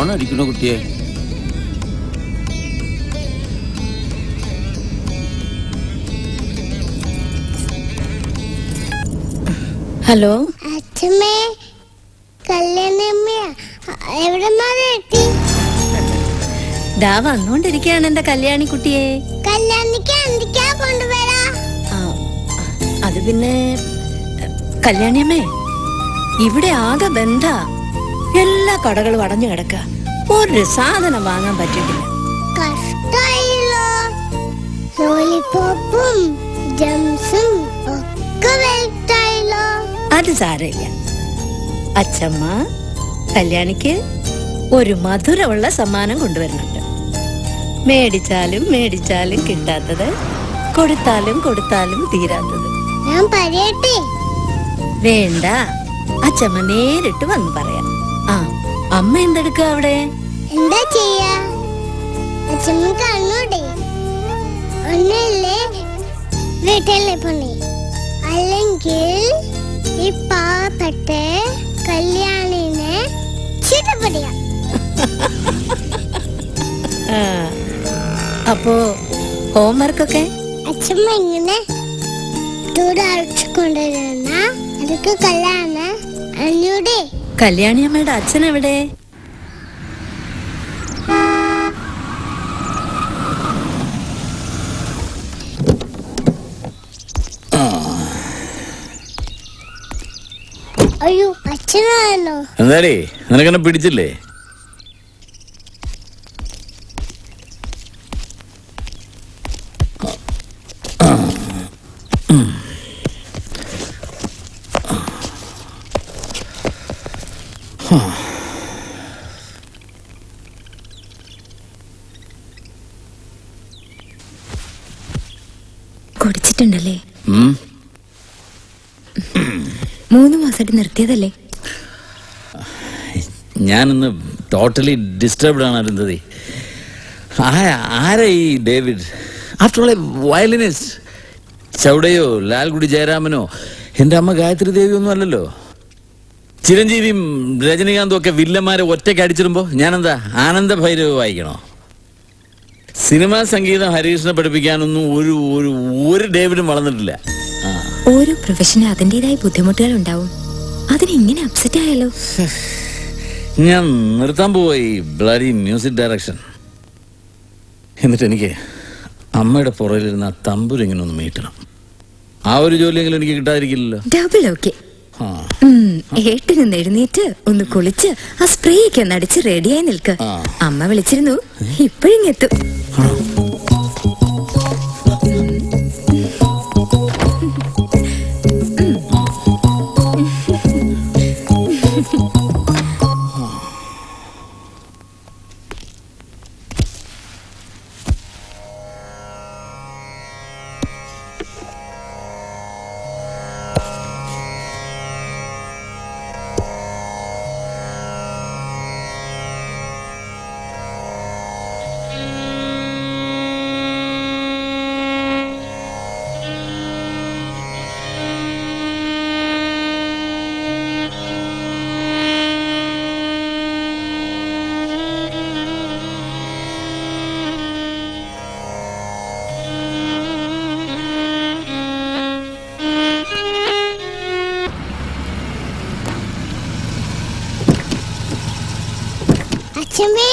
Phone അടിക്കണോ കുട്ടിയെ hello അച്ഛമ്മേ കല്യാണമ്മയാ എവിടെ എത്തി ദാ വന്നോണ്ടിരിക്കുകയാണ് എന്റെ കല്യാണി കുട്ടിയെ കല്യാണിക്ക് എന്തൊക്കെയാ കൊണ്ടുവരാ ആ, അത് പിന്നെ കല്യാണിയമ്മേ ഇവിടെ ആകെ ബന്ധ എല്ലാ കടകളും അടഞ്ഞു കിടക്ക ഒരു സാധനം വാങ്ങാൻ പറ്റിയിട്ടില്ല കഷ്ടായില്ലോ ലോലിപോപ്പും ജംസും ഒക്കെ വെയിറ്റായില്ലോ അത് സാരമില്ല അച്ഛമ്മ കല്യാണിക്ക് ഒരു മധുരമുള്ള സമ്മാനം കൊണ്ടുവരുന്നുണ്ട് മേടിച്ചാലും മേടിച്ചാലും കിട്ടാത്തത് കൊടുത്താലും കൊടുത്താലും തീരാത്തത് ഞാൻ പറയട്ടെ വേണ്ട അച്ഛമ്മ നേരിട്ട് വന്ന് പറയാം ആ അമ്മ എന്തെടുക്കുക അവിടെ എന്താ ചെയ്യാ അച്ഛമ്മ കണ്ണൂടെ ഒന്നല്ലേ വീട്ടിലെ പണി അല്ലെങ്കിൽ ഈ പാവപ്പെട്ട കല്യാണിനെ ചീത്തപ്പടിയാ ആ, അപ്പോ ഹോംവർക്കൊക്കെ അച്ഛമ്മ ഇങ്ങനെ ടൂർ അടിച്ചു കൊണ്ടുവരുന്ന അതൊക്കെ കല്യാണ അഞ്ഞൂടെ കല്യാണി അമ്മയുടെ അച്ഛൻ എവിടെ അയ്യോ അച്ഛനാണോ എന്താടേ നിനക്കെന്നെ പിടിച്ചില്ലേ കുടിച്ചിട്ടുണ്ടല്ലേ ഉം. മൂന്ന് മാസമായിട്ട് നിർത്തിയതല്ലേ ഞാനിന്ന് ടോട്ടലി ഡിസ്റ്റർബ്ഡ് ആണ് അരുന്ധതി ആ- ആരാ ഈ David after all a violinist ചൗടയോ ലാൽഗുഡി ജയരാമനോ എൻ്റെ അമ്മ ഗായത്രി ദേവി ഒന്നും അല്ലല്ലോ ചിരഞ്ജീവിയും രജനീകാന്തും ഒക്കെ വില്ലന്മാരെ ഒറ്റയ്ക്ക് അടിച്ചിടുമ്പോ ഞാനെന്താ ആനന്ദ ഭൈരവ് വായിക്കണോ സിനിമാ സംഗീതം ഹരീഷിനെ പഠിപ്പിക്കാനൊന്നും ഒരു ഒരു ഒരു ഡേവിഡും വളർന്നിട്ടില്ല ആ ഓരോ പ്രൊഫഷന് അതിൻ്റെതായ ബുദ്ധിമുട്ടുകൾ ഉണ്ടാവും അതിന് ഇങ്ങനെ അപ്സെറ്റ് ആയാലോ ഞാൻ നിർത്താൻ പോയി ബ്ലഡി മ്യൂസിക് ഡയറക്ഷൻ എന്നിട്ട് എനിക്ക് അമ്മയുടെ പുറകിലിരുന്ന ആ തമ്പുരിങ്ങനെ ഒന്ന് മീട്ടണം ആ ഒരു ജോലിയെങ്കിലും എനിക്ക് കിട്ടാതിരിക്കില്ലല്ലോ ഡബിൾ ഓക്കെ ആ ഏട്ട് നിന്ന് എഴുന്നേറ്റ് ഒന്ന് കുളിച്ച് ആ സ്പ്രേ ഒക്കെ ഒന്ന് അടിച്ച് റെഡിയായി നിൽക്ക് ആ. അമ്മ വിളിച്ചിരുന്നു ഇപ്പോഴിങ്ങെത്തും അച്ഛമ്മേ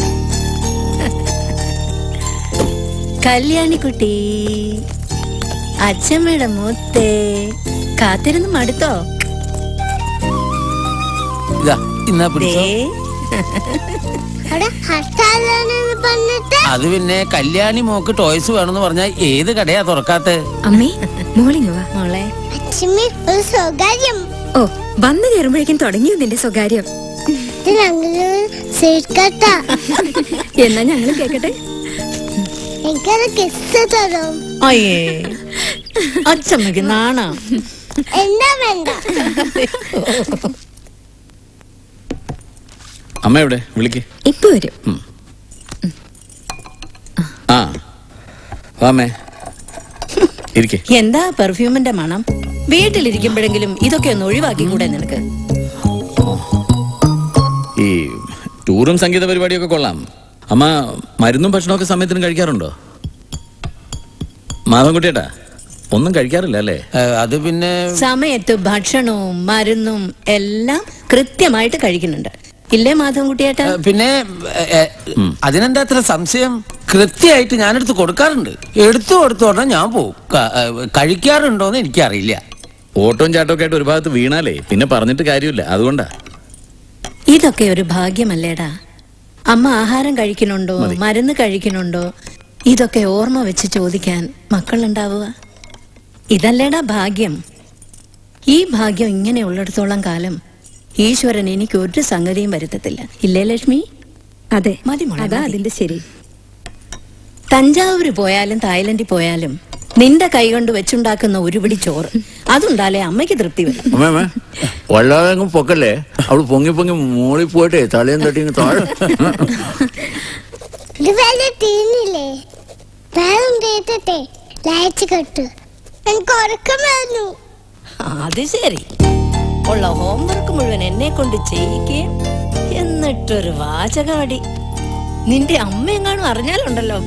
കല്യാണിക്കുട്ടി അച്ഛമ്മയുടെ മുത്തേ കാത്തിരുന്ന് മടുത്തോ ഇതാ ഇന്നാ ദേ പിടിച്ചോ അവിടെ ഹർത്താലാണെന്ന് പറഞ്ഞിട്ട് അത് പിന്നെ കല്യാണി മോക്ക് ടോയ്സ് വേണമെന്ന് പറഞ്ഞാൽ ഏത് കടയാ തുറക്കാത്ത അമ്മേ മോളിങ് വാ മോളെ അച്ഛമ്മ ഒരു സ്വകാര്യം ഓ വന്നു കയറുമ്പോഴേക്കും തുടങ്ങിയോ നിന്റെ സ്വകാര്യം ഇത് ഞങ്ങള് സീക്കട്ടാ എന്നാ ഞങ്ങൾ കേക്കട്ടെ എനിക്കത് കിസ് തരും അയ്യേ അച്ഛമ്മക്ക് നാണാ എന്താ വേണ്ട അമ്മ എവിടെ വിളിക്ക് ഇപ്പൊ വരും ആ വാമേ ഇരിക്കേ എന്താ പെർഫ്യൂമിന്റെ മണം വീട്ടിലിരിക്കുമ്പോഴെങ്കിലും ഇതൊക്കെ ഒന്ന് ഒഴിവാക്കി കൂടെ നിനക്ക് ഈ ടൂ ടൂറും സംഗീത പരിപാടിയൊക്കെ കൊള്ളാം അമ്മ മരുന്നും ഭക്ഷണമൊക്കെ സമയത്തിന് കഴിക്കാറുണ്ടോ മാധവൻകുട്ടിയേട്ടാ ഒന്നും കഴിക്കാറില്ല അല്ലേ ഏ, അത് പിന്നെ സമയത്ത് ഭക്ഷണവും മരുന്നും എല്ലാം കൃത്യമായിട്ട് കഴിക്കുന്നുണ്ട് ഇല്ലേ മാധവൻകുട്ടിയേട്ടാ ഏ, പിന്നെ ഏ, അതിനെന്താ അത്ര സംശയം കൃത്യമായിട്ട് ഞാനെടുത്ത് കൊടുക്കാറുണ്ട് എടുത്തു കൊടുത്തു ഉടനെ ഞാൻ പോകും ക- ഏ, കഴിക്കാറുണ്ടോന്ന് എനിക്കറിയില്ല ഓട്ടവും ചാട്ടവും ഒക്കെ ആയിട്ട് ഒരു ഭാഗത്ത് വീണാലേ പിന്നെ പറഞ്ഞിട്ട് കാര്യമില്ല അതുകൊണ്ടാ ഇതൊക്കെ ഒരു ഭാഗ്യമല്ലേടാ അമ്മ ആഹാരം കഴിക്കുന്നുണ്ടോ മരുന്ന് കഴിക്കുന്നുണ്ടോ ഇതൊക്കെ ഓർമ്മ വെച്ച് ചോദിക്കാൻ മക്കളുണ്ടാവുക ഇതല്ലേടാ ഭാഗ്യം ഈ ഭാഗ്യം ഇങ്ങനെ ഉള്ളിടത്തോളം കാലം ഈശ്വരൻ എനിക്ക് ഒരു സംഗതിയും വരുത്തത്തില്ല ഇല്ലേ ലക്ഷ്മി അതെ മതി മോളെ, അതാ മതി. അതിന്റെ ശരി തഞ്ചാവൂര് പോയാലും തായ്ലൻഡിൽ പോയാലും നിന്റെ കൈകൊണ്ട് വെച്ചുണ്ടാക്കുന്ന ഒരു പിടി ചോറ് അതുണ്ടാലേ അമ്മയ്ക്ക് തൃപ്തി വരും അമ്മേ അമ്മേ വല്ലാതെ അങ്ങ് പൊക്കല്ലേ അവള് പൊങ്ങി പൊങ്ങി മോളിൽ പോയിട്ടേ തലയും തട്ടി ഇങ്ങ് താഴെ ഇത് വല്ല തീർന്നില്ലേ വേറെ കേട്ടട്ടെ ലൈറ്റ് കെട്ടു എനിക്ക് ഉറക്കം വരുന്നു അത് ശരി ഉള്ള ഹോംവർക്ക് മുഴുവൻ എന്നെ കൊണ്ട് ചെയ്യിക്കുകയും എന്നിട്ടൊരു വാചകമടി നിന്റെ അമ്മ എങ്ങാനും അറിഞ്ഞാലുണ്ടല്ലോ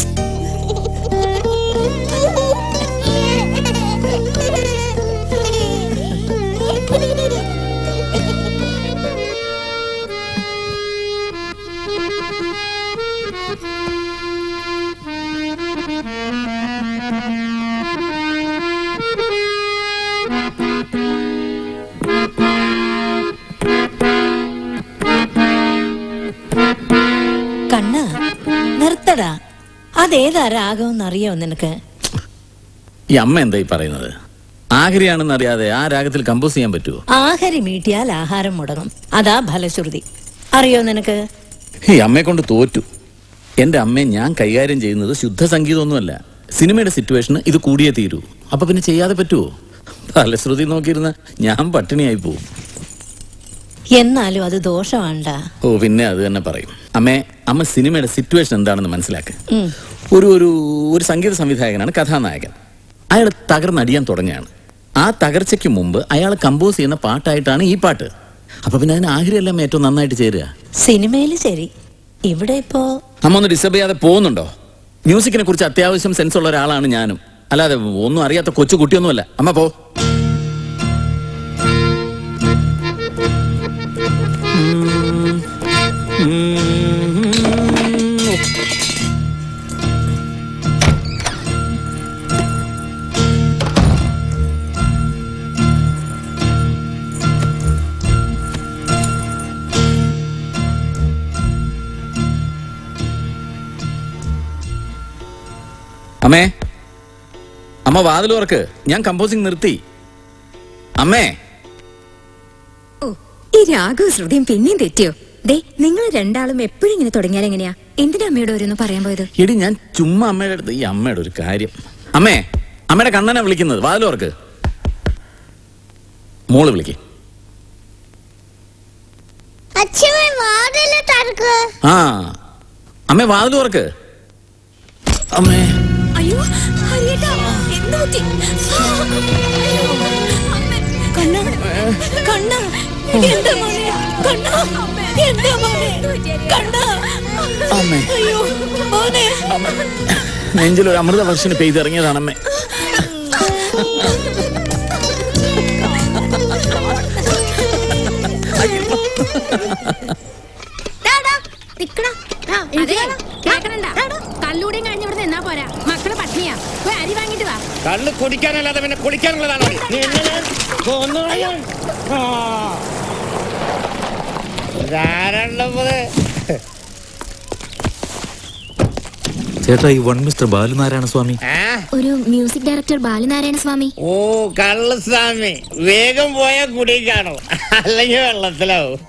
കണ്ണ നിർത്തടാ അതേതാ രാഗം അറിയോ നിനക്ക് ഈ അമ്മ എന്താ ഈ പറയുന്നത് ആഗ്രയാണെന്ന് അറിയാതെ ആ രാഗത്തിൽ കമ്പോസ് ചെയ്യാൻ പറ്റുമോ ആഹാരം മീട്ടിയാൽ ആഹാരം മുടങ്ങും അതാ ഫലശ്രുതി അറിയോ നിനക്ക് ഈ അമ്മയെ കൊണ്ട് തോറ്റു എന്റെ അമ്മയെ ഞാൻ കൈകാര്യം ചെയ്യുന്നത് ശുദ്ധ സംഗീതമൊന്നുമല്ല സിനിമയുടെ സിറ്റുവേഷന് ഇത് കൂടിയേ തീരൂ അപ്പൊ പിന്നെ ചെയ്യാതെ പറ്റുമോ ഫലശ്രുതി നോക്കിയിരുന്ന ഞാൻ പട്ടിണിയായി പോവും എന്നാലും അത് ദോഷമാണ്ടാ ഓ പിന്നെ അത് തന്നെ പറയും അമ്മേ അമ്മ സിനിമയുടെ സിറ്റുവേഷൻ എന്താണെന്ന് മനസ്സിലാക്കുക ഒരു ഒരു ഒരു സംഗീത സംവിധായകനാണ് കഥാനായകൻ അയാൾ തകർന്നടിയാൻ തുടങ്ങുകയാണ് ആ തകർച്ചയ്ക്ക് മുമ്പ് അയാൾ കമ്പോസ് ചെയ്യുന്ന പാട്ടായിട്ടാണ് ഈ പാട്ട് അപ്പൊ പിന്നെ അതിന് ആഗ്രഹമെല്ലാം ഏറ്റവും നന്നായിട്ട് ചേരുക സിനിമയില് ശരി ഇവിടെ ഇപ്പോ അമ്മ ഒന്ന് ഡിസ്റ്റർബ് ചെയ്യാതെ പോകുന്നുണ്ടോ മ്യൂസിക്കിനെ കുറിച്ച് അത്യാവശ്യം സെൻസ് ഉള്ള ഒരാളാണ് ഞാനും അല്ലാതെ ഒന്നും അറിയാത്ത കൊച്ചു കുട്ടിയൊന്നുമല്ല അമ്മ പോ അമ്മേ അമ്മ വാതിൽ തുറക്ക് ഞാൻ കമ്പോസിങ് നിർത്തി അമ്മേ ഓ ഈ രാഘവ ശ്രുതിയും പിന്നെയും തെറ്റിയോ ദേ നിങ്ങൾ രണ്ടാളും എപ്പോഴും ഇങ്ങനെ തുടങ്ങിയാൽ എങ്ങനെയാ എന്തിനാ അമ്മയോട് ഓരോന്ന് പറയാൻ പോയത് എടി ഞാൻ ചുമ്മാ അമ്മയുടെ അടുത്ത് ഈ അമ്മയുടെ ഒരു കാര്യം അമ്മേ അമ്മയുടെ കണ്ണനെ വിളിക്കുന്നത് വാതിൽ തുറക്ക് മോള് വിളിക്ക് അച്ഛനെ വാതില് തറക്ക് ആ അമ്മേ വാതിൽ തുറക്ക് അമ്മേ അയ്യോ ഹരിയേട്ടാ എന്ത് പറ്റി കണ്ണ കണ്ണ എന്താ മോനെ കണ്ണ എന്താ മോനെ കണ്ണ അമ്മേ അയ്യോ മോനെ നെഞ്ചിൽ ഒരു അമൃത വർഷന് പെയ്തിറങ്ങിയതാണ് അമ്മേ കല്ലൂടെയും കഴിഞ്ഞ് ഇവിടെ നിന്നാ പോരാ മക്കള് പട്ടിണിയാ പോയി അരി വാങ്ങിട്ട് വാ കള്ള് കുടിക്കാനല്ലാതെ പിന്നെ കുളിക്കാനുള്ളതാണോ നീ എന്നെ ഞാൻ കൊന്നുകളയും. ആ. ഇതാരാണുള്ളത്? ചേട്ടാ ഈ വൺ മിസ്റ്റർ ബാലുനാരായണ സ്വാമി ആ? ഒരു മ്യൂസിക് ഡയറക്ടർ ബാലനാരായണ സ്വാമി ഓ കള്ളസ്വാമി വേഗം പോയാ കുടിക്കാണോ അല്ലെങ്കിൽ വെള്ളത്തിലാവും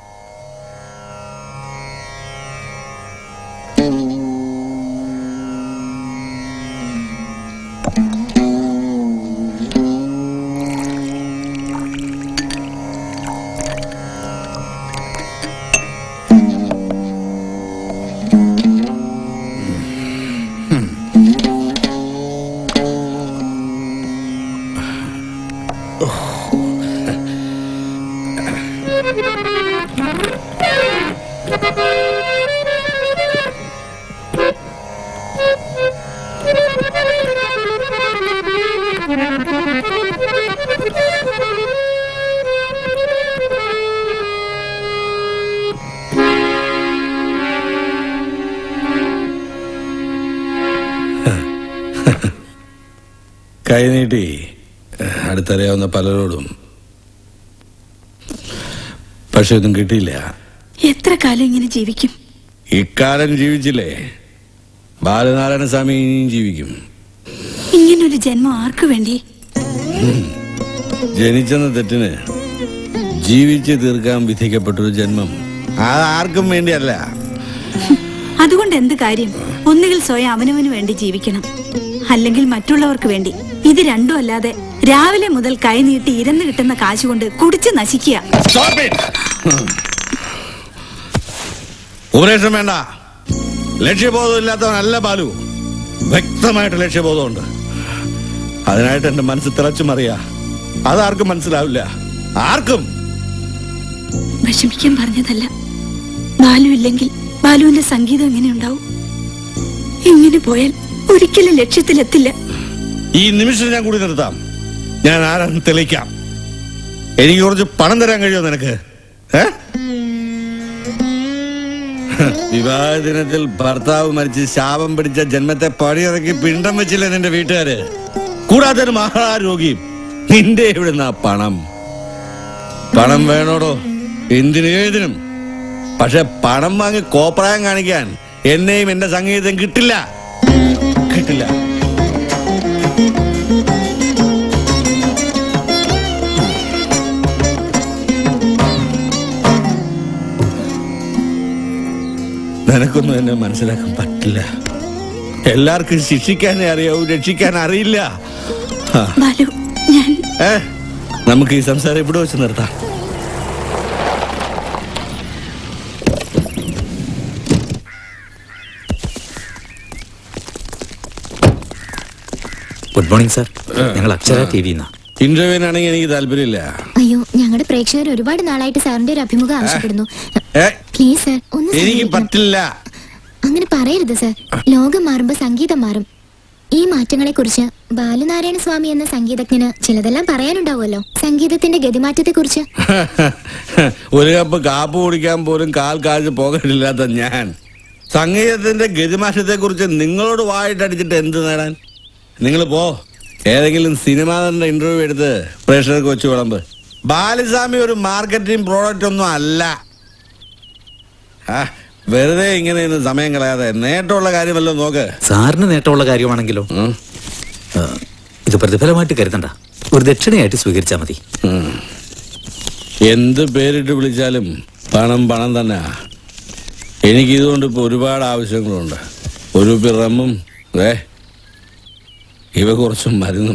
കൈനീട്ടി അടുത്തറിയാവുന്ന പലരോടും പക്ഷെ ഒന്നും കിട്ടിയില്ല എത്ര കാലം ഇങ്ങനെ ജീവിക്കും ഇക്കാലം ജീവിച്ചില്ലേ ബാലനാരായണ സ്വാമി ഇനിയും ജീവിക്കും ഇങ്ങനൊരു ജന്മം ആർക്കു വേണ്ടി ജനിച്ചെന്ന തെറ്റിന് ജീവിച്ച് തീർക്കാൻ വിധിക്കപ്പെട്ടൊരു ജന്മം അത് ആർക്കും വേണ്ടിയല്ല അതുകൊണ്ട് എന്ത് കാര്യം ഒന്നുകിൽ സ്വയം അവനവന് വേണ്ടി ജീവിക്കണം അല്ലെങ്കിൽ മറ്റുള്ളവർക്ക് വേണ്ടി ഇത് രണ്ടും അല്ലാതെ രാവിലെ മുതൽ കൈനീട്ടി ഇരന്ന് കിട്ടുന്ന കാശ് കൊണ്ട് കുടിച്ച് നശിക്കുക ഉപദേശം വേണ്ട ലക്ഷ്യബോധം ഇല്ലാത്തവനല്ല ബാലു വ്യക്തമായിട്ട് ലക്ഷ്യബോധമുണ്ട് അതിനായിട്ട് എന്റെ മനസ്സ് തിളച്ചു മറിയാ അതാർക്കും മനസ്സിലാവില്ല ആർക്കും വിഷമിക്കാൻ പറഞ്ഞതല്ല ബാലു ഇല്ലെങ്കിൽ ബാലുവിന്റെ സംഗീതം എങ്ങനെ ഉണ്ടാവും ഇങ്ങനെ പോയാൽ ഒരിക്കലും ലക്ഷ്യത്തിലെത്തില്ല ഈ നിമിഷം ഞാൻ കൂടി നിർത്താം ഞാൻ ആരാണെന്ന് തെളിയിക്കാം എനിക്ക് കുറച്ച് പണം തരാൻ കഴിയുമോ നിനക്ക് ഏ? വിവാഹ ദിനത്തിൽ ഭർത്താവ് മരിച്ച് ശാപം പിടിച്ച ജന്മത്തെ പണിയിറക്കി പിണ്ടം വെച്ചില്ലേ നിന്റെ വീട്ടുകാര് കൂടാതെ ഒരു മഹാരോഗിയും നിന്റെ എവിടുന്ന പണം പണം വേണോടോ എന്തിനും ഏതിനും പക്ഷെ പണം വാങ്ങി കോപ്രായം കാണിക്കാൻ എന്നെയും എന്റെ സംഗീതം കിട്ടില്ല കിട്ടില്ല നിനക്കൊന്നും എന്നെ മനസ്സിലാക്കാൻ പറ്റില്ല എല്ലാവർക്കും ശിക്ഷിക്കാനേ അറിയാവൂ രക്ഷിക്കാൻ അറിയില്ല ആ, ബാലു ഞാൻ ഏ നമുക്ക് ഈ സംസാരം ഇവിടെ വെച്ച് നിർത്താം ഗുഡ് മോർണിംഗ് സാർ ഞങ്ങൾ അക്ഷര ടി വിന്നാ ഇന്റർവ്യൂവിനാണെങ്കിൽ എനിക്ക് താല്പര്യമില്ല അയ്യോ ഞങ്ങളുടെ പ്രേക്ഷകർ ഒരുപാട് നാളായിട്ട് സാറിന്റെ ഒരു അഭിമുഖം ആവശ്യപ്പെടുന്നു ഏ പ്ലീസ് സർ ഒന്ന് എനിക്ക് സഹകരിക്കണം. പറ്റില്ല അങ്ങനെ പറയരുത് സർ ലോകം മാറുമ്പോ സംഗീതം മാറും ഈ മാറ്റങ്ങളെ കുറിച്ച് ബാലനാരായണ സ്വാമി എന്ന സംഗീതജ്ഞന് ചിലതെല്ലാം പറയാനുണ്ടാവുമല്ലോ സംഗീതത്തിന്റെ ഗതിമാറ്റത്തെ കുറിച്ച് ഒരു കപ്പ് കാപ്പ് കുടിക്കാൻ പോലും കാൽ കാഴ്ച പോകട്ടില്ലാത്ത ഞാൻ സംഗീതത്തിന്റെ ഗതിമാറ്റത്തെ കുറിച്ച് നിങ്ങളോട് വായിട്ടടിച്ചിട്ട് എന്ത് നേടാൻ നിങ്ങൾ പോ ഏതെങ്കിലും സിനിമാ നടന്റെ ഇന്റർവ്യൂ എടുത്ത് പ്രേക്ഷകർക്ക് വെച്ച് വിളമ്പ് ബാലസ്വാമി ഒരു മാർക്കറ്റിംഗ് പ്രോഡക്റ്റ് ഒന്നും അല്ല ആ, വെറുതെ ഇങ്ങനെ ഇരുന്ന് സമയം കളയാതെ നേട്ടമുള്ള കാര്യമല്ലോ നോക്ക് സാറിന് നേട്ടമുള്ള കാര്യമാണെങ്കിലോ ഉം. ആ, ഇത് പ്രതിഫലമായിട്ട് കരുതണ്ട ഒരു ദക്ഷിണയായിട്ട് സ്വീകരിച്ചാൽ മതി ഉം. എന്ത് പേരിട്ട് വിളിച്ചാലും പണം പണം തന്നെ എനിക്ക് ഇതുകൊണ്ട് ഇപ്പൊ ഒരുപാട് ആവശ്യങ്ങളുണ്ട് ഒരു പിറമും ഏ ഇവ കുറച്ചും മരുന്നും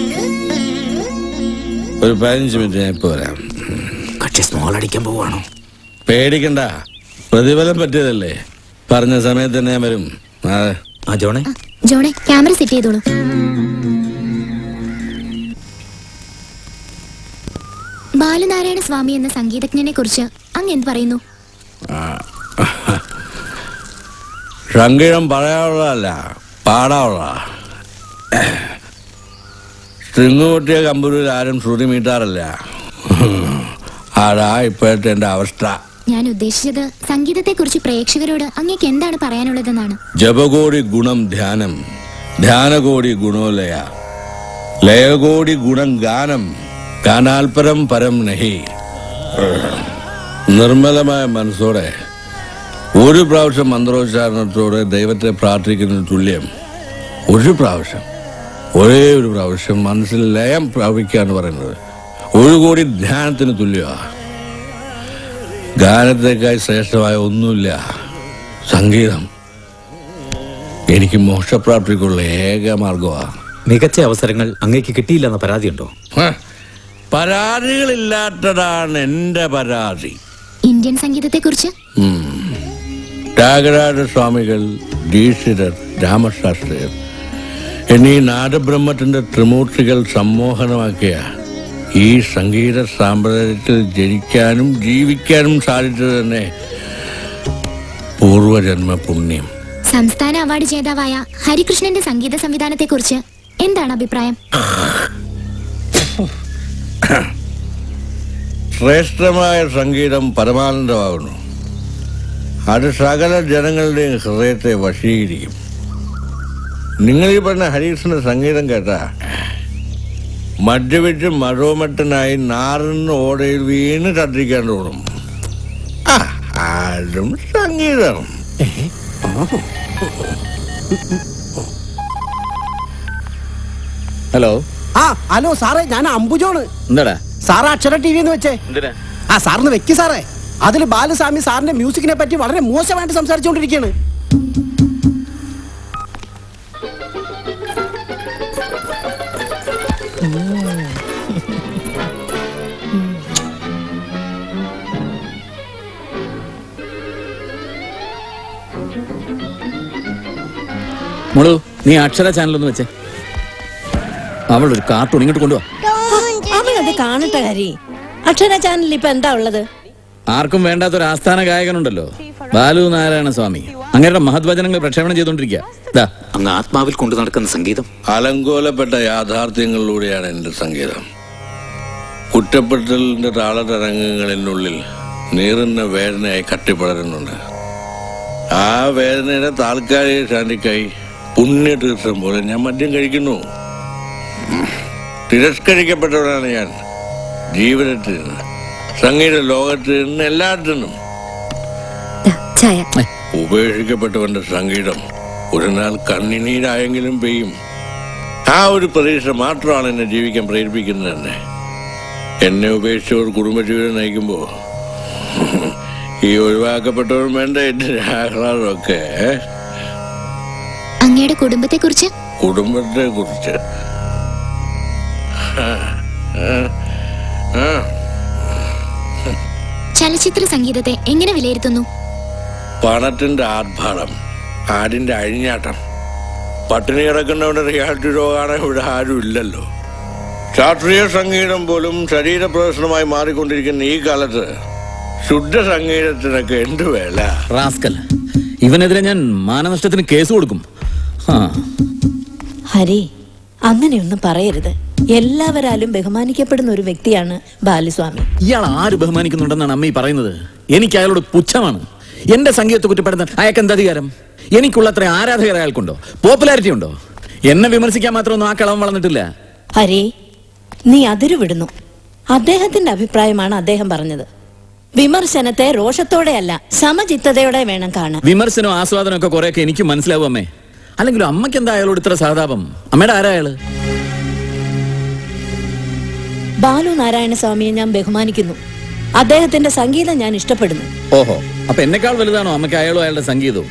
ഒരു പതിനഞ്ച് മിനിറ്റ് ഞാൻ ഇപ്പൊ വരാം കക്ഷി സ്മോൾ അടിക്കാൻ പോവാണോ പേടിക്കണ്ട പ്രതിഫലം പറ്റിയതല്ലേ പറഞ്ഞ സമയത്ത് തന്നെ ഞാൻ വരും അതെ ആ ജോണേ ആ, ജോണെ ക്യാമറ സെറ്റ് ചെയ്തോളൂ ബാലനാരായണ സ്വാമി എന്ന സംഗീതജ്ഞനെ കുറിച്ച് അങ്ങ് എന്ത് പറയുന്നു സംഗീതം പറയാനുള്ളതല്ല പാടാനുള്ള സ്ട്രിങ് പൊട്ടിയ കമ്പൂരിൽ ആരും ശ്രുതി മീട്ടാറില്ല അതാ ഇപ്പോഴത്തെ എന്റെ അവസ്ഥ ഞാൻ ഉദ്ദേശിച്ചത് സംഗീതത്തെ കുറിച്ച് പ്രേക്ഷകരോട് അങ്ങേക്ക് എന്താണ് പറയാനുള്ളതെന്നാണ് ജപകോടി ഗുണം ധ്യാനം ധ്യാനകോടി ഗുണോലയ ലയകോടി ഗുണം ഗാനം ഗാനാൽപരം പരം നഹി നിർമ്മലമായ മനസ്സോടെ ഒരു പ്രാവശ്യം മന്ത്രോച്ചാരണത്തോടെ ദൈവത്തെ പ്രാർത്ഥിക്കുന്ന തുല്യം ഒരു പ്രാവശ്യം ഒരേ ഒരു പ്രാവശ്യം മനസ്സിൽ ലയം പ്രാപിക്കുക എന്ന് പറയുന്നത് ഒരു കോടി ധ്യാനത്തിന് തുല്യമാണ് ഗാനത്തെക്കായി ശ്രേഷ്ഠമായ ഒന്നുമില്ല സംഗീതം എനിക്ക് മോക്ഷപ്രാപ്തിക്കുള്ള ഏക മാർഗമാണ് മികച്ച അവസരങ്ങൾ അങ്ങേക്ക് കിട്ടിയില്ലെന്ന പരാതിയുണ്ടോ പരാതികളില്ലാത്തതാണ് എന്റെ പരാതി ഇന്ത്യൻ സംഗീതത്തെ കുറിച്ച് ഉം. ത്യാഗരാജ സ്വാമികൾ ദീക്ഷിതർ രാമശാസ്ത്രിയർ എന്നീ നാദബ്രഹ്മത്തിന്റെ ത്രിമൂർത്തികൾ സമ്മോഹനമാക്കിയ ഈ സംഗീത സാമ്പ്രദായത്തിൽ ജനിക്കാനും ജീവിക്കാനും സാധിച്ചത് തന്നെ പൂർവജന്മ പുണ്യം സംസ്ഥാന അവാർഡ് ജേതാവായ ഹരികൃഷ്ണന്റെ സംഗീത സംവിധാനത്തെ കുറിച്ച് എന്താണ് അഭിപ്രായം ശ്രേഷ്ഠമായ സംഗീതം പരമാനന്ദമാകുന്നു അത് സകല ജനങ്ങളുടെയും ഹൃദയത്തെ വശീകരിക്കും നിങ്ങൾ ഈ പറഞ്ഞ ഹരീഷിന്റെ സംഗീതം കേട്ടാ മദ്യപിച്ച് മഴോമട്ടനായി നാറിന് ഓടയിൽ വീണ് കത്തിക്കാൻ തോന്നും ആ ആരും സംഗീതം ഹലോ ആ ഹലോ സാറേ ഞാൻ അംബുജോണ് എന്താടാ സാറ് അക്ഷര ടി വി എന്ന് വെച്ചേ എന്തിനാ ആ സാറിന് വെക്ക് സാറേ അതിൽ ബാലസ്വാമി സാറിന്റെ മ്യൂസിക്കിനെ പറ്റി വളരെ മോശമായിട്ട് സംസാരിച്ചുകൊണ്ടിരിക്കുകയാണ് മോളു നീ അക്ഷര ചാനൽ ഒന്ന് വെച്ചേ അവളൊരു കാർട്ടൂൺ ഇങ്ങോട്ട് കൊണ്ടുവാ അവളത് കാണട്ടെ ഹരി അക്ഷര ചാനലിൽ ഇപ്പൊ എന്താ ഉള്ളത് ആർക്കും വേണ്ടാത്ത ഒരു ആസ്ഥാന ഗായകനുണ്ടല്ലോ ബാലു നാരായണ സ്വാമി അങ്ങയുടെ മഹത്വചനങ്ങൾ പ്രക്ഷേപണം ചെയ്തോണ്ടിരിക്കുക ദാ അങ്ങ് ആത്മാവിൽ കൊണ്ടു നടക്കുന്ന സംഗീതം അലങ്കോലപ്പെട്ട യാഥാർത്ഥ്യങ്ങളിലൂടെയാണ് എൻ്റെ സംഗീതം കുറ്റപ്പെടുത്തലിന്റെ താളതരംഗങ്ങളിനുള്ളിൽ നീറുന്ന വേദനയായി കട്ടിപ്പടരുന്നുണ്ട് ആ വേദനയുടെ താൽക്കാലിക ശാന്തിക്കായി പുണ്യതീർത്ഥം പോലെ ഞാൻ മദ്യം കഴിക്കുന്നു ഉം. തിരസ്കരിക്കപ്പെട്ടവരാണ് ഞാൻ ജീവിതത്തിൽ നിന്ന് സംഗീത ലോകത്തിൽ നിന്ന് എല്ലാത്തിനും ചായ ഉപേക്ഷിക്കപ്പെട്ടവന്റെ സംഗീതം ഒരു നാൾ കണ്ണിനീരായെങ്കിലും പെയ്യും ആ ഒരു പ്രതീക്ഷ മാത്രമാണ് എന്നെ ജീവിക്കാൻ പ്രേരിപ്പിക്കുന്നത് തന്നെ എന്നെ ഉപേക്ഷിച്ചവർ കുടുംബജീവിതം നയിക്കുമ്പോ ഈ ഒഴിവാക്കപ്പെട്ടവർ വേണ്ട എന്റെ ആഹ്ലാദമൊക്കെ അങ്ങയുടെ കുടുംബത്തെ കുറിച്ച് കുടുംബത്തെ കുറിച്ച് ചലച്ചിത്ര സംഗീതത്തെ എങ്ങനെ വിലയിരുത്തുന്നു പണത്തിന്റെ ആർഭാടം ആടിന്റെ അഴിഞ്ഞാട്ടം പട്ടിണി കിടക്കുന്നവന്റെ റിയാലിറ്റി രോഗമാണ് ഇവിടെ ആരും ഇല്ലല്ലോ ശാസ്ത്രീയ സംഗീതം പോലും ശരീര പ്രദർശനമായി മാറിക്കൊണ്ടിരിക്കുന്ന ഈ കാലത്ത് ശുദ്ധ സംഗീതത്തിനൊക്കെ എന്ത് വേല റാസ്കൽ ഇവനെതിരെ ഞാൻ മാനനഷ്ടത്തിന് കേസ് കൊടുക്കും ആ ഹരി അങ്ങനെയൊന്നും പറയരുത് എല്ലാവരാലും ബഹുമാനിക്കപ്പെടുന്ന ഒരു വ്യക്തിയാണ് ബാലുസ്വാമി ഇയാൾ ആര് ബഹുമാനിക്കുന്നുണ്ടെന്നാണ് അമ്മ ഈ പറയുന്നത് എനിക്ക് അയാളോട് പുച്ഛമാണ് എന്റെ സംഗീതത്തെ കുറ്റപ്പെടുത്താൻ അയാൾക്ക് എന്താ അധികാരം എനിക്കുള്ള അത്ര ആരാധകർ അയാൾക്കുണ്ടോ പോപ്പുലാരിറ്റി ഉണ്ടോ എന്നെ വിമർശിക്കാൻ മാത്രമൊന്നും ആ കളവൻ വളർന്നിട്ടില്ല ഹരി നീ അതിരു വിടുന്നു അദ്ദേഹത്തിന്റെ അഭിപ്രായമാണ് അദ്ദേഹം പറഞ്ഞത് വിമർശനത്തെ രോഷത്തോടെയല്ല സമചിത്തതയോടെ വേണം കാണാൻ വിമർശനവും ആസ്വാദനവും ഒക്കെ കുറെയൊക്കെ എനിക്ക് മനസ്സിലാവും അമ്മേ അല്ലെങ്കിലും അമ്മയ്ക്ക് എന്താ അയാളോട് ഇത്ര സഹതാപം അമ്മയുടെ ആരാ അയാള് ബാലു നാരായണ സ്വാമിയെ ഞാൻ ബഹുമാനിക്കുന്നു അദ്ദേഹത്തിന്റെ സംഗീതം ഞാൻ ഇഷ്ടപ്പെടുന്നു ഓഹോ അപ്പൊ എന്നെക്കാൾ വലുതാണോ അമ്മയ്ക്ക് അയാളും അയാളുടെ സംഗീതവും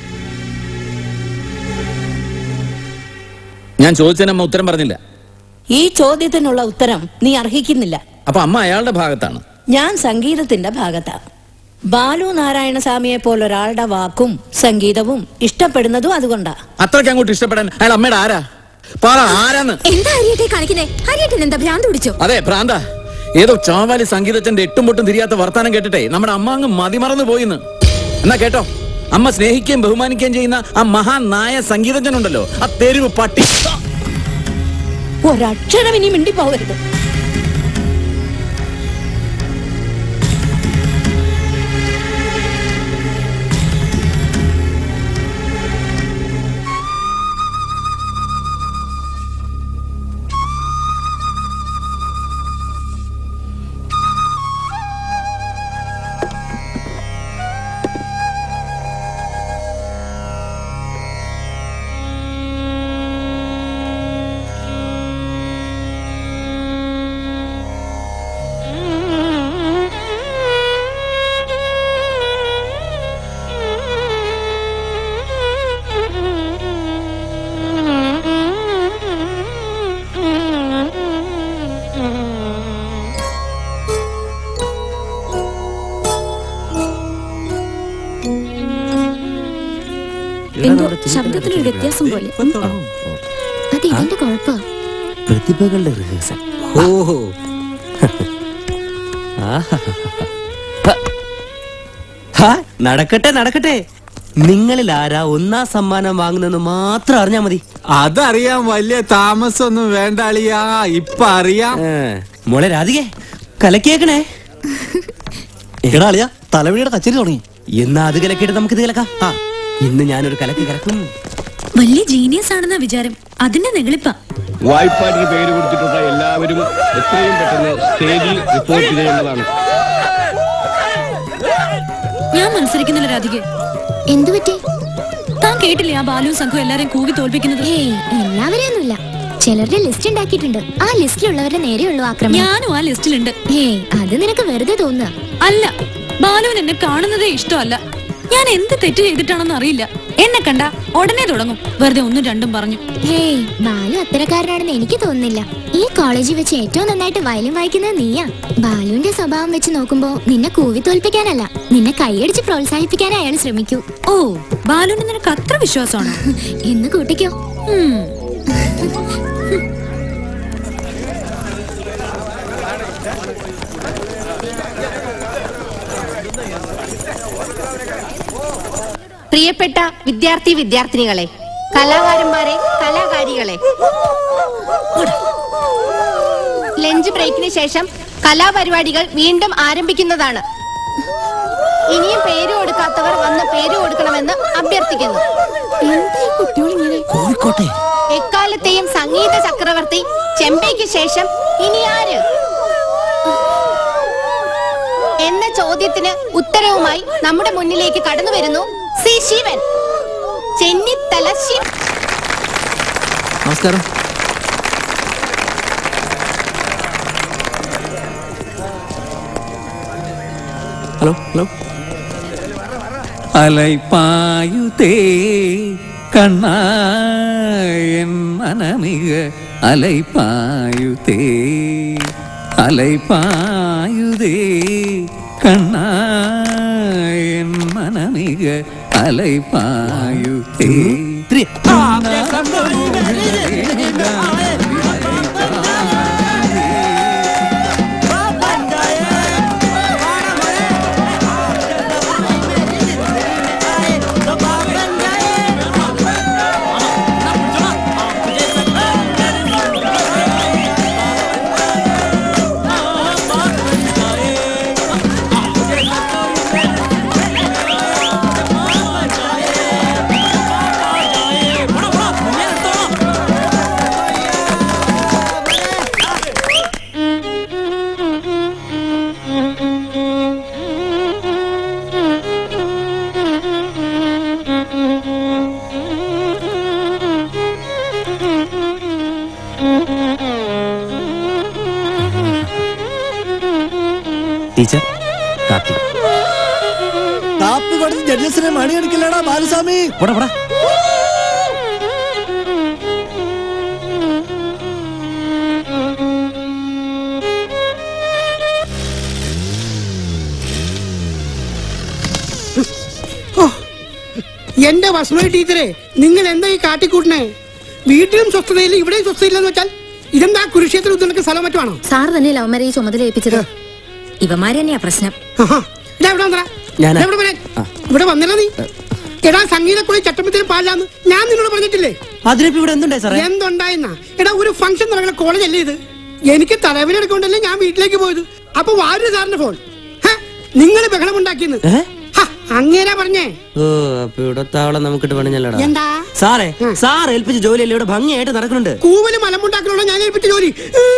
ഞാൻ ചോദിച്ചതിന് അമ്മ ഉത്തരം പറഞ്ഞില്ല ഈ ചോദ്യത്തിനുള്ള ഉത്തരം നീ അർഹിക്കുന്നില്ല അപ്പൊ അമ്മ അയാളുടെ ഭാഗത്താണ് ഞാൻ സംഗീതത്തിന്റെ ഭാഗത്താണ് ബാലു നാരായണ സ്വാമിയെ പോലൊരാളുടെ വാക്കും സംഗീതവും ഇഷ്ടപ്പെടുന്നതും അതുകൊണ്ടാ അത്രയ്ക്ക് അങ്ങോട്ട് ഇഷ്ടപ്പെടാൻ അയാൾ അമ്മയുടെ ആരാ പറ ആരാന്ന് എന്താ ഹരിയേട്ടെ കാണിക്കുന്നേ ഹരിയേട്ടൻ എന്താ ഭ്രാന്ത് പിടിച്ചോ അതെ ഭ്രാന്ത ഏതോ ചാവാലി സംഗീതത്തിന്റെ എട്ടും പൊട്ടും തിരിയാത്ത വർത്താനം കേട്ടിട്ടേ നമ്മുടെ അമ്മ അങ്ങ് മതിമറന്നു പോയിന്ന് എന്നാ കേട്ടോ അമ്മ സ്നേഹിക്കുകയും ബഹുമാനിക്കുകയും ചെയ്യുന്ന ആ മഹാനായ സംഗീതജ്ഞനുണ്ടല്ലോ ആ തെരുവ് പട്ടി ഒരക്ഷരം ഇനി മിണ്ടിപ്പോകരുത് എന്തോ ശബ്ദത്തിനൊരു വ്യത്യാസം പോലെ അത് ഇതിന്റെ കുഴപ്പാ പ്രതിഭകളുടെ റിഹേഴ്സൽ ഓഹോ ഹാ, നടക്കട്ടെ നടക്കട്ടെ നിങ്ങളിൽ ആരാ ഒന്നാം സമ്മാനം വാങ്ങുന്നെന്ന് മാത്രം അറിഞ്ഞാ മതി അതറിയാൻ വലിയ താമസമൊന്നും വേണ്ട അളിയാ ഇപ്പൊ അറിയാം മോളെ രാധികെ കലക്കിയേക്കണേ എടാ അളിയ തലവിളിയുടെ കച്ചേരി തുടങ്ങി എന്നാ അത് കലക്കിയിട്ട് നമുക്ക് ഇത് കലക്കാം ആ ഇന്ന് ഞാനൊരു കലക്ക് കലക്കും വലിയ ജീനിയസ് ആണെന്ന വിചാരം അതിന്റെ നെകളിപ്പ വായ്പാടിക്ക് പേര് കൊടുത്തിട്ടുള്ള എല്ലാവരും എത്രയും പെട്ടെന്ന് സ്റ്റേജിൽ റിപ്പോർട്ട് ചെയ്യേണ്ടതാണ് ഞാൻ മത്സരിക്കുന്നില്ല രാധിക എന്തു പറ്റി താൻ കേട്ടില്ലേ ആ ബാലുവും സംഘവും എല്ലാരെയും കൂവി തോൽപ്പിക്കുന്നത് എല്ലാവരെയൊന്നുമില്ല ചിലരുടെ ലിസ്റ്റ് ഉണ്ടാക്കിയിട്ടുണ്ട് ആ ലിസ്റ്റിലുള്ളവരുടെ നേരെയുള്ളൂ ആക്രമണം ഞാനും ആ ലിസ്റ്റിലുണ്ട് ഏയ് അത് നിനക്ക് വെറുതെ തോന്നുക അല്ല ബാലുവിന് എന്നെ കാണുന്നതേ ഇഷ്ടമല്ല ഞാൻ എന്ത് തെറ്റ് ചെയ്തിട്ടാണെന്ന് അറിയില്ല എന്നെ കണ്ട ഉടനെ തുടങ്ങും വെറുതെ ഒന്നും രണ്ടും പറഞ്ഞു ഹേയ് ബാലു അത്തരക്കാരനാണെന്ന് എനിക്ക് തോന്നുന്നില്ല ഈ കോളേജിൽ വെച്ച് ഏറ്റവും നന്നായിട്ട് വയലിൻ വായിക്കുന്നത് നീയാ ബാലുവിന്റെ സ്വഭാവം വെച്ച് നോക്കുമ്പോ നിന്നെ കൂവി തോൽപ്പിക്കാനല്ല നിന്നെ കൈയടിച്ച് പ്രോത്സാഹിപ്പിക്കാനേ അയാൾ ശ്രമിക്കൂ ഓ ബാലുവിന് നിനക്ക് അത്ര വിശ്വാസമാണോ എന്ന് കൂട്ടിക്കോ പ്രിയപ്പെട്ട വിദ്യാർത്ഥി വിദ്യാർത്ഥിനികളെ കലാകാരന്മാരെ കലാകാരികളെ ലഞ്ച് ബ്രേക്കിന് ശേഷം കലാപരിപാടികൾ വീണ്ടും ആരംഭിക്കുന്നതാണ് ഇനിയും പേര് കൊടുക്കാത്തവർ വന്ന് പേര് കൊടുക്കണമെന്ന് അഭ്യർത്ഥിക്കുന്നു കോഴിക്കോട്ടെ എക്കാലത്തെയും സംഗീത ചക്രവർത്തി ചെമ്പൈക്ക് ശേഷം ഇനി ആര് എന്ന ചോദ്യത്തിന് ഉത്തരവുമായി നമ്മുടെ മുന്നിലേക്ക് കടന്നു വരുന്നു സി ശിവൻ ചെന്നിത്തല ശിവ നമസ്കാരം ഹലോ ഹലോ அலைப்பாயுதே கண்ணாயன் மனமிக அலைப்பாயுதே அலைப்பாயுதே கண்ணாயன் மனமிக அலைப்பாயுதே ടീച്ചർ കാപ്പി കാപ്പി കൊടുത്ത് ജഡ്ജസിനെ മണിയടിക്കില്ലടാ ബാലസ്വാമി പോടാ പോടാ എന്റെ വസുമതി ടീച്ചറെ നിങ്ങൾ എന്താ ഈ കാട്ടിക്കൂട്ടണേ വീട്ടിലും സ്വസ്ഥതയില്ല ഇവിടെയും സ്വസ്ഥതയില്ലെന്ന് വെച്ചാൽ ഇതെന്താ കുരുക്ഷേത്ര യുദ്ധങ്ങൾക്ക് സ്ഥലം മറ്റുമാണോ സാർ തന്നെ ലവ്മാരെ ഈ ചുമതല ഏൽപ്പിച്ചത് ഇവന്മാര് തന്നെയാ പ്രശ്നം ഇതാ ഇവിടെ വന്നെടാ. ഞാനാ. ഇതാ ഇവിടെ വരാൻ. ഇവിടെ വന്നില്ല നീ എടാ സംഗീതക്കുളി ചട്ടമ്പത്തിന് പാടില്ലാന്ന് ഞാൻ നിന്നോട് പറഞ്ഞിട്ടില്ലേ അതിനിപ്പോ ഇവിടെ എന്തുണ്ടായി സാറേ എന്തുണ്ടായെന്നാ എടാ ഒരു ഫംഗ്ഷൻ നടക്കുന്ന കോളേജ് അല്ലേ ഇത് എനിക്ക് തലവേന എടുക്കൊണ്ടല്ലേ ഞാൻ വീട്ടിലേക്ക് പോയത് അപ്പൊ വാരു സാറിന്റെ ഫോൺ നിങ്ങൾ ബഹളം ഉണ്ടാക്കിയെന്ന് ഹ, അങ്ങേരാ പറഞ്ഞേ ഓ അപ്പൊ ഇവിടെ താവളം നമുക്കിട്ട് പണിഞ്ഞല്ലടാ എന്താ സാറേ സാർ ഏൽപ്പിച്ച ജോലിയല്ലേ ഇവിടെ ഭംഗിയായിട്ട് നടക്കുന്നുണ്ട് കൂവല് മലമുണ്ടാക്കണോടെ ഞാൻ ഏൽപ്പിച്ച ജോലി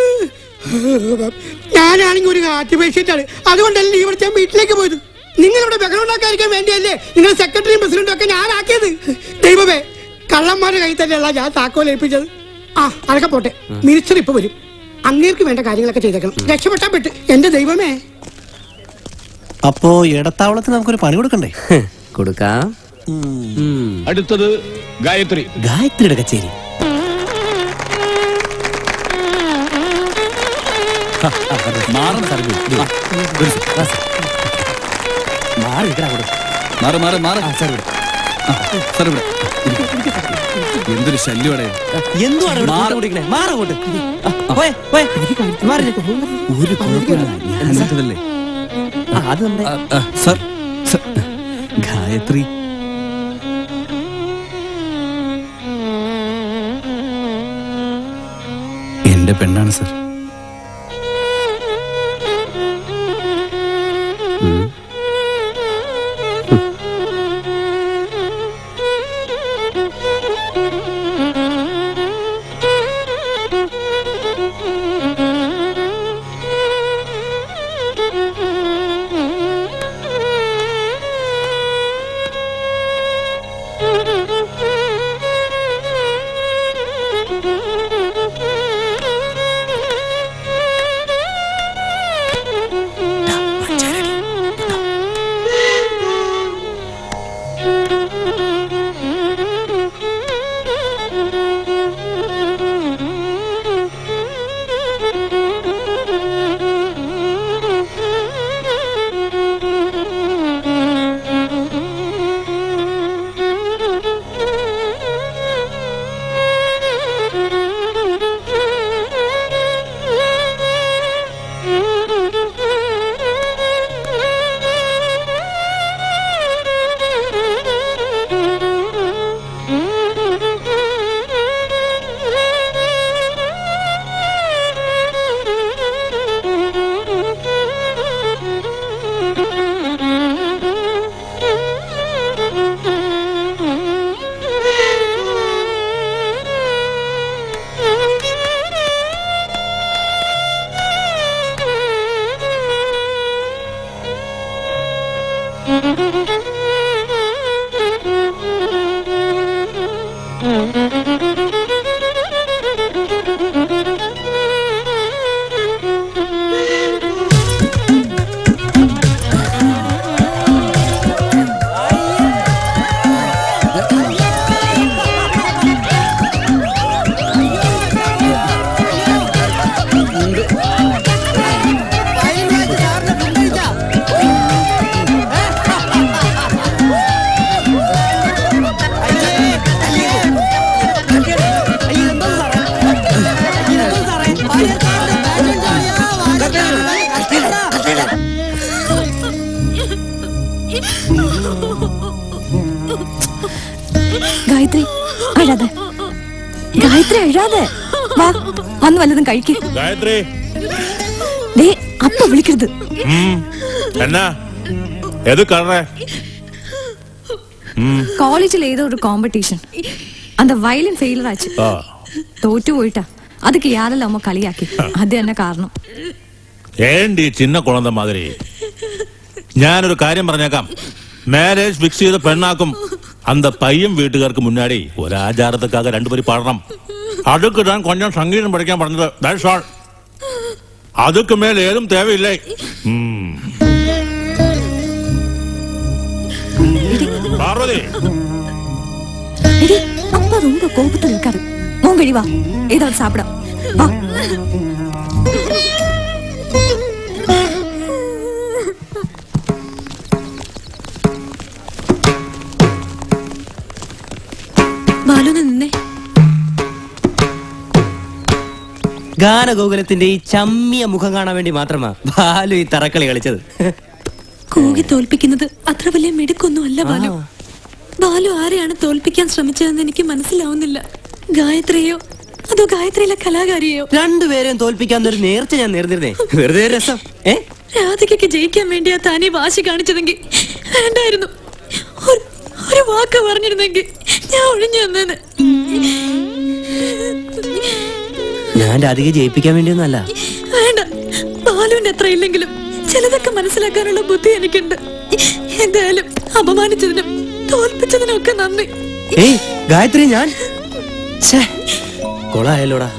ഞാനാണെങ്കിൽ ഒരു ഹാർട്ട് പേഷ്യന്റ് ആണ് അതുകൊണ്ടല്ലേ ലീവ് എടുത്ത് ഞാൻ വീട്ടിലേക്ക് പോയത് നിങ്ങൾ ഇവിടെ ബഹളം ഉണ്ടാക്കാതിരിക്കാൻ വേണ്ടിയല്ലേ നിങ്ങൾ സെക്രട്ടറിയും പ്രസിഡന്റും ഒക്കെ ഞാനാക്കിയത് ദൈവമേ കള്ളന്മാരുടെ കൈ തന്നെയല്ല ഞാൻ താക്കോൽ ഏൽപ്പിച്ചത് ആ അതൊക്കെ പോട്ടെ മിനിസ്റ്റർ ഇപ്പൊ വരും അങ്ങേർക്ക് വേണ്ട കാര്യങ്ങളൊക്കെ ചെയ്തേക്കണം രക്ഷപ്പെട്ടാൻ പെട്ട് എന്റെ ദൈവമേ അപ്പോ ഇടത്താവളത്തിന് നമുക്കൊരു പണി കൊടുക്കണ്ടേ കൊടുക്കാം അടുത്തത് ഗായത്രി ഗായത്രിയുടെ കച്ചേരി മാറും സാർ മാറി നിൽക്കടാ അവിടെ. മാറി മാറി മാറി സാർ ഇവിടെ. സാർ ഇവിടെ എന്തൊരു ശല്യോടെ എന്തുവാണ് ഇവിടെ കൂട്ടം കൂടിക്കണേ? മാറ് അങ്ങോട്ട്. ആ, പോയെ, പോയെ. മാറി നിൽക്ക്. ഒരു കുഴപ്പമില്ല ഞാൻ ഇതല്ലേ ആ, അത് നമ്മുടെ സാർ സാർ, ഗായത്രി എന്റെ പെണ്ണാണ് സാർ ഗായത്രി എഴുതാതെ വാ വന്ന് വല്ലതും കഴിക്ക് ഗായത്രി ദേ അപ്പ വിളിക്കരുത് ம், என்ன எது கர்ற ம், காலேஜ்ல ஏதோ ஒரு காம்படிஷன் அந்த வயலின் ஃபெயிலர் ஆச்சு ஆ. தோற்று போயிட்டா அதுக்கு யாரெல்லாம் அம்மா களியாக்கி அது என்ன காரணம் ഏണ്ടി ചിന്ന കുളന്ത മാതിരി ഞാനൊരു കാര്യം പറഞ്ഞേക്കാം മാരേജ് ഫിക്സ് ചെയ്ത പെണ്ണാക്കും அந்த பையன் வீட்டுக்காருக்கு முன்னாடி ஒரு ஆச்சாரத்துக்காக ரெண்டு பேரும் பாடணும் அதுக்கு தான் கொஞ்சம் சங்கீதம் படிക്കാൻ പറഞ്ഞത് That's all. அதுக்கு மேல் ஏதும் தேவையில்லை ம். பார்வதி எடி, அப்பா ரொம்ப கோபத்துல இருக்காரு உன் வெளி வா ஏதாவது சாப்பிட வா ബാലുന്ന് നിന്നേ ഗാനഗോകുലത്തിന്റെ ഈ ചമ്മിയ മുഖം കാണാൻ വേണ്ടി മാത്രമാ ബാലു ഈ തറക്കളി കളിച്ചത് കൂകി തോൽപ്പിക്കുന്നത് അത്ര വലിയ മിടുക്കൊന്നും അല്ല ബാലു ബാലു ആരെയാണ് തോൽപ്പിക്കാൻ ശ്രമിച്ചതെന്ന് എനിക്ക് മനസ്സിലാവുന്നില്ല ഗായത്രിയോ അതോ ഗായത്രിയിലെ കലാകാരിയോ രണ്ടുപേരെയും തോൽപ്പിക്കാൻ ഒരു നേർച്ച ഞാൻ നേർന്നിരുന്നേ വെറുതെ രസം ഏ രാധികയ്ക്ക് ജയിക്കാൻ വേണ്ടിയാ താനേ വാശി കാണിച്ചതെങ്കിൽ വേണ്ടായിരുന്നു ഒരു- ഒരു വാക്ക് പറഞ്ഞിരുന്നെങ്കിൽ ഞാൻ ഒഴിഞ്ഞു തന്നേന് ഞാൻ രാധികയെ ജയിപ്പിക്കാൻ വേണ്ടിയൊന്നല്ല വേണ്ട ബാലുവിന്റെ അത്ര ഇല്ലെങ്കിലും ചിലതൊക്കെ മനസ്സിലാക്കാനുള്ള ബുദ്ധി എനിക്കുണ്ട് എന്തായാലും അപമാനിച്ചതിനും തോൽപ്പിച്ചതിനും ഒക്കെ നന്ദി ഏയ് ഗായത്രി ഞാൻ ഛേ, കൊളായല്ലോടാ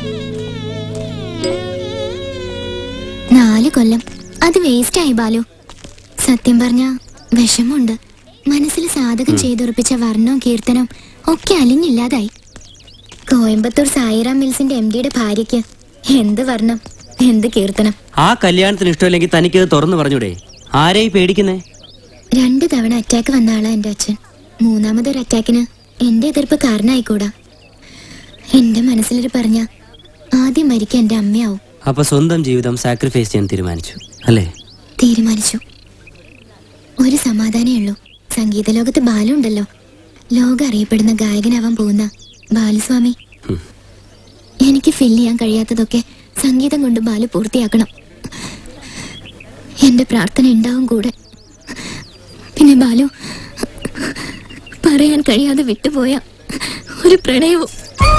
നാല് കൊല്ലം അത് വേസ്റ്റ് ആയി ബാലു സത്യം പറഞ്ഞ വിഷമുണ്ട് മനസ്സിൽ സാധകം ചെയ്തുറപ്പിച്ച വർണ്ണവും കീർത്തനവും ഒക്കെ അലിഞ്ഞില്ലാതായി കോയമ്പത്തൂർ സായിറാം മിൽസിന്റെ എം ഡിയുടെ ഭാര്യയ്ക്ക് എന്ത് വർണ്ണം എന്ത് കീർത്തനം ആ കല്യാണത്തിന് ഇഷ്ടമില്ലെങ്കിൽ തനിക്കത് തുറന്നു പറഞ്ഞൂടെ ആരെയും പേടിക്കുന്നേ രണ്ടു തവണ അറ്റാക്ക് വന്ന ആളാ എന്റെ അച്ഛൻ മൂന്നാമതൊരു അറ്റാക്കിന് എന്റെ എതിർപ്പ് കാരണമായിക്കൂടാ എന്റെ മനസ്സിലൊരു പറഞ്ഞ ആദ്യം മരിക്കാൻ എന്റെ അമ്മയാവും അപ്പൊ സ്വന്തം ജീവിതം സാക്രിഫൈസ് ചെയ്യാൻ തീരുമാനിച്ചു അല്ലേ തീരുമാനിച്ചു ഒരു സമാധാനമേ ഉള്ളൂ സംഗീത ലോകത്ത് ബാലു ഉണ്ടല്ലോ ലോകം അറിയപ്പെടുന്ന ഗായകനാവാൻ പോകുന്ന ബാലുസ്വാമി എനിക്ക് ഫിൽ ചെയ്യാൻ കഴിയാത്തതൊക്കെ സംഗീതം കൊണ്ട് ബാലു പൂർത്തിയാക്കണം എന്റെ പ്രാർത്ഥന ഉണ്ടാവും കൂടെ പിന്നെ ബാലു പറയാൻ കഴിയാതെ വിട്ടുപോയ ഒരു പ്രണയവും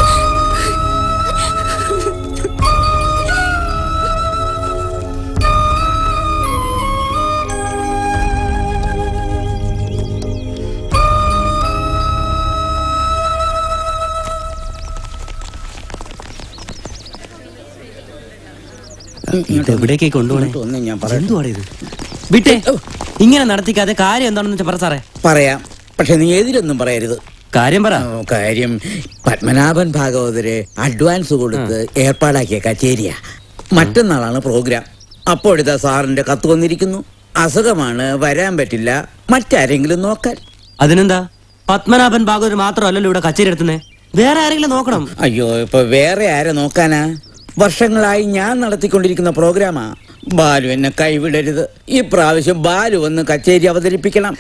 ഇത് എവിടേക്ക് കൊണ്ടുപോണേ ഞാൻ എന്തുവാണ് ഇത് വിട്ടേ ഇങ്ങനെ നടത്തിക്കാതെ കാര്യം എന്താണെന്ന് വെച്ചാ പറ സാറേ പറയാം പക്ഷെ നീ എതിരൊന്നും പറയരുത് കാര്യം പറ ഓ, കാര്യം പത്മനാഭൻ ഭാഗവതര് അഡ്വാൻസ് കൊടുത്ത് ഏർപ്പാടാക്കിയ കച്ചേരിയാ മറ്റന്നാളാണ് പ്രോഗ്രാം അപ്പോഴിതാ സാറിന്റെ കത്ത് വന്നിരിക്കുന്നു അസുഖമാണ് വരാൻ പറ്റില്ല മറ്റാരെങ്കിലും നോക്കാൻ അതിനെന്താ പത്മനാഭൻ ഭാഗവതർ മാത്രമല്ലല്ലോ ഇവിടെ കച്ചേരി എടുത്തുന്നേ വേറെ ആരെങ്കിലും നോക്കണം അയ്യോ ഇപ്പൊ വേറെ ആരെ നോക്കാനാ വർഷങ്ങളായി ഞാൻ നടത്തിക്കൊണ്ടിരിക്കുന്ന പ്രോഗ്രാമാ ബാലു എന്നെ കൈവിടരുത് ഈ പ്രാവശ്യം ബാലു വന്ന് കച്ചേരി അവതരിപ്പിക്കണം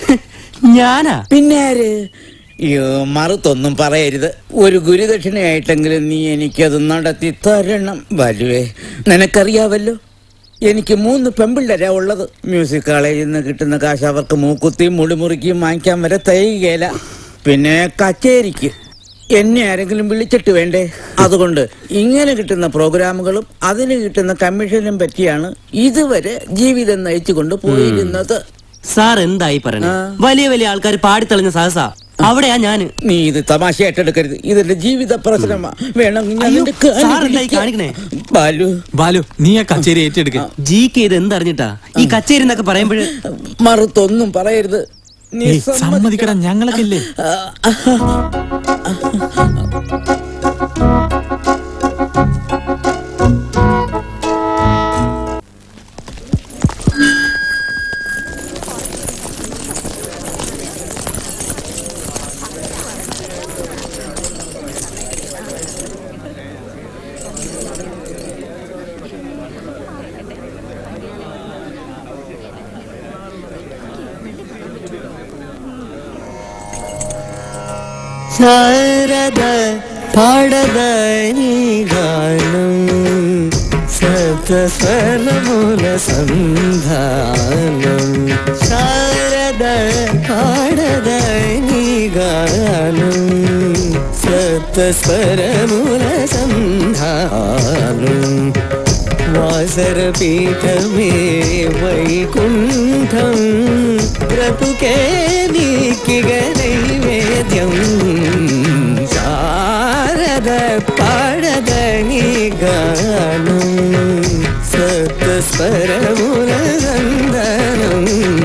ഞാനാ പിന്നെ ആര് അയ്യോ മറുത്തൊന്നും പറയരുത് ഒരു ഗുരുദക്ഷിണയായിട്ടെങ്കിലും നീ എനിക്കത് നടത്തി തരണം ബാലുവേ നിനക്കറിയാവല്ലോ എനിക്ക് മൂന്ന് പെമ്പിള്ളരാ ഉള്ളത് മ്യൂസിക് കോളേജിൽ നിന്ന് കിട്ടുന്ന കാശ് അവർക്ക് മൂക്കുത്തിയും മുടിമുറിക്കും വാങ്ങിക്കാൻ വരെ തയ്യുകയില്ല പിന്നെ കച്ചേരിക്ക് എന്നെ ആരെങ്കിലും വിളിച്ചിട്ട് വേണ്ടേ അതുകൊണ്ട് ഇങ്ങനെ കിട്ടുന്ന പ്രോഗ്രാമുകളും അതിന് കിട്ടുന്ന കമ്മീഷനും പറ്റിയാണ് ഇതുവരെ ജീവിതം നയിച്ചുകൊണ്ട് പോയിരുന്നത് സാർ എന്തായി പറയണേ വലിയ വലിയ ആൾക്കാർ പാടിത്തളഞ്ഞ സഹസ അവിടെയാ ഞാന് നീ ഇത് തമാശയായിട്ട് എടുക്കരുത് ഇതെന്റെ ജീവിത പ്രശ്നമാ വേണമെങ്കിൽ ഞാൻ അയ്യോ, നിന്റെ കാല് സാർ എന്തായി പിടിക്കാം. കാണിക്കണേ ബാലു ബാലു നീ ആ കച്ചേരി ഏറ്റെടുക്ക ജിക്ക് ഇത് എന്തറിഞ്ഞിട്ടാ ഈ കച്ചേരി എന്നൊക്കെ പറയുമ്പോഴ് മറുത്തൊന്നും പറയരുത് നീ സമ്മതിക്കടാ ഞങ്ങളൊക്കെ ഇല്ലേ ശാരദ പാടതനി ഗാനം സപ്തസ്വരമൂല സന്ധാനം ശാരദ പാടതനി ഗാനം സപ്തസ്വരമൂല സന്ധാനം വാസരപീഠമേ വൈകുണ്ഠം ബ്രതുകേ നീക്കിക നൈവേദ്യം ശാരദ പാടത നീ ഗാനം സപ്തസ്വരമുല നന്ദനം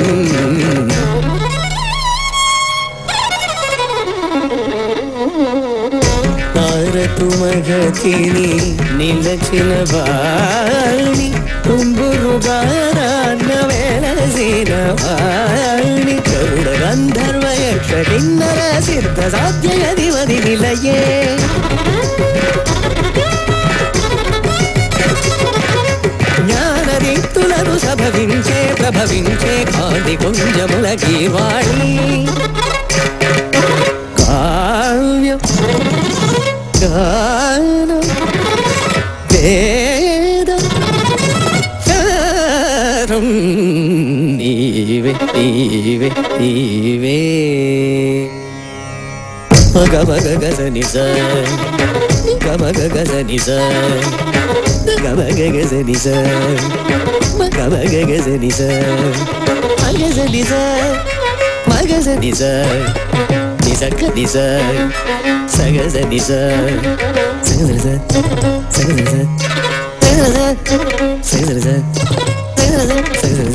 తారకుమగతిని నిలచిన వాణి కుంభురుగారాన్న వెలసిన వాణి గరుడ గంధర్వ యక్ష కిన్నర సిద్ధ సాధ్యగదివది నిలయే జ్ఞానదీప్తులను సభవించే ప్రభవించే కాంతి కుంజముల గీవాణి కావ్యం గానం వేదం శారం నీవే నీవే నీవే మగ మగ గజ నిజ గ మగ గజ నిజ గ మగ గజ నిజ మగ మగ గజ నిజ మగజ నిజ మగజ నిజ నిజ గ నిజ సగజ నిజ సగజ నిజ సగజ నిజ సగజ నిజ సగజ నిజ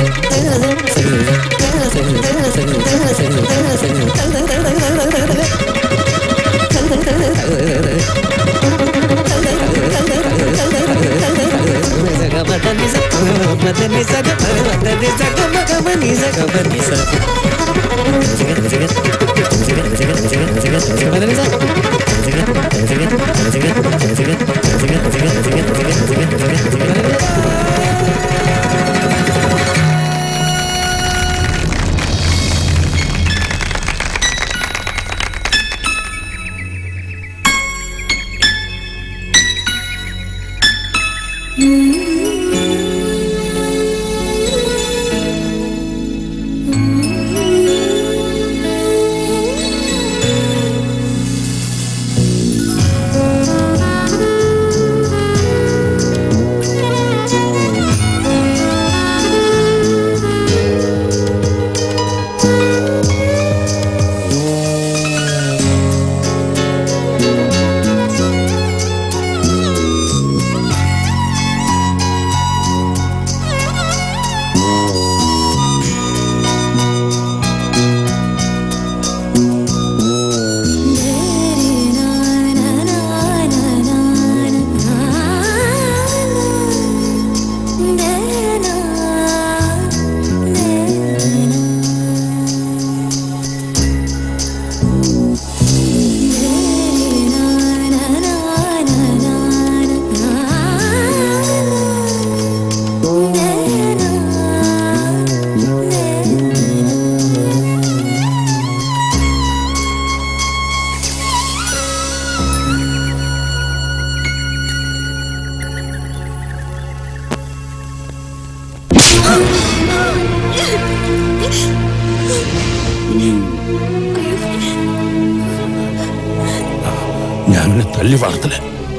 ഞാൻ നിന്നെ തല്ലി വളർത്തല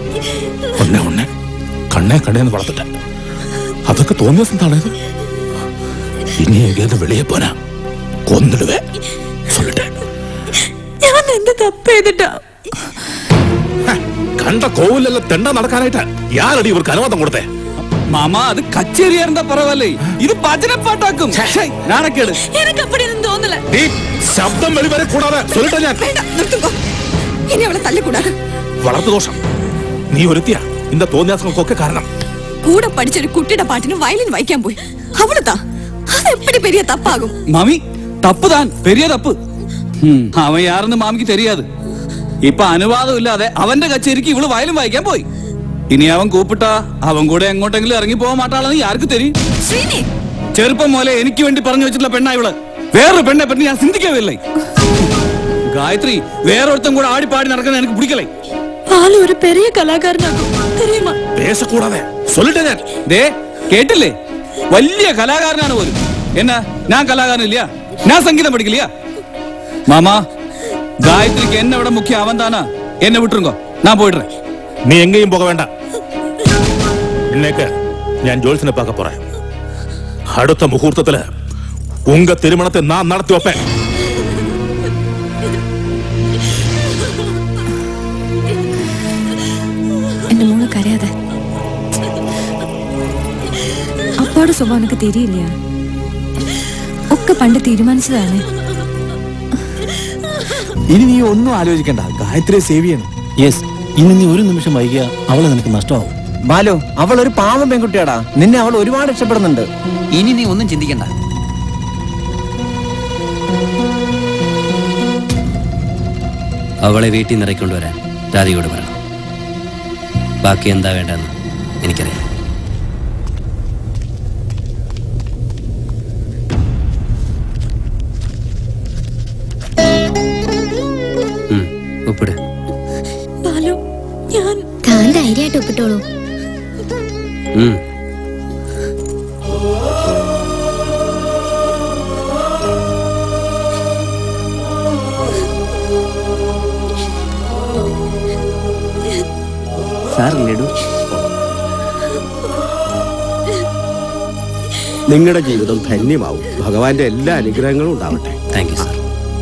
ഒന്നെ ഒന്നെ കണ്ണേ കണ്ണേന്ന് വളർത്തട്ടെ അതൊക്കെ തോന്നിയ എന്താണത് ഇനി എങ്ങനെ വെളിയെ പോനാ കൊന്നിടുവേ சொல்லிட்டே ഞാൻ എന്ത് തപ്പ് ചെയ്തിട്ടാ കണ്ട കോവിലെല്ലാം തെണ്ട നടക്കാനായിട്ട് യാരടി ഇവർക്ക് അനുവാദം കൊടുത്തേ മാമ അത് കച്ചേരിയായിരുന്ന പറവല്ലേ ഇത് ഭജനപ്പാട്ടാക്കും ഛേ, നാണക്കേട് എനിക്ക് അപ്പടിയൊന്നും തോന്നല നീ ശബ്ദം വെളിവരെ കൂടാതെ சொல்லிட்டே ഞാൻ വേണ്ട നിർത്തുകോ ഇനി അവളെ തല്ലിക്കൂടാ വളർത്തു ദോഷം നീ ഒരുത്തിയ இந்த തോന്നിയാസങ്ങൾക്കൊക്കെ കാരണം കൂടെ പഠിച്ചൊരു കുട്ടിയുടെ പാട്ടിന് വയലിൻ വായിക്കാൻ പോയി അവളെത്താ അത് എപ്പടി പെരിയ തപ്പാകും மாமி தப்பு தான் பெரிய தப்பு ம், அவன் யாருன்னு மாமிக்கு தெரியாது ഇപ്പൊ അനുവാദം ഇല്ലാതെ അവന്റെ കച്ചേരിക്ക് ഇവള് വയലും വായിക്കാൻ പോയി ഇനി അവൻ കൂപ്പിട്ടാ അവൻ കൂടെ എങ്ങോട്ടെങ്കിലും ഇറങ്ങി പോകാൻ മാട്ടാളെന്ന് ആർക്ക് തരും ശ്രീനി ചെറുപ്പം പോലെ എനിക്ക് വേണ്ടി പറഞ്ഞു വെച്ചിട്ടുള്ള പെണ്ണാ ഇവള് വേറൊരു പെണ്ണെ പറ്റി ഞാൻ ചിന്തിക്കവില്ലേ ഗായത്രി വേറൊരുത്തം കൂടെ ആടിപ്പാടി നടക്കുന്ന എനിക്ക് പിടിക്കലേ பாலு ஒரு பெரிய கலாகாரனாகும் தெரியுமா പേശക്കൂടാതെ സൊല്ലിട്ടെ ഞാൻ ദേ കേട്ടില്ലേ വലിയ കലാകാരനാണ് പോലും എന്നാ ഞാൻ കലാകാരനില്ല ഞാൻ സംഗീതം പഠിക്കില്ല മാമാ ഗായത്രിക്ക് എന്നെ ഇവിടെ മുഖ്യ അവൻ താനാ എന്നെ വിട്ടുരുങ്കോ ഞാൻ പോയിട്ടേ நீ எங்கேயும் போக வேண்டாம் இன்னைக்கு ഞാൻ ജോത്സിനെ பார்க்க போறேன் அடுத்த முகூர்த்தத்துல உங்க திருமணத்தை நான் நடத்தி வைப்பேன் എന്റെ മോള് കരയാതെ അപ്പാടെ സ്വഭാവം എനിക്ക് തിരിയില്ല ഒക്കെ പണ്ട് തീരുമാനിച്ചതാണ് ഇനി നീ ഒന്നും ആലോചിക്കണ്ട ഗായത്രിയെ സേവ് ചെയ്യണം യെസ് ഇനി നീ ഒരു നിമിഷം വൈകിയ അവളെ നിനക്ക് നഷ്ടമാവും ബാലു അവൾ ഒരു പാവം പെൺകുട്ടിയാടാ നിന്നെ അവൾ ഒരുപാട് ഇഷ്ടപ്പെടുന്നുണ്ട് ഇനി നീ ഒന്നും ചിന്തിക്കണ്ട അവളെ വീട്ടിൽ നിന്ന് ഇറക്കൊണ്ടുവരാൻ രാധികയോട് പറയണം ബാക്കി എന്താ വേണ്ടെന്ന് എനിക്കറിയാം ഉം, ഒപ്പിട് ബാലു ഞാൻ താൻ ധൈര്യമായിട്ട് ഒപ്പിട്ടോളൂ ഉം. സാർ ലഡു നിങ്ങളുടെ ജീവിതം ധന്യമാവും ഭഗവാന്റെ എല്ലാ അനുഗ്രഹങ്ങളും ഉണ്ടാവട്ടെ താങ്ക് യു സാർ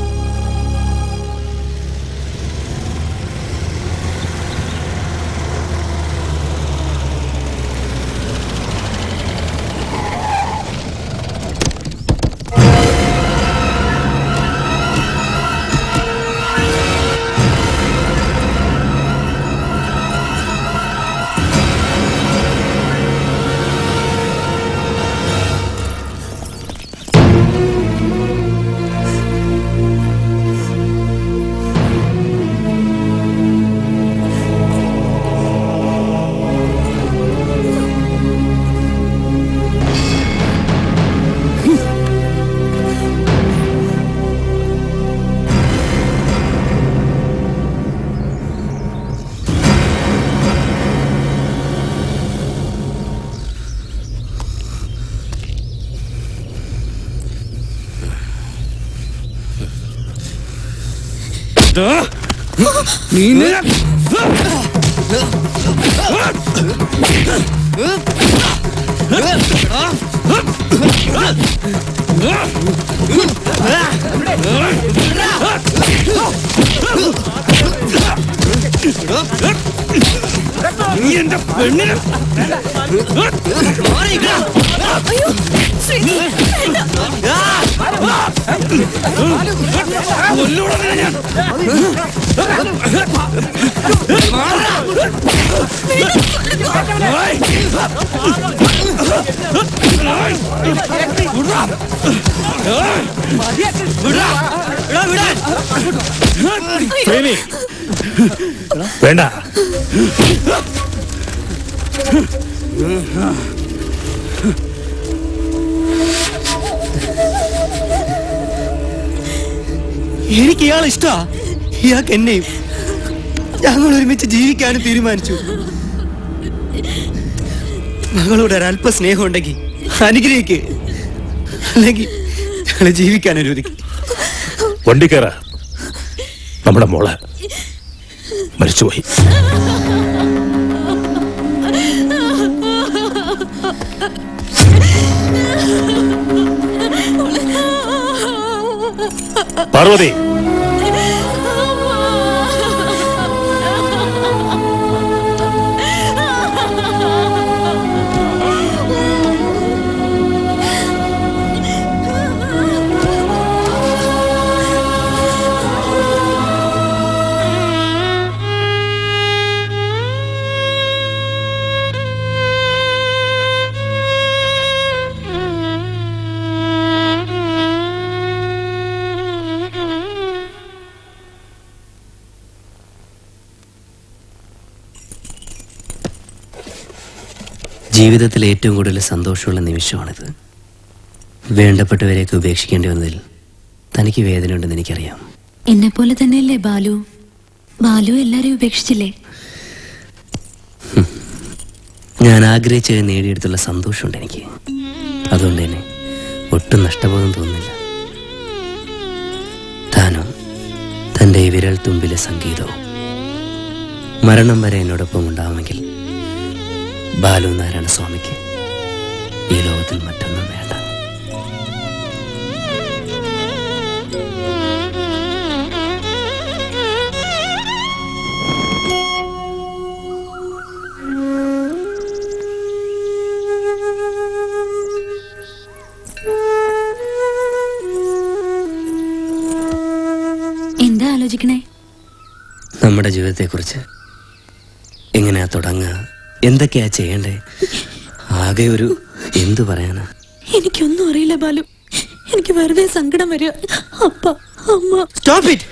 നീ എന്റെ പെണ്ണിനെ പ്രേമി വേണ്ട എനിക്ക് ഇയാൾ ഇഷ്ടാ ഇയാൾക്ക് എന്നെയും ഞങ്ങൾ ഒരുമിച്ച് ജീവിക്കാനും തീരുമാനിച്ചു മകളോട് ഒരല്പ സ്നേഹം ഉണ്ടെങ്കിൽ അനുഗ്രഹിക്ക് അല്ലെങ്കിൽ ഞങ്ങളെ ജീവിക്കാൻ അനുവദിക്കും വണ്ടി കയറ നമ്മുടെ മോള് മരിച്ചുപോയി പാർവതി ജീവിതത്തിൽ ഏറ്റവും കൂടുതൽ സന്തോഷമുള്ള നിമിഷമാണിത് വേണ്ടപ്പെട്ടവരെയൊക്കെ ഉപേക്ഷിക്കേണ്ടി വന്നതിൽ തനിക്ക് വേദനയുണ്ടെന്ന് എനിക്കറിയാം എന്നെ പോലെ തന്നെയല്ലേ ബാലു ബാലു എല്ലാരെയും ഉപേക്ഷിച്ചില്ലേ ഞാൻ ആഗ്രഹിച്ചത് നേടിയെടുത്തുള്ള സന്തോഷമുണ്ട് എനിക്ക് അതുകൊണ്ട് തന്നെ ഒട്ടും നഷ്ടബോധം തോന്നുന്നില്ല താനും തൻ്റെ ഈ വിരൽ തുമ്പിലെ സംഗീതവും മരണം വരെ എന്നോടൊപ്പം ഉണ്ടാവുമെങ്കിൽ ബാലു നാരായണ സ്വാമിക്ക് ഈ ലോകത്തിൽ മറ്റൊന്നും വേണ്ട എന്താ ആലോചിക്കണേ നമ്മുടെ ജീവിതത്തെക്കുറിച്ച് എങ്ങനെയാ തുടങ്ങുക എന്തൊക്കെയാ ചെയ്യണ്ടേ ആകെ ഒരു എന്തു പറയാനാ എനിക്കൊന്നും അറിയില്ല ബാലു എനിക്ക് വെറുതെ സങ്കടം വരിക അപ്പ അമ്മ സ്റ്റോപ്പ് ഇറ്റ്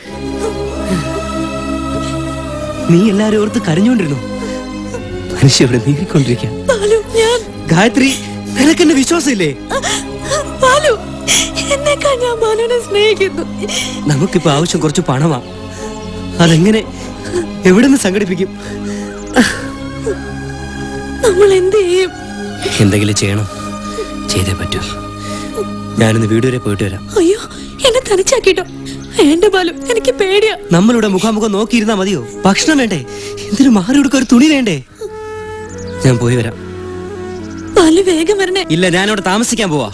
നീ എല്ലാരും ഓർത്ത് കരഞ്ഞുകൊണ്ടിരുന്നു മനുഷ്യ ഇവിടെ നീങ്ങിക്കൊണ്ടിരിക്കുക ബാലു ഞാൻ ഗായത്രി നിനക്ക് എന്നെ വിശ്വാസമില്ലേ ബാലു എന്നേക്കാൾ ഞാൻ ബാലുവിനെ സ്നേഹിക്കുന്നു നമുക്കിപ്പോ ആവശ്യം കുറച്ച് പണമാ അതെങ്ങനെ എവിടെ നിന്ന് സംഘടിപ്പിക്കും നമ്മൾ എന്ത് ചെയ്യും എന്തെങ്കിലും ചെയ്യണം ചെയ്തേ പറ്റൂ ഞാനൊന്ന് വീട് വരെ പോയിട്ട് വരാം അയ്യോ എന്നെ തനിച്ചാക്കിട്ടോ എന്റെ ബാലു എനിക്ക് പേടിയാ നമ്മളിവിടെ മുഖാമുഖം നോക്കിയിരുന്നാ മതിയോ ഭക്ഷണം വേണ്ടേ എന്തിനു മാറി കൊടുക്കാൻ ഒരു തുണി വേണ്ടേ ഞാൻ പോയി വരാം ബാലു വേഗം വരണേ ഇല്ല ഞാനവിടെ താമസിക്കാൻ പോവാ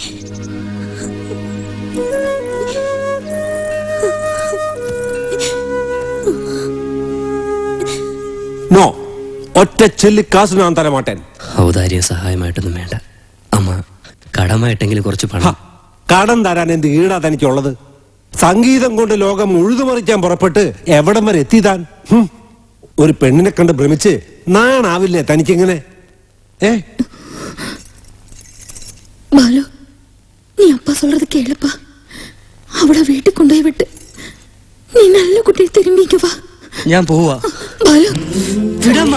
നോ ഒറ്റ ചെല്ലിക്കാശ് ഞാൻ തരമാട്ടേൻ ഔദാര്യ സഹായമായിട്ടൊന്നും വേണ്ട അമ്മ കടമായിട്ടെങ്കിലും കുറച്ച് പണം കടം തരാൻ എന്ത് ഈടാ തനിക്കുള്ളത് സംഗീതം കൊണ്ട് ലോകം ഉഴുതുമറിക്കാൻ പുറപ്പെട്ട് എവിടം വരെ എത്തിയതാൻ ഹും. ഒരു പെണ്ണിനെ കണ്ട് ഭ്രമിച്ച് നാണാവില്ലേ തനിക്കിങ്ങനെ ഏ பாலு நீ அப்பா சொல்றது கேளுப்பா அவளை வீட்டுக்கு கொண்டு போய் விட்டு நீ நல்ல குட்டியை திரும்பிக்க வா ഞാൻ പോവാ பாலு വിടമ്മ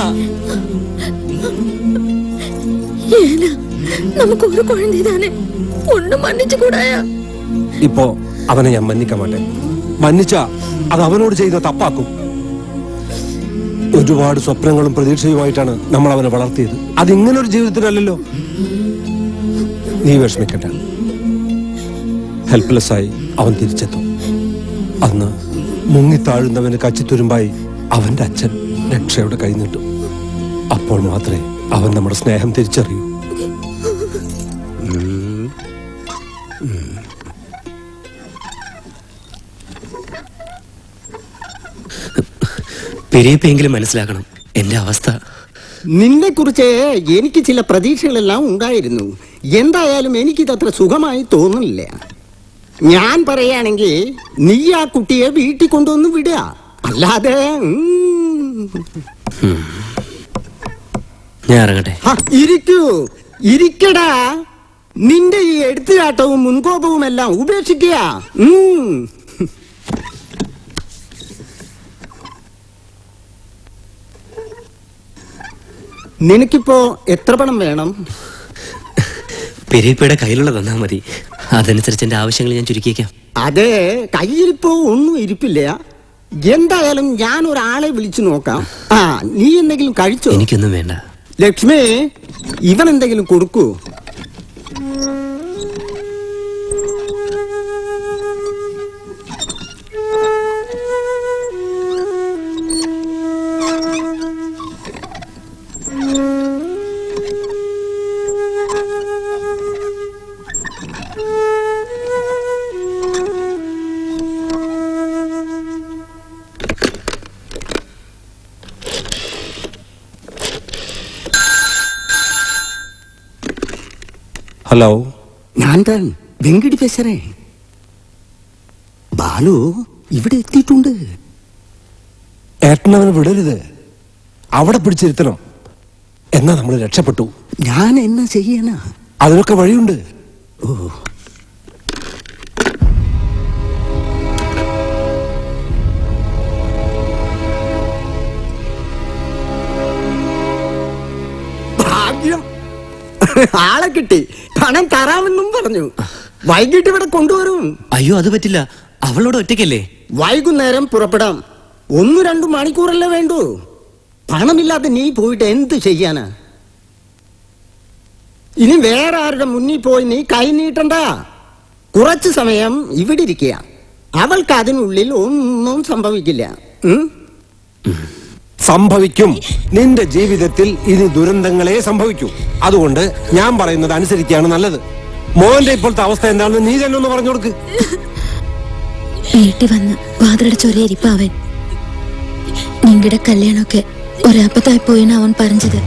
ஏனா நமக்கு ஒரு குழந்தை தானே ஒண்ணு மன்னிச்சு கூடாயா ഇപ്പോ അവനെ ഞാൻ മന്നിക്കാൻ മാട്ടെ മന്നിച്ച അത് അവനോട് ചെയ്യുന്ന തപ്പാക്കും ഒരുപാട് സ്വപ്നങ്ങളും പ്രതീക്ഷയുമായിട്ടാണ് നമ്മൾ അവനെ വളർത്തിയത് അത് ഇങ്ങനൊരു ജീവിതത്തിനല്ലല്ലോ നീ വിഷമിക്കണ്ട ഹെൽപ്ലെസ് ആയി അവൻ തിരിച്ചെത്തും അന്ന് മുങ്ങിത്താഴുന്നവന് കച്ചിത്തുരുമ്പായി അവന്റെ അച്ഛൻ രക്ഷയുടെ കൈ നീട്ടും അപ്പോൾ മാത്രമേ അവൻ നമ്മുടെ സ്നേഹം തിരിച്ചറിയൂ പെരിയപ്പെങ്കിലും മനസ്സിലാക്കണം എന്റെ അവസ്ഥ നിന്നെ കുറിച്ച് എനിക്ക് ചില പ്രതീക്ഷകളെല്ലാം ഉണ്ടായിരുന്നു എന്തായാലും എനിക്കിതത്ര സുഖമായി തോന്നുന്നില്ല ഞാൻ പറയുകയാണെങ്കിൽ നീ ആ കുട്ടിയെ വീട്ടിൽ കൊണ്ടുവന്ന് വിടുക അല്ലാതെ ഉം. ഞാൻ ഇറങ്ങട്ടെ ഹ, ഇരിക്കൂ ഇരിക്കടാ നിന്റെ ഈ എടുത്തുചാട്ടവും മുൻകോപവും എല്ലാം ഉപേക്ഷിക്കുക ഉം. നിനക്കിപ്പോ എത്ര പണം വേണം പെരിയപ്പയുടെ കയ്യിലുള്ള തന്നാ മതി അതനുസരിച്ച് എന്റെ ആവശ്യങ്ങൾ ഞാൻ ചുരുക്കിയേക്കാം അതെ കയ്യിലിപ്പോ ഒന്നും ഇരിപ്പില്ല എന്തായാലും ഞാൻ ഒരാളെ വിളിച്ചു നോക്കാം ആ നീ എന്തെങ്കിലും കഴിച്ചോ എനിക്കൊന്നും വേണ്ട ലക്ഷ്മി ഇവൻ എന്തെങ്കിലും കൊടുക്കൂ ഹലോ ഞാൻ താൻ വെങ്കിടി പേശറേ ബാലു ഇവിടെ എത്തിയിട്ടുണ്ട് ഏട്ടനവനെ വിടരുത് അവിടെ പിടിച്ചിരുത്തണം എന്നാ നമ്മൾ രക്ഷപ്പെട്ടു ഞാൻ എന്നാ ചെയ്യാനാ അതിനൊക്കെ വഴിയുണ്ട് ഓ ഭാഗ്യം ആളെ കിട്ടി പണം തരാമെന്നും പറഞ്ഞു വൈകിട്ട് ഇവിടെ കൊണ്ടുവരും അയ്യോ അത് പറ്റില്ല അവളോട് ഒറ്റയ്ക്കല്ലേ വൈകുന്നേരം പുറപ്പെടാം ഒന്നു രണ്ടു മണിക്കൂറല്ലേ വേണ്ടൂ പണമില്ലാതെ നീ പോയിട്ട് എന്ത് ചെയ്യാനാ ഇനി വേറെ ആരുടെ മുന്നിൽ പോയി നീ കൈ നീട്ടണ്ട കുറച്ചു സമയം ഇവിടെ ഇരിക്കുക അവൾക്ക് അതിനുള്ളിൽ ഒന്നും സംഭവിക്കില്ല ഉം? സംഭവിക്കും നിന്റെ ജീവിതത്തിൽ ഇനി ദുരന്തങ്ങളെ സംഭവിക്കൂ അതുകൊണ്ട് ഞാൻ പറയുന്നത് അനുസരിക്കുകയാണ് നല്ലത് മോന്റെ ഇപ്പോഴത്തെ അവസ്ഥ എന്താണെന്ന് നീ തന്നെ ഒന്ന് പറഞ്ഞു കൊടുക്ക് വീട്ടിൽ വന്ന് വാതിലടച്ച് ഒരേ ഇരിപ്പാവൻ നിങ്ങളുടെ കല്യാണമൊക്കെ ഒരപ്പത്തായി പോയിന്ന് അവൻ പറഞ്ഞത്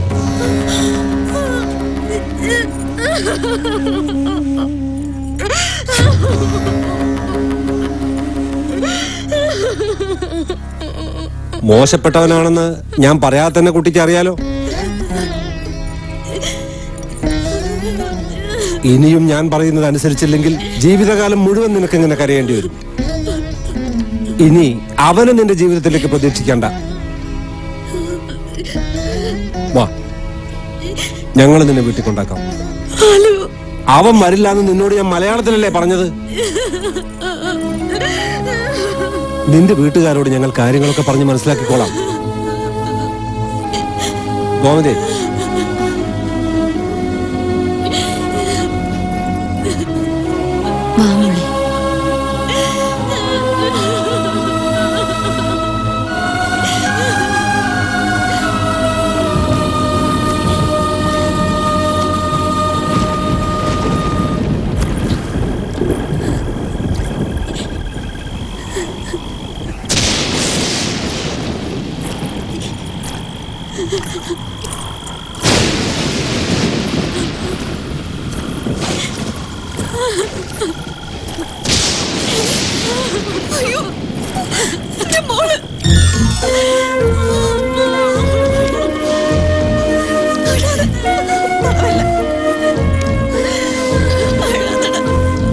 മോശപ്പെട്ടവനാണെന്ന് ഞാൻ പറയാതെ തന്നെ കുട്ടിക്ക് അറിയാലോ ഇനിയും ഞാൻ പറയുന്നത് അനുസരിച്ചില്ലെങ്കിൽ ജീവിതകാലം മുഴുവൻ നിനക്ക് ഇങ്ങനെ കരയേണ്ടി വരും ഇനി അവനെ നിന്റെ ജീവിതത്തിലേക്ക് പ്രതീക്ഷിക്കണ്ട വാ ഞങ്ങൾ നിന്നെ വീട്ടിൽ കൊണ്ടാക്കാം അവൻ വരില്ല എന്ന് നിന്നോട് ഞാൻ മലയാളത്തിലല്ലേ പറഞ്ഞത് നിന്റെ വീട്ടുകാരോട് ഞങ്ങൾ കാര്യങ്ങളൊക്കെ പറഞ്ഞ് മനസ്സിലാക്കിക്കോളാം ഗോമതി വാ മോളെ അയ്യോ എന്റെ മോള് അഴാതെ. അല്ല. അഴാതെടാ.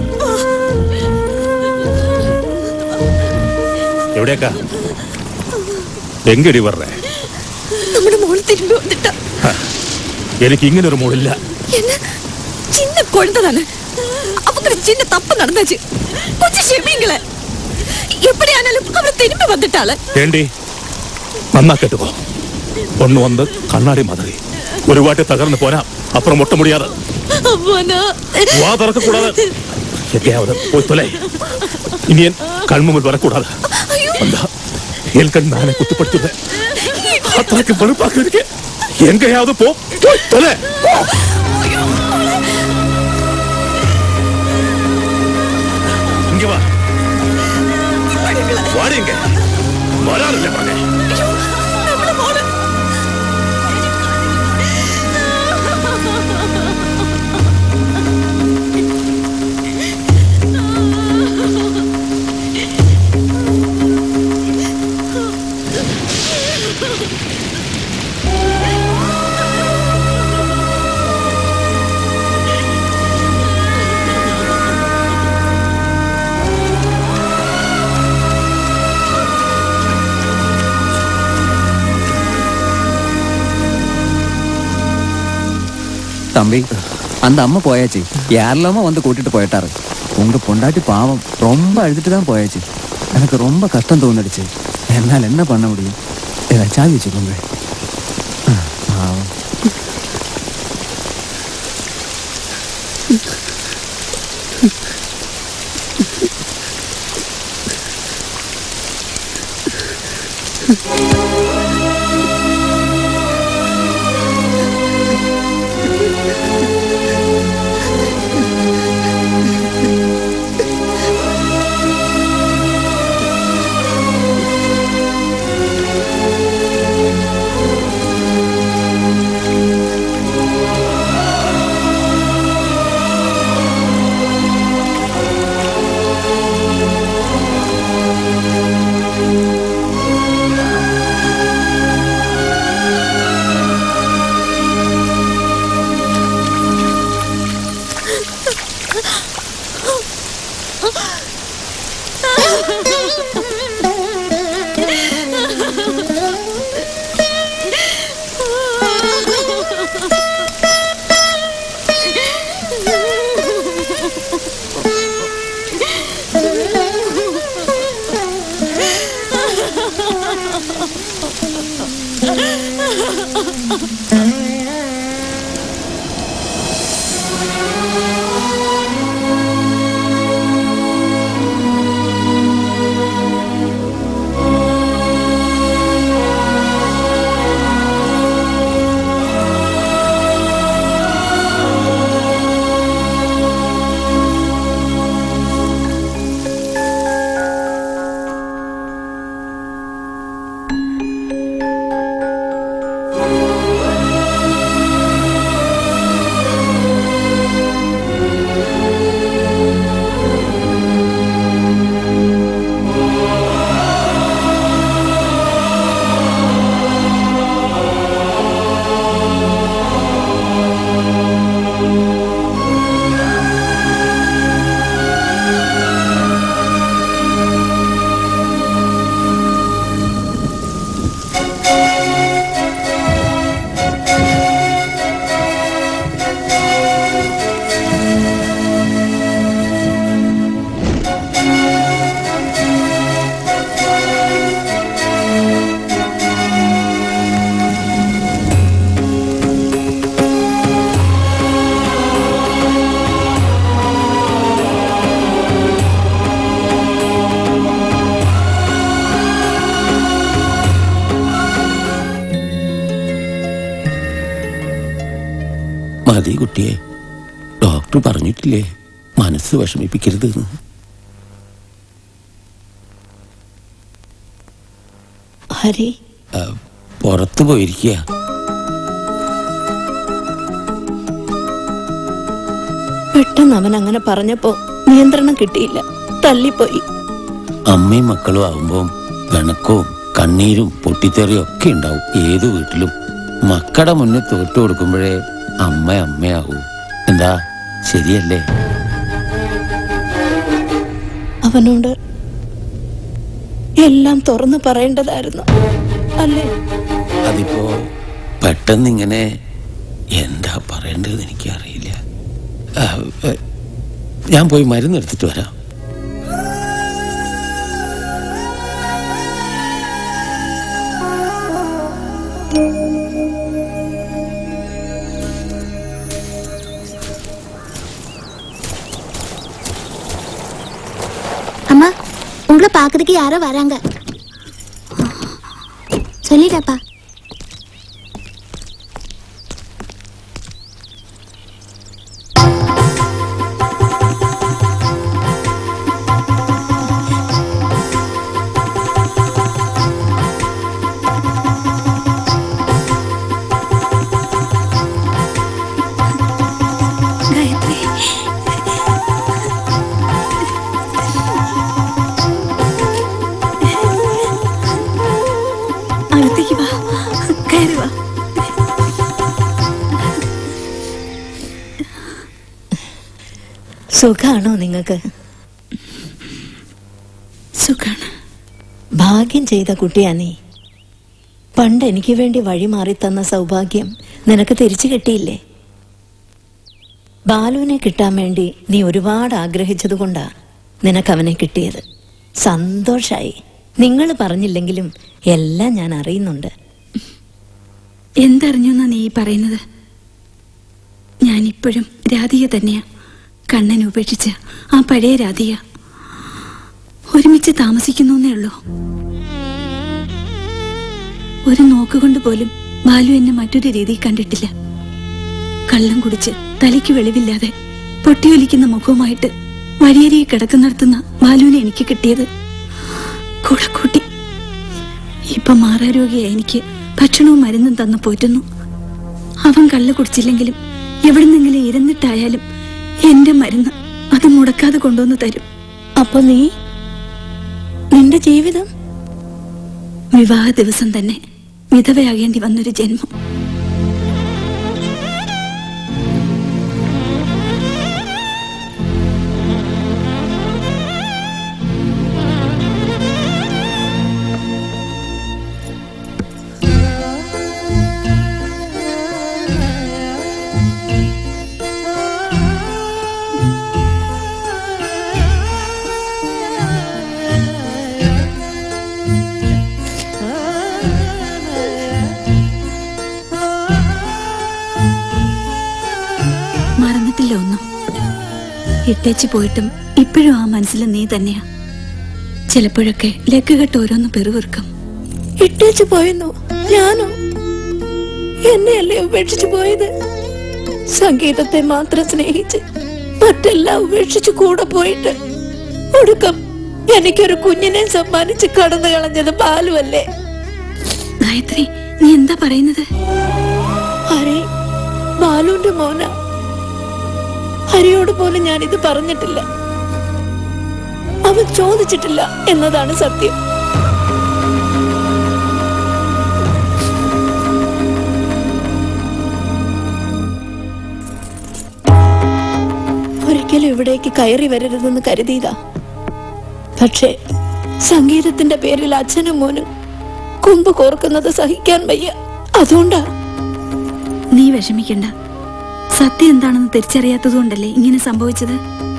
എവിടേക്കാ എങ്കടി പറഞ്ഞേ നമ്മുടെ മോള് തിരുമ്പി വന്നിട്ട എനിക്ക് ഇങ്ങനെ ഒരു മൂടില്ല என்ன சின்ன குழந்தை தானே அவங்க சின்ன தப்பு நடந்தாச்சு கொஞ்சம் ക്ഷമിங்களே எப்படி ஆனாலும் அவரை திரும்பி வந்துட்டாள ഏണ്ടി നന്നാ കേട്ടുകോ ഒന്ന് വന്ന് കണ്ണാടി മതറി ഒരു വാട്ടി തകർന്ന് പോരാ അപ്പുറം മുട്ട മുടിയാതെ அம்மானா വാ തുറക്കக்கூடாതെ എവിടെയാവത് പോയി തൊലേ ഇനി എൻ കൺമുമ്പിൽ വരക്കൂടാതെ എന്താ എൻ കൺ നാനെ കുത്തിപ്പടുത്തുന്നത് അത്രയ്ക്ക് വെളുപ്പാക്കി എങ്കയാவது പോ പോയി തൊലേ ഇങ്ങ വാ വാടി ഇങ്ങ വരാറില്ല പറഞ്ഞേ നമ്മുടെ മോള് தம்பி அந்த அம்மா போயாச்சு யாரெல்லாமோ வந்து கூட்டிட்டு போயிட்டாரு உங்க பொண்டாட்டி பாவம் ரொம்ப அழுதுட்டு தான் போயாச்சு எனக்கு ரொம்ப கஷ்டம் தோணுடுச்சு என்னால் என்ன பண்ண முடியும் ஏதாவது சாவி வச்சுக்கோங்க ஆ, பாவம் മതി കുട്ടിയെ ഡോക്ടർ പറഞ്ഞിട്ടില്ലേ മനസ്സ് വിഷമിപ്പിക്കരുത് എന്ന്. ഹരി ആ, പുറത്ത് പോയിരിക്കുക പെട്ടെന്ന് അവൻ അങ്ങനെ പറഞ്ഞപ്പോ നിയന്ത്രണം കിട്ടിയില്ല തല്ലിപ്പോയി അമ്മയും മക്കളും ആവുമ്പോൾ പിണക്കവും കണ്ണീരും പൊട്ടിത്തെറിയും ഒക്കെ ഉണ്ടാവും ഏത് വീട്ടിലും മക്കളുടെ മുന്നിൽ തോറ്റു കൊടുക്കുമ്പോഴേ അമ്മ അമ്മയാവൂ എന്താ ശരിയല്ലേ അവനോട് എല്ലാം തുറന്നു പറയേണ്ടതായിരുന്നു അല്ലേ അതിപ്പോ പെട്ടെന്ന് ഇങ്ങനെ എന്താ പറയേണ്ടതെന്ന് എനിക്കറിയില്ല ആ, ഏ, ഞാൻ പോയി മരുന്ന് എടുത്തിട്ട് വരാം அம்மா உங்களை பாக்குறதுக்கு யாரோ வராங்க சொல்லிட்டப்பா ഗായത്രി അടുത്തേക്ക് വാ കയറി വാ സുഖാണോ നിങ്ങൾക്ക് സുഖാണ് ഭാഗ്യം ചെയ്ത കുട്ടിയാ നീ പണ്ട് എനിക്ക് വേണ്ടി വഴിമാറി തന്ന സൗഭാഗ്യം നിനക്ക് തിരിച്ചു കിട്ടിയില്ലേ ബാലുവിനെ കിട്ടാൻ വേണ്ടി നീ ഒരുപാട് ആഗ്രഹിച്ചതുകൊണ്ടാ നിനക്ക് അവനെ കിട്ടിയത് സന്തോഷായി നിങ്ങൾ പറഞ്ഞില്ലെങ്കിലും എല്ലാം ഞാൻ അറിയുന്നുണ്ട് എന്തറിഞ്ഞു എന്നാ നീ ഈ പറയുന്നത് ഞാനിപ്പോഴും രാധിക തന്നെയാ കണ്ണനെ ഉപേക്ഷിച്ച ആ പഴയ രാധിക ഒരുമിച്ച് താമസിക്കുന്നേ ഉള്ളൂ ഒരു നോക്കുകൊണ്ട് പോലും ബാലു എന്നെ മറ്റൊരു രീതിയിൽ കണ്ടിട്ടില്ല കള്ളം കുടിച്ച് തലയ്ക്ക് വെളിവില്ലാതെ പൊട്ടിയൊലിക്കുന്ന മുഖവുമായിട്ട് വഴിയരികെ കിടക്കുന്നിടത്തുന്ന ബാലുവിനെ എനിക്ക് കിട്ടിയത് കൂടെ കൂട്ടി ഇപ്പൊ മാറാരോഗിയായ എനിക്ക് ഭക്ഷണവും മരുന്നും തന്നു പോറ്റുന്നു അവൻ കള്ളു കുടിച്ചില്ലെങ്കിലും എവിടുന്നെങ്കിലും ഇരുന്നിട്ടായാലും എന്റെ മരുന്ന് അത് മുടക്കാതെ കൊണ്ടുവന്ന് തരും അപ്പൊ നീ നിന്റെ ജീവിതം വിവാഹ ദിവസം തന്നെ വിധവയാകേണ്ടി വന്നൊരു ജന്മം മറന്നിട്ടില്ല ഒന്നും ഇട്ടേച്ച് പോയിട്ടും ഇപ്പോഴും ആ മനസ്സിൽ നീ തന്നെയാ ചിലപ്പോഴൊക്കെ ലക്കുകെട്ട് ഓരോന്ന് പെറുവിറുക്കും ഇട്ടേച്ചു പോയെന്നോ ഞാനോ എന്നെയല്ലേ ഉപേക്ഷിച്ചു പോയത് സംഗീതത്തെ മാത്രം സ്നേഹിച്ച് മറ്റെല്ലാം ഉപേക്ഷിച്ച് കൂടെ പോയിട്ട് ഒടുക്കം എനിക്കൊരു കുഞ്ഞിനെ സമ്മാനിച്ച് കടന്നു കളഞ്ഞത് ബാലുവല്ലേ ഗായത്രി നീ എന്താ പറയുന്നത് ഹരി ബാലുവിന്റെ മോന ഹരിയോട് പോലും ഞാനിത് പറഞ്ഞിട്ടില്ല അവൻ ചോദിച്ചിട്ടില്ല എന്നതാണ് സത്യം ഒരിക്കലും ഇവിടേക്ക് കയറി വരരുതെന്ന് കരുതിയതാ പക്ഷേ സംഗീതത്തിന്റെ പേരിൽ അച്ഛനും മോനും കൊമ്പ് കോർക്കുന്നത് സഹിക്കാൻ വയ്യ അതുകൊണ്ടാ നീ വിഷമിക്കണ്ട സത്യം എന്താണെന്ന് തിരിച്ചറിയാത്തതുകൊണ്ടല്ലേ ഇങ്ങനെ സംഭവിച്ചത്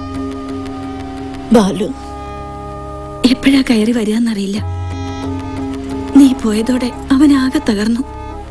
ബാലു എപ്പോഴാ കയറി വരികയെന്നറിയില്ല നീ പോയതോടെ അവൻ ആകെ തകർന്നു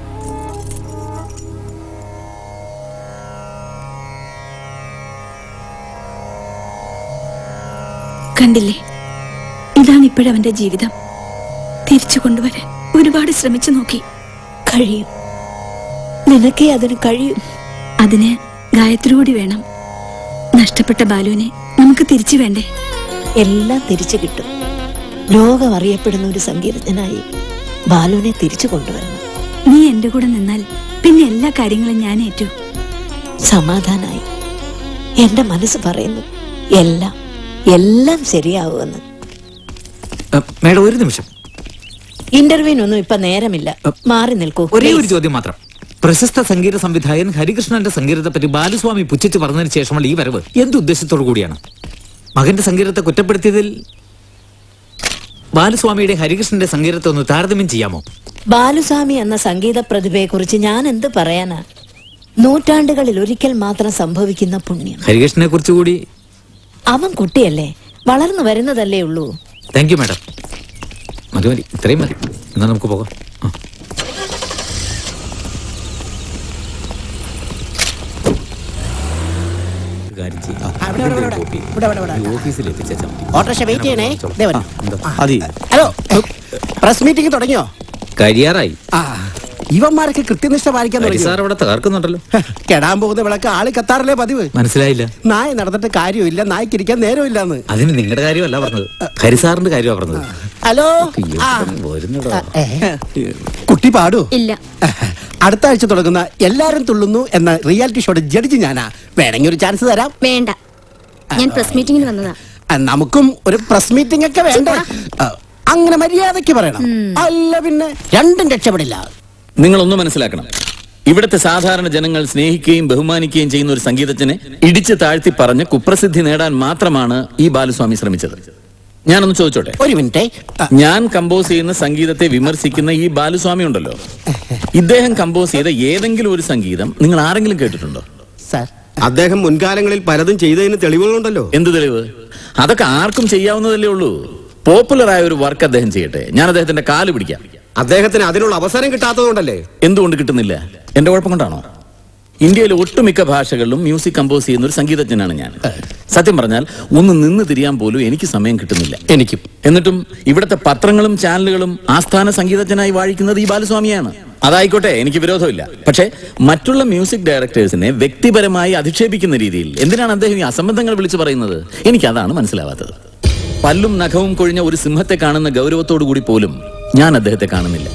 കണ്ടില്ലേ ഇതാണ് ഇപ്പോഴവന്റെ ജീവിതം തിരിച്ചു കൊണ്ടുവരാൻ ഒരുപാട് ശ്രമിച്ചു നോക്കി കഴിയും നിനക്കേ അതിന് കഴിയും അതിന് ഗായത്രി കൂടി വേണം നഷ്ടപ്പെട്ട ബാലുവിനെ നമുക്ക് തിരിച്ചു വേണ്ടേ എല്ലാം തിരിച്ചു കിട്ടും ലോകം അറിയപ്പെടുന്ന ഒരു സംഗീതജ്ഞനായി ബാലുവിനെ തിരിച്ചു കൊണ്ടുവരണം നീ എന്റെ കൂടെ നിന്നാൽ പിന്നെ എല്ലാ കാര്യങ്ങളും ഞാൻ ഏറ്റു സമാധാനായി എന്റെ മനസ്സ് പറയുന്നു എല്ലാം എല്ലാം ശരിയാവുമെന്ന് മേഡം ഒരു നിമിഷം ഇന്റർവ്യൂവിനൊന്നും ഇപ്പൊ നേരമില്ല മാറി നിൽക്കൂ ഒരേ ഒരു please. ചോദ്യം മാത്രം പ്രശസ്ത സംഗീത സംവിധായകൻ ഹരികൃഷ്ണന്റെ സംഗീതത്തെ പറ്റി ബാലുസ്വാമി പുച്ഛിച്ച് പറഞ്ഞതിന് ശേഷമുള്ള ഈ വരവ് എന്ത് ഉദ്ദേശത്തോടു കൂടിയാണ് മകന്റെ സംഗീതത്തെ കുറ്റപ്പെടുത്തിയതിൽ ബാലുസ്വാമിയുടെ ഹരികൃഷ്ണന്റെ സംഗീതത്തെ ഒന്ന് താരതമ്യം ചെയ്യാമോ ബാലുസ്വാമി എന്ന സംഗീത പ്രതിഭയെക്കുറിച്ച് ഞാൻ എന്ത് പറയാനാ നൂറ്റാണ്ടുകളിൽ ഒരിക്കൽ മാത്രം സംഭവിക്കുന്ന പുണ്യം ഹരികൃഷ്ണനെ കുറിച്ച് കൂടി അവൻ കുട്ടിയല്ലേ വളർന്നു വരുന്നതല്ലേ ഉള്ളൂ താങ്ക് യു മാഡം മതി മതി ഇത്രയും മതി എന്നാൽ നമുക്ക് പോകാം ആ. ഒരു കാര്യം ചെയ്യ്. ഇതിന്റെ ഒരു കോപ്പി ഈ ഓഫീസിൽ എത്തിച്ചേച്ചാൽ മതി. ഓട്ടോറിക്ഷ വെയിറ്റ് ചെയ്യണേ ദേ വരൂ. മതി ഹലോ പ്രസ് മീറ്റിംഗ് തുടങ്ങിയോ കഴിയാറായി ആ ഇവന്മാരൊക്കെ കൃത്യനിഷ്ഠ പാലിക്കാൻ ഹരി തുടങ്ങിയോ? സാർ അവിടെ തകർക്കുന്നുണ്ടല്ലോ കെടാൻ പോകുന്ന വിളക്ക് ആള് കത്താറില്ലേ പതിവ് മനസ്സിലായില്ല നായ നടന്നിട്ട് കാര്യമില്ല നായ്ക്കിരിക്കാൻ നേരമില്ലെന്ന് അതിന് നിങ്ങളുടെ കാര്യമല്ല പറഞ്ഞത് ഹരിസാറിന്റെ കാര്യമാണ് പറഞ്ഞത് ഹലോ ആ, വരുന്നടാ കുട്ടി പാടൂ ഇല്ല അടുത്ത ആഴ്ച തുടങ്ങുന്ന എല്ലാരും തുള്ളുന്നു എന്ന റിയാലിറ്റി ഷോയുടെ ജഡ്ജി ഞാനാ വേണമെങ്കിൽ ഒരു ചാൻസ് തരാം വേണ്ട ഞാൻ പ്രസ് മീറ്റിംഗിന് വന്നതാ ആ, നമുക്കും ഒരു പ്രസ് മീറ്റിംഗ് ഒക്കെ വേണ്ട ആ, അങ്ങനെ മര്യാദയ്ക്ക് പറയണം അല്ല പിന്നെ രണ്ടും രക്ഷപ്പെടില്ല നിങ്ങളൊന്ന് മനസ്സിലാക്കണം ഇവിടുത്തെ സാധാരണ ജനങ്ങൾ സ്നേഹിക്കുകയും ബഹുമാനിക്കുകയും ചെയ്യുന്ന ഒരു സംഗീതജ്ഞനെ ഇടിച്ചു താഴ്ത്തി പറഞ്ഞ് കുപ്രസിദ്ധി നേടാൻ മാത്രമാണ് ഈ ബാലുസ്വാമി ശ്രമിച്ചത് ഞാനൊന്ന് ചോദിച്ചോട്ടെ ഒരു മിനിറ്റ് ഞാൻ കമ്പോസ് ചെയ്യുന്ന സംഗീതത്തെ വിമർശിക്കുന്ന ഈ ബാലുസ്വാമി ഉണ്ടല്ലോ ഇദ്ദേഹം കമ്പോസ് ചെയ്ത ഏതെങ്കിലും ഒരു സംഗീതം നിങ്ങൾ ആരെങ്കിലും കേട്ടിട്ടുണ്ടോ സാർ അദ്ദേഹം മുൻകാലങ്ങളിൽ പലതും ചെയ്തതിന് തെളിവുകളുണ്ടല്ലോ എന്ത് തെളിവ് അതൊക്കെ ആർക്കും ചെയ്യാവുന്നതല്ലേ ഉള്ളൂ പോപ്പുലർ ആയ ഒരു വർക്ക് അദ്ദേഹം ചെയ്യട്ടെ ഞാൻ അദ്ദേഹത്തിന്റെ കാല് പിടിക്കാം അദ്ദേഹത്തിന് അതിനുള്ള അവസരം കിട്ടാത്തതുകൊണ്ടല്ലേ എന്തുകൊണ്ട് കിട്ടുന്നില്ല എന്റെ കുഴപ്പം കൊണ്ടാണോ ഇന്ത്യയിലെ ഒട്ടുമിക്ക ഭാഷകളിലും മ്യൂസിക് കമ്പോസ് ചെയ്യുന്ന ഒരു സംഗീതജ്ഞനാണ് ഞാൻ സത്യം പറഞ്ഞാൽ ഒന്ന് നിന്ന് തിരിയാൻ പോലും എനിക്ക് സമയം കിട്ടുന്നില്ല എനിക്കും എന്നിട്ടും ഇവിടുത്തെ പത്രങ്ങളും ചാനലുകളും ആസ്ഥാന സംഗീതജ്ഞനായി വാഴിക്കുന്നത് ഈ ബാലസ്വാമിയാണ് അതായിക്കോട്ടെ എനിക്ക് വിരോധമില്ല പക്ഷേ മറ്റുള്ള മ്യൂസിക് ഡയറക്ടേഴ്സിനെ വ്യക്തിപരമായി അധിക്ഷേപിക്കുന്ന രീതിയിൽ എന്തിനാണ് അദ്ദേഹം ഈ അസംബന്ധങ്ങൾ വിളിച്ചു പറയുന്നത് എനിക്ക് അതാണ് മനസ്സിലാവാത്തത് പല്ലും നഖവും കൊഴിഞ്ഞ ഒരു സിംഹത്തെ കാണുന്ന ഗൗരവത്തോടു കൂടി പോലും ഞാൻ അദ്ദേഹത്തെ കാണുന്നില്ല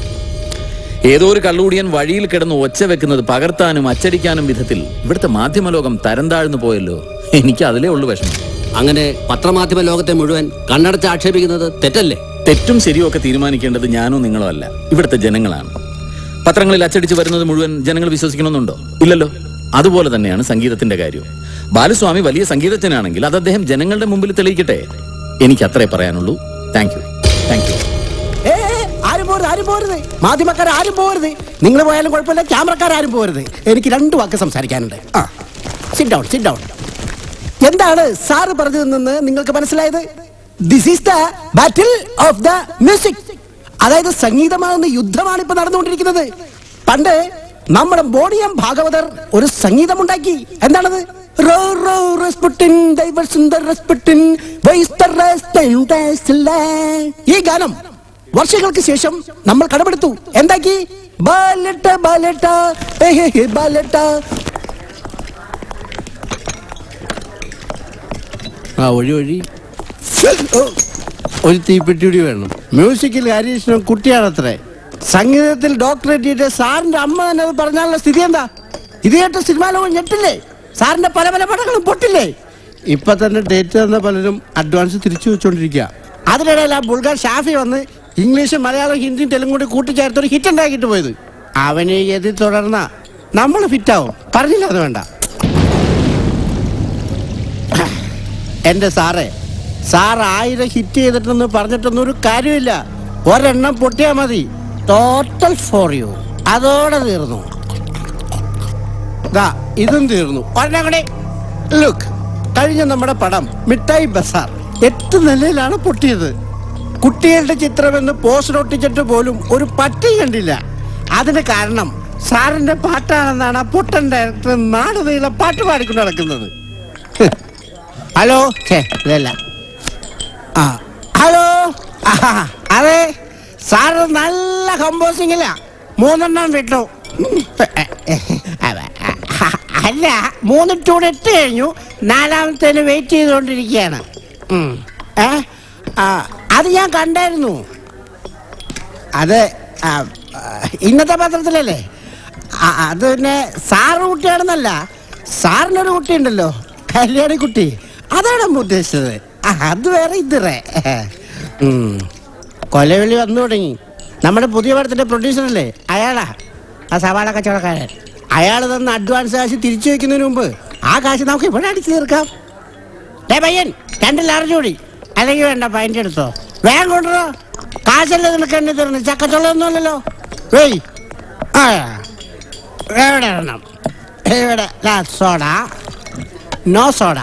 ഏതോ ഒരു കള്ളുകൂടിയൻ വഴിയിൽ കിടന്ന് ഒച്ച വെക്കുന്നത് പകർത്താനും അച്ചടിക്കാനും വിധത്തിൽ ഇവിടുത്തെ മാധ്യമലോകം തരം താഴ്ന്നു പോയല്ലോ എനിക്ക് അതിലേ ഉള്ളു വിഷമം അങ്ങനെ പത്രമാധ്യമ ലോകത്തെ മുഴുവൻ കണ്ണടച്ച് ആക്ഷേപിക്കുന്നത് തെറ്റല്ലേ തെറ്റും ശരിയും ഒക്കെ തീരുമാനിക്കേണ്ടത് ഞാനോ നിങ്ങളോ അല്ല ഇവിടുത്തെ ജനങ്ങളാണ് പത്രങ്ങളിൽ അച്ചടിച്ച് വരുന്നത് മുഴുവൻ ജനങ്ങൾ വിശ്വസിക്കണമെന്നുണ്ടോ ഇല്ലല്ലോ അതുപോലെ തന്നെയാണ് സംഗീതത്തിന്റെ കാര്യവും ബാലുസ്വാമി വലിയ സംഗീതജ്ഞനാണെങ്കിൽ അത് അദ്ദേഹം ജനങ്ങളുടെ മുമ്പിൽ തെളിയിക്കട്ടെ എനിക്ക് അത്രേ പറയാനുള്ളൂ താങ്ക് യു താങ്ക് യു ഏ ഏ, ആരും പോരുത് ആരും പോരുത് മാധ്യമക്കാർ ആരും പോരുത് നിങ്ങൾ പോയാലും കുഴപ്പമില്ല ക്യാമറക്കാർ ആരും പോരുത് എനിക്ക് രണ്ട് വാക്ക് സംസാരിക്കാനുണ്ട് ആ സിറ്റ് ഡൗൺ സിറ്റ് ഡൗൺ എന്താണ് സാറ് പറഞ്ഞതിൽ നിന്ന് നിങ്ങൾക്ക് മനസ്സിലായത് this is the battle of the music അതായത് സംഗീതമാകുന്ന യുദ്ധമാണ് ഇപ്പൊ നടന്നുകൊണ്ടിരിക്കുന്നത് പണ്ട് നമ്മുടെ ബോണിയം ഭാഗവതർ ഒരു സംഗീതമുണ്ടാക്കി എന്താണത് റോ റോ റെസ്പുട്ടിൻ ദൈവ സുന്ദർ റെസ്പുട്ടിൻ വൈസ്തർ റെസ്പെൻ ടെസ്ല. ഈ ഗാനം വർഷങ്ങൾക്ക് ശേഷം നമ്മൾ കടമെടുത്തു എന്താക്കി ബാലട്ട ബാലട്ട ഏഹേ ഹേ ബാലട്ട ആ ഒഴി ഒഴി ഒരു തീപ്പെട്ടി വേണം മ്യൂസിക്കിൽ ഹരീഷിനും കുട്ടിയാണത്രേ സംഗീതത്തിൽ ഡോക്ടറേറ്റ് ചെയ്ത സാറിന്റെ അമ്മ തന്നെ അത് പറഞ്ഞാലുള്ള സ്ഥിതി എന്താ ഇത് കേട്ട സിനിമാ ലോകം ഞെട്ടില്ലേ സാറിന്റെ പല പല പടങ്ങളും പൊട്ടില്ലേ ഇപ്പൊ തന്നെ ഡേറ്റ് തന്ന പലരും അഡ്വാൻസ് തിരിച്ചു വെച്ചോണ്ടിരിക്കുക അതിനിടയിൽ ആ ബുൾഗാർ ഷാഫി വന്ന് ഇംഗ്ലീഷും മലയാളം ഹിന്ദിയും തെലുങ്കും കൂടി കൂട്ടിച്ചേർത്ത് ഒരു ഹിറ്റ് ഉണ്ടാക്കിയിട്ട് പോയത് അവനെ എതി തുടർന്ന നമ്മൾ ഫിറ്റാവും പറഞ്ഞില്ല അത് വേണ്ട എന്റെ സാറേ സാർ ആയിരം ഹിറ്റ് ചെയ്തിട്ടൊന്നും പറഞ്ഞിട്ടൊന്നും ഒരു കാര്യമില്ല ഒരെണ്ണം പൊട്ടിയാ മതി ടോട്ടൽ ഫോർ യു അതോടെ തീർന്നു ദാ ഇതും തീർന്നു ഒരെണ്ണം കൂടെ ലുക്ക് കഴിഞ്ഞ നമ്മുടെ പടം മിഠായി ബസാർ എട്ട് നിലയിലാണ് പൊട്ടിയത് കുട്ടികളുടെ ചിത്രമെന്ന് പോസ്റ്റർ ഒട്ടിച്ചിട്ട് പോലും ഒരു പട്ടി കണ്ടില്ല അതിന് കാരണം സാറിന്റെ പാട്ടാണെന്നാണ് ആ പൊട്ടൻ ഡയറക്ടർ നാട് നീള പാട്ട് പാടിക്കൊണ്ട് നടക്കുന്നത് ഹലോ ഛേ ഇതല്ല ആ ഹലോ ആഹാ, അതെ സാറ് നല്ല കമ്പോസിംഗില്ല മൂന്നെണ്ണം വിട്ടു അല്ല ഇല്ല മൂന്ന് ടൂടെ ഇട്ട് കഴിഞ്ഞു നാലാമത്തേന് വെയിറ്റ് ചെയ്തുകൊണ്ടിരിക്കുകയാണ് ഉം. ഏ ആ, അത് ഞാൻ കണ്ടായിരുന്നു അത് ആ, ആ, ഇന്നത്തെ പത്രത്തിലല്ലേ ആ, അത് പിന്നെ സാറ് കുട്ടിയാണെന്നല്ല സാറിനൊരു കുട്ടിയുണ്ടല്ലോ കല്യാണി കുട്ടി അതാണ് അമ്മ ഉദ്ദേശിച്ചത് ആ, അത് വേറെ ഇത് വേറെ ഉം. കൊലവിളി വന്നു തുടങ്ങി നമ്മുടെ പുതിയ പടത്തിന്റെ പ്രൊഡ്യൂസറല്ലേ അയാളാ ആ സവാള കച്ചവടക്കാരൻ അയാൾ തന്ന അഡ്വാൻസ് കാശ് തിരിച്ചു വെക്കുന്നതിന് മുമ്പ് ആ കാശ് നമുക്ക് ഇവിടെ അടിച്ചു തീർക്കാം ഡേ പയ്യൻ രണ്ട് ലാർജ് കൂടി അല്ലെങ്കിൽ വേണ്ട പൈൻ്റെ എടുത്തോ വേഗം കൊണ്ടുവരോ കാശല്ലേ നിനക്ക് എണ്ണി തരുന്നു ചക്കച്ചുള്ളൊന്നുമല്ലല്ലോ വെയ് ആ എവിടെ ഇടണം ഇവിടെ ദാ സോഡ നോ സോഡ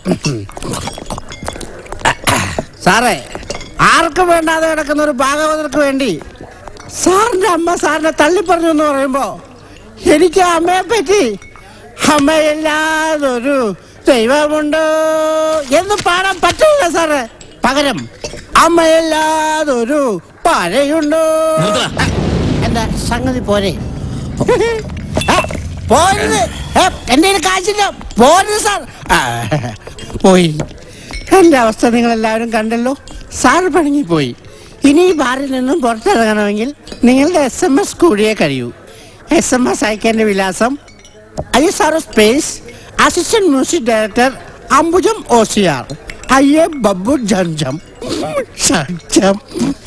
സാറേ ആർക്കും വേണ്ടാതെ കിടക്കുന്ന ഒരു ഭാഗവതർക്ക് വേണ്ടി സാറിന്റെ അമ്മ സാറിനെ തള്ളിപ്പറഞ്ഞു എന്ന് പറയുമ്പോ എനിക്ക് അമ്മയെ പറ്റി അമ്മയില്ലാതൊരു ദൈവമുണ്ടോ എന്ന് പാടാൻ പറ്റില്ല സാറേ പകരം അമ്മയില്ലാതൊരു പഴയുണ്ടോ എന്താ സംഗതി പോരെ ആ, പോരുത് ഏ, എന്റെ കയ്യിൽ കാശില്ല പോരുത് സാർ ആ, പോയി എന്റെ അവസ്ഥ നിങ്ങൾ എല്ലാവരും കണ്ടല്ലോ സാർ പണങ്ങിപ്പോയി ഇനി ഈ ബാറിൽ നിന്നും പുറത്തിറങ്ങണമെങ്കിൽ നിങ്ങളുടെ എസ് എം എസ് കൂടിയേ കഴിയൂ എസ് എം എസ് അയക്കേണ്ട വിലാസം I S R space assistant music director Ambujam O C R I A ബബ്ബു ജംജം ജംജം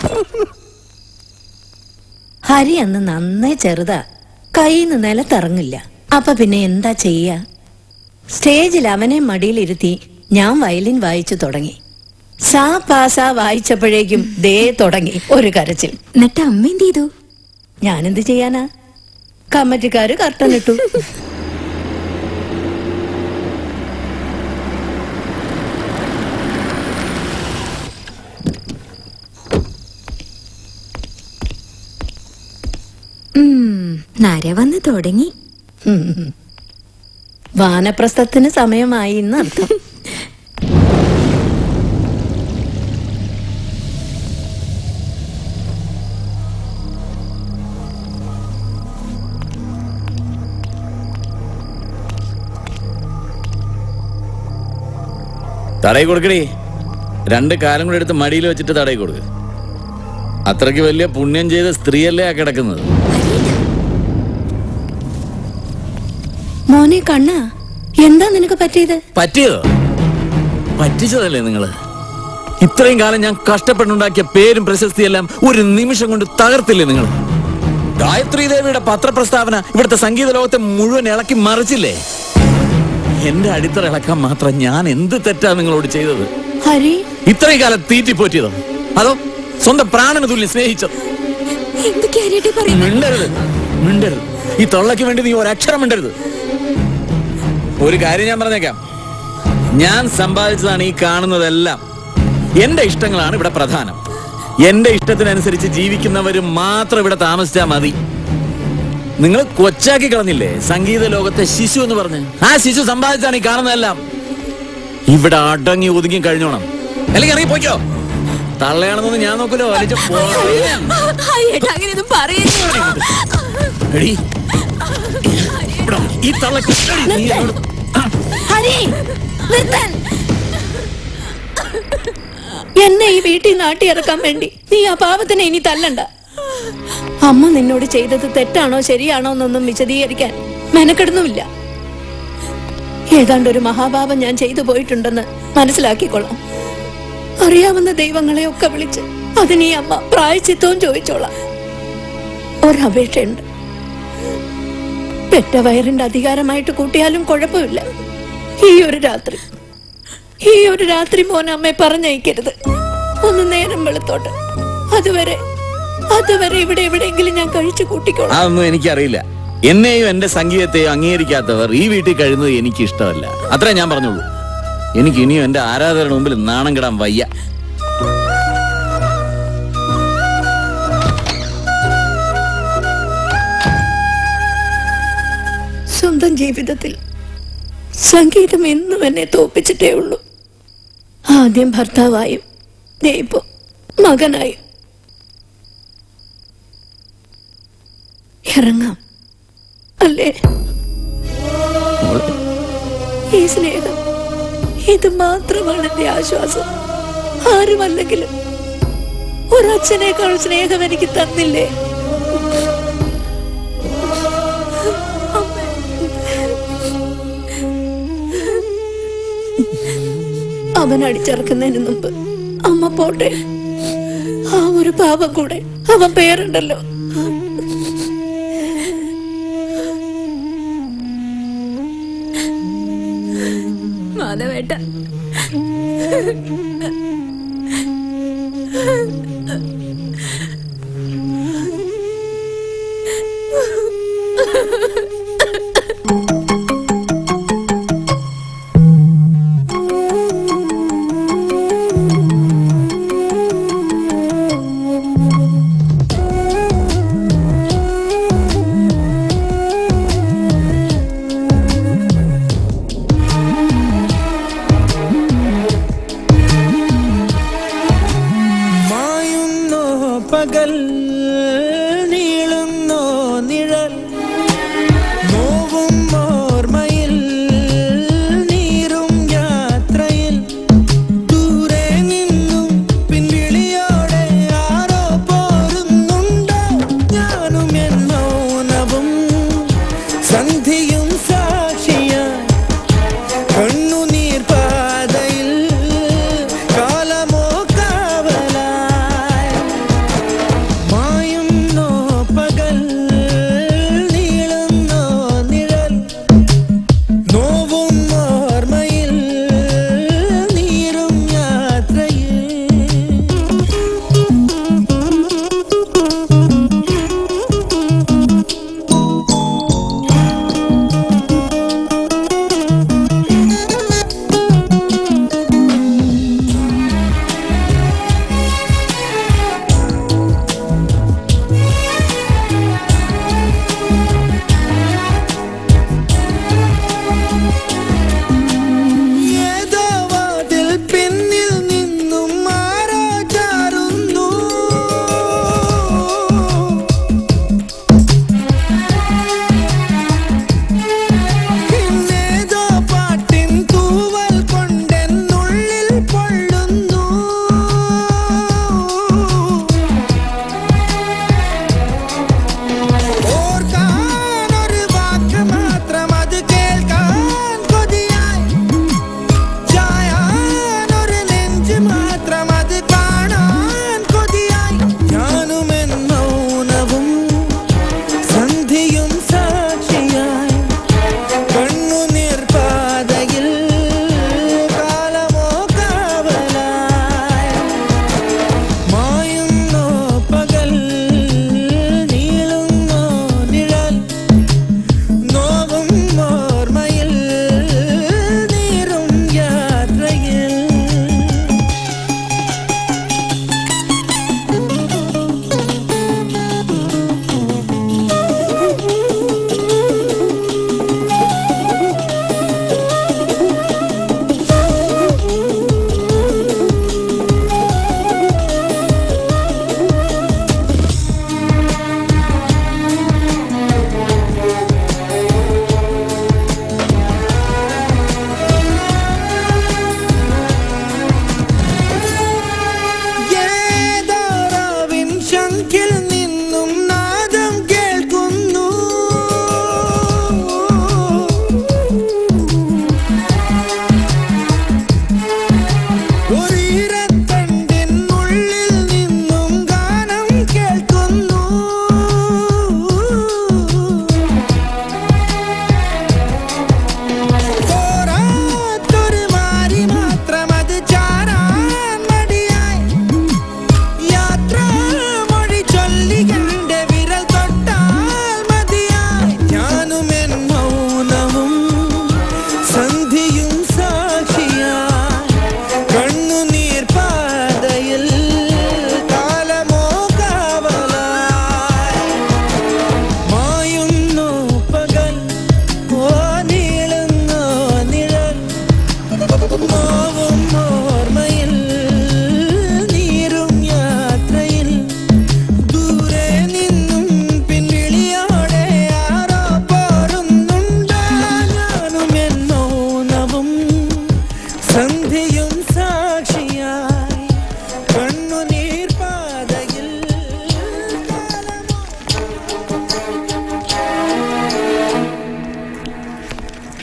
ഹരി അന്ന് നന്നേ ചെറുതാ കയ്യിന്ന് നിലത്തിറങ്ങില്ല അപ്പൊ പിന്നെ എന്താ ചെയ്യ സ്റ്റേജിൽ അവനെ മടിയിലിരുത്തി ഞാൻ വയലിൻ വായിച്ചു തുടങ്ങി സാ പാസാ വായിച്ചപ്പോഴേക്കും ദേ തുടങ്ങി ഒരു കരച്ചിൽ എന്നിട്ട് അമ്മ എന്ത് ചെയ്തു ഞാനെന്ത് ചെയ്യാനാ കമ്മറ്റിക്കാര് കർട്ടൻ ഇട്ടു ഉം, നര വന്ന് തുടങ്ങി ഉം. വാനപ്രസ്ഥത്തിന് സമയമായി എന്നർത്ഥം തടയി കൊടുക്കടി രണ്ട് കാലം കൂടെ എടുത്ത് മടിയിൽ വെച്ചിട്ട് തടയി കൊടുക്ക് അത്രയ്ക്ക് വലിയ പുണ്യം ചെയ്ത സ്ത്രീയല്ലേ ആ കിടക്കുന്നത് മോനെ കണ്ണ എന്താ നിനക്ക് പറ്റിയത് പറ്റിയതോ പറ്റിച്ചതല്ലേ നിങ്ങള് ഇത്രയും കാലം ഞാൻ കഷ്ടപ്പെട്ടുണ്ടാക്കിയ പേരും പ്രശസ്തിയെല്ലാം ഒരു നിമിഷം കൊണ്ട് തകർത്തില്ലേ നിങ്ങൾ ഗായത്രി ദേവിയുടെ പത്രപ്രസ്താവന ഇവിടുത്തെ സംഗീത ലോകത്തെ മുഴുവൻ ഇളക്കി മറിച്ചില്ലേ എന്റെ അടിത്തറ ഇളക്കാൻ മാത്രം ഞാൻ എന്ത് തെറ്റാ നിങ്ങളോട് ചെയ്തത് ഹരി ഇത്രയും കാലം തീറ്റിപ്പോറ്റിയതോ അതോ സ്വന്തം പ്രാണന് തുല്യം സ്നേഹിച്ചത് എന്തൊക്കെയാ പറയുന്നത് മിണ്ടരുത് മിണ്ടരുത് ഈ തൊള്ളയ്ക്ക് വേണ്ടി നീ ഒരക്ഷരം മിണ്ടരുത് ഒരു കാര്യം ഞാൻ പറഞ്ഞേക്കാം ഞാൻ സമ്പാദിച്ചതാണ് ഈ കാണുന്നതെല്ലാം എന്റെ ഇഷ്ടങ്ങളാണ് ഇവിടെ പ്രധാനം എന്റെ ഇഷ്ടത്തിനനുസരിച്ച് ജീവിക്കുന്നവര് മാത്രം ഇവിടെ താമസിച്ചാൽ മതി നിങ്ങൾ കൊച്ചാക്കി കളഞ്ഞില്ലേ സംഗീത ലോകത്തെ ശിശു എന്ന് പറഞ്ഞ് ആ ശിശു സമ്പാദിച്ചാണ് ഈ കാണുന്നതെല്ലാം ഇവിടെ അടങ്ങി ഒതുങ്ങി കഴിഞ്ഞോണം അല്ലെങ്കിൽ ഇറങ്ങി പോയിക്കോ തള്ളയാണെന്നൊന്നും ഞാൻ നോക്കലോ വലിച്ച ഏട്ടാ അങ്ങനെയൊന്നും പറയുന്നു എടീ, ഇവിടെ ഈ തള്ളക്ക് എടീ, നീ എന്നോട് ഹരി നിർത്താൻ എന്നെ ഈ വീട്ടിൽ നാട്ടി ഇറക്കാൻ വേണ്ടി നീ ആ പാവത്തിനെ ഇനി തല്ലണ്ട അമ്മ നിന്നോട് ചെയ്തത് തെറ്റാണോ ശരിയാണോ എന്നൊന്നും വിശദീകരിക്കാൻ മെനക്കെടുന്നുമില്ല ഏതാണ്ട് ഒരു മഹാപാപം ഞാൻ ചെയ്തു പോയിട്ടുണ്ടെന്ന് മനസ്സിലാക്കിക്കൊള്ളാം അറിയാവുന്ന ദൈവങ്ങളെ ഒക്കെ വിളിച്ച് അതിന് ഈ അമ്മ പ്രായച്ചിത്തവും ചോദിച്ചോളാം ഒരപേക്ഷയുണ്ട് പെറ്റ വയറിന്റെ അധികാരമായിട്ട് കൂട്ടിയാലും കുഴപ്പമില്ല ഈ ഒരു രാത്രി ഈ ഒരു രാത്രി മോൻ അമ്മയെ പറഞ്ഞയക്കരുത് ഒന്ന് നേരം വെളുത്തോട്ട് അതുവരെ അതുവരെ ഇവിടെ എവിടെയെങ്കിലും ഞാൻ കഴിച്ചു കൂട്ടിക്കോളാം അതൊന്നും എനിക്കറിയില്ല എന്നെയും എന്റെ സംഗീതത്തെയും അംഗീകരിക്കാത്തവർ ഈ വീട്ടിൽ കഴിയുന്നത് എനിക്ക് ഇഷ്ടമല്ല അത്രേ ഞാൻ പറഞ്ഞോളൂ എനിക്ക് ഇനിയും എന്റെ ആരാധകരുടെ മുമ്പിൽ നാണം കിടാൻ വയ്യ സ്വന്തം ജീവിതത്തിൽ സംഗീതം എന്നും എന്നെ തോപ്പിച്ചിട്ടേ ഉള്ളൂ ആദ്യം ഭർത്താവായും ദേ ഇപ്പോ മകനായും ഇറങ്ങാം അല്ലേ മോളെ ഈ സ്നേഹം ഇത് മാത്രമാണ് എന്റെ ആശ്വാസം ആരുമല്ലെങ്കിലും ഒരച്ഛനേക്കാൾ സ്നേഹം എനിക്ക് തന്നില്ലേ അവൻ അടിച്ചിറക്കുന്നതിന് മുമ്പ് അമ്മ പോട്ടെ ആ ഒരു പാപം കൂടെ അവൻ പേരുണ്ടല്ലോ മാധവേട്ട ആ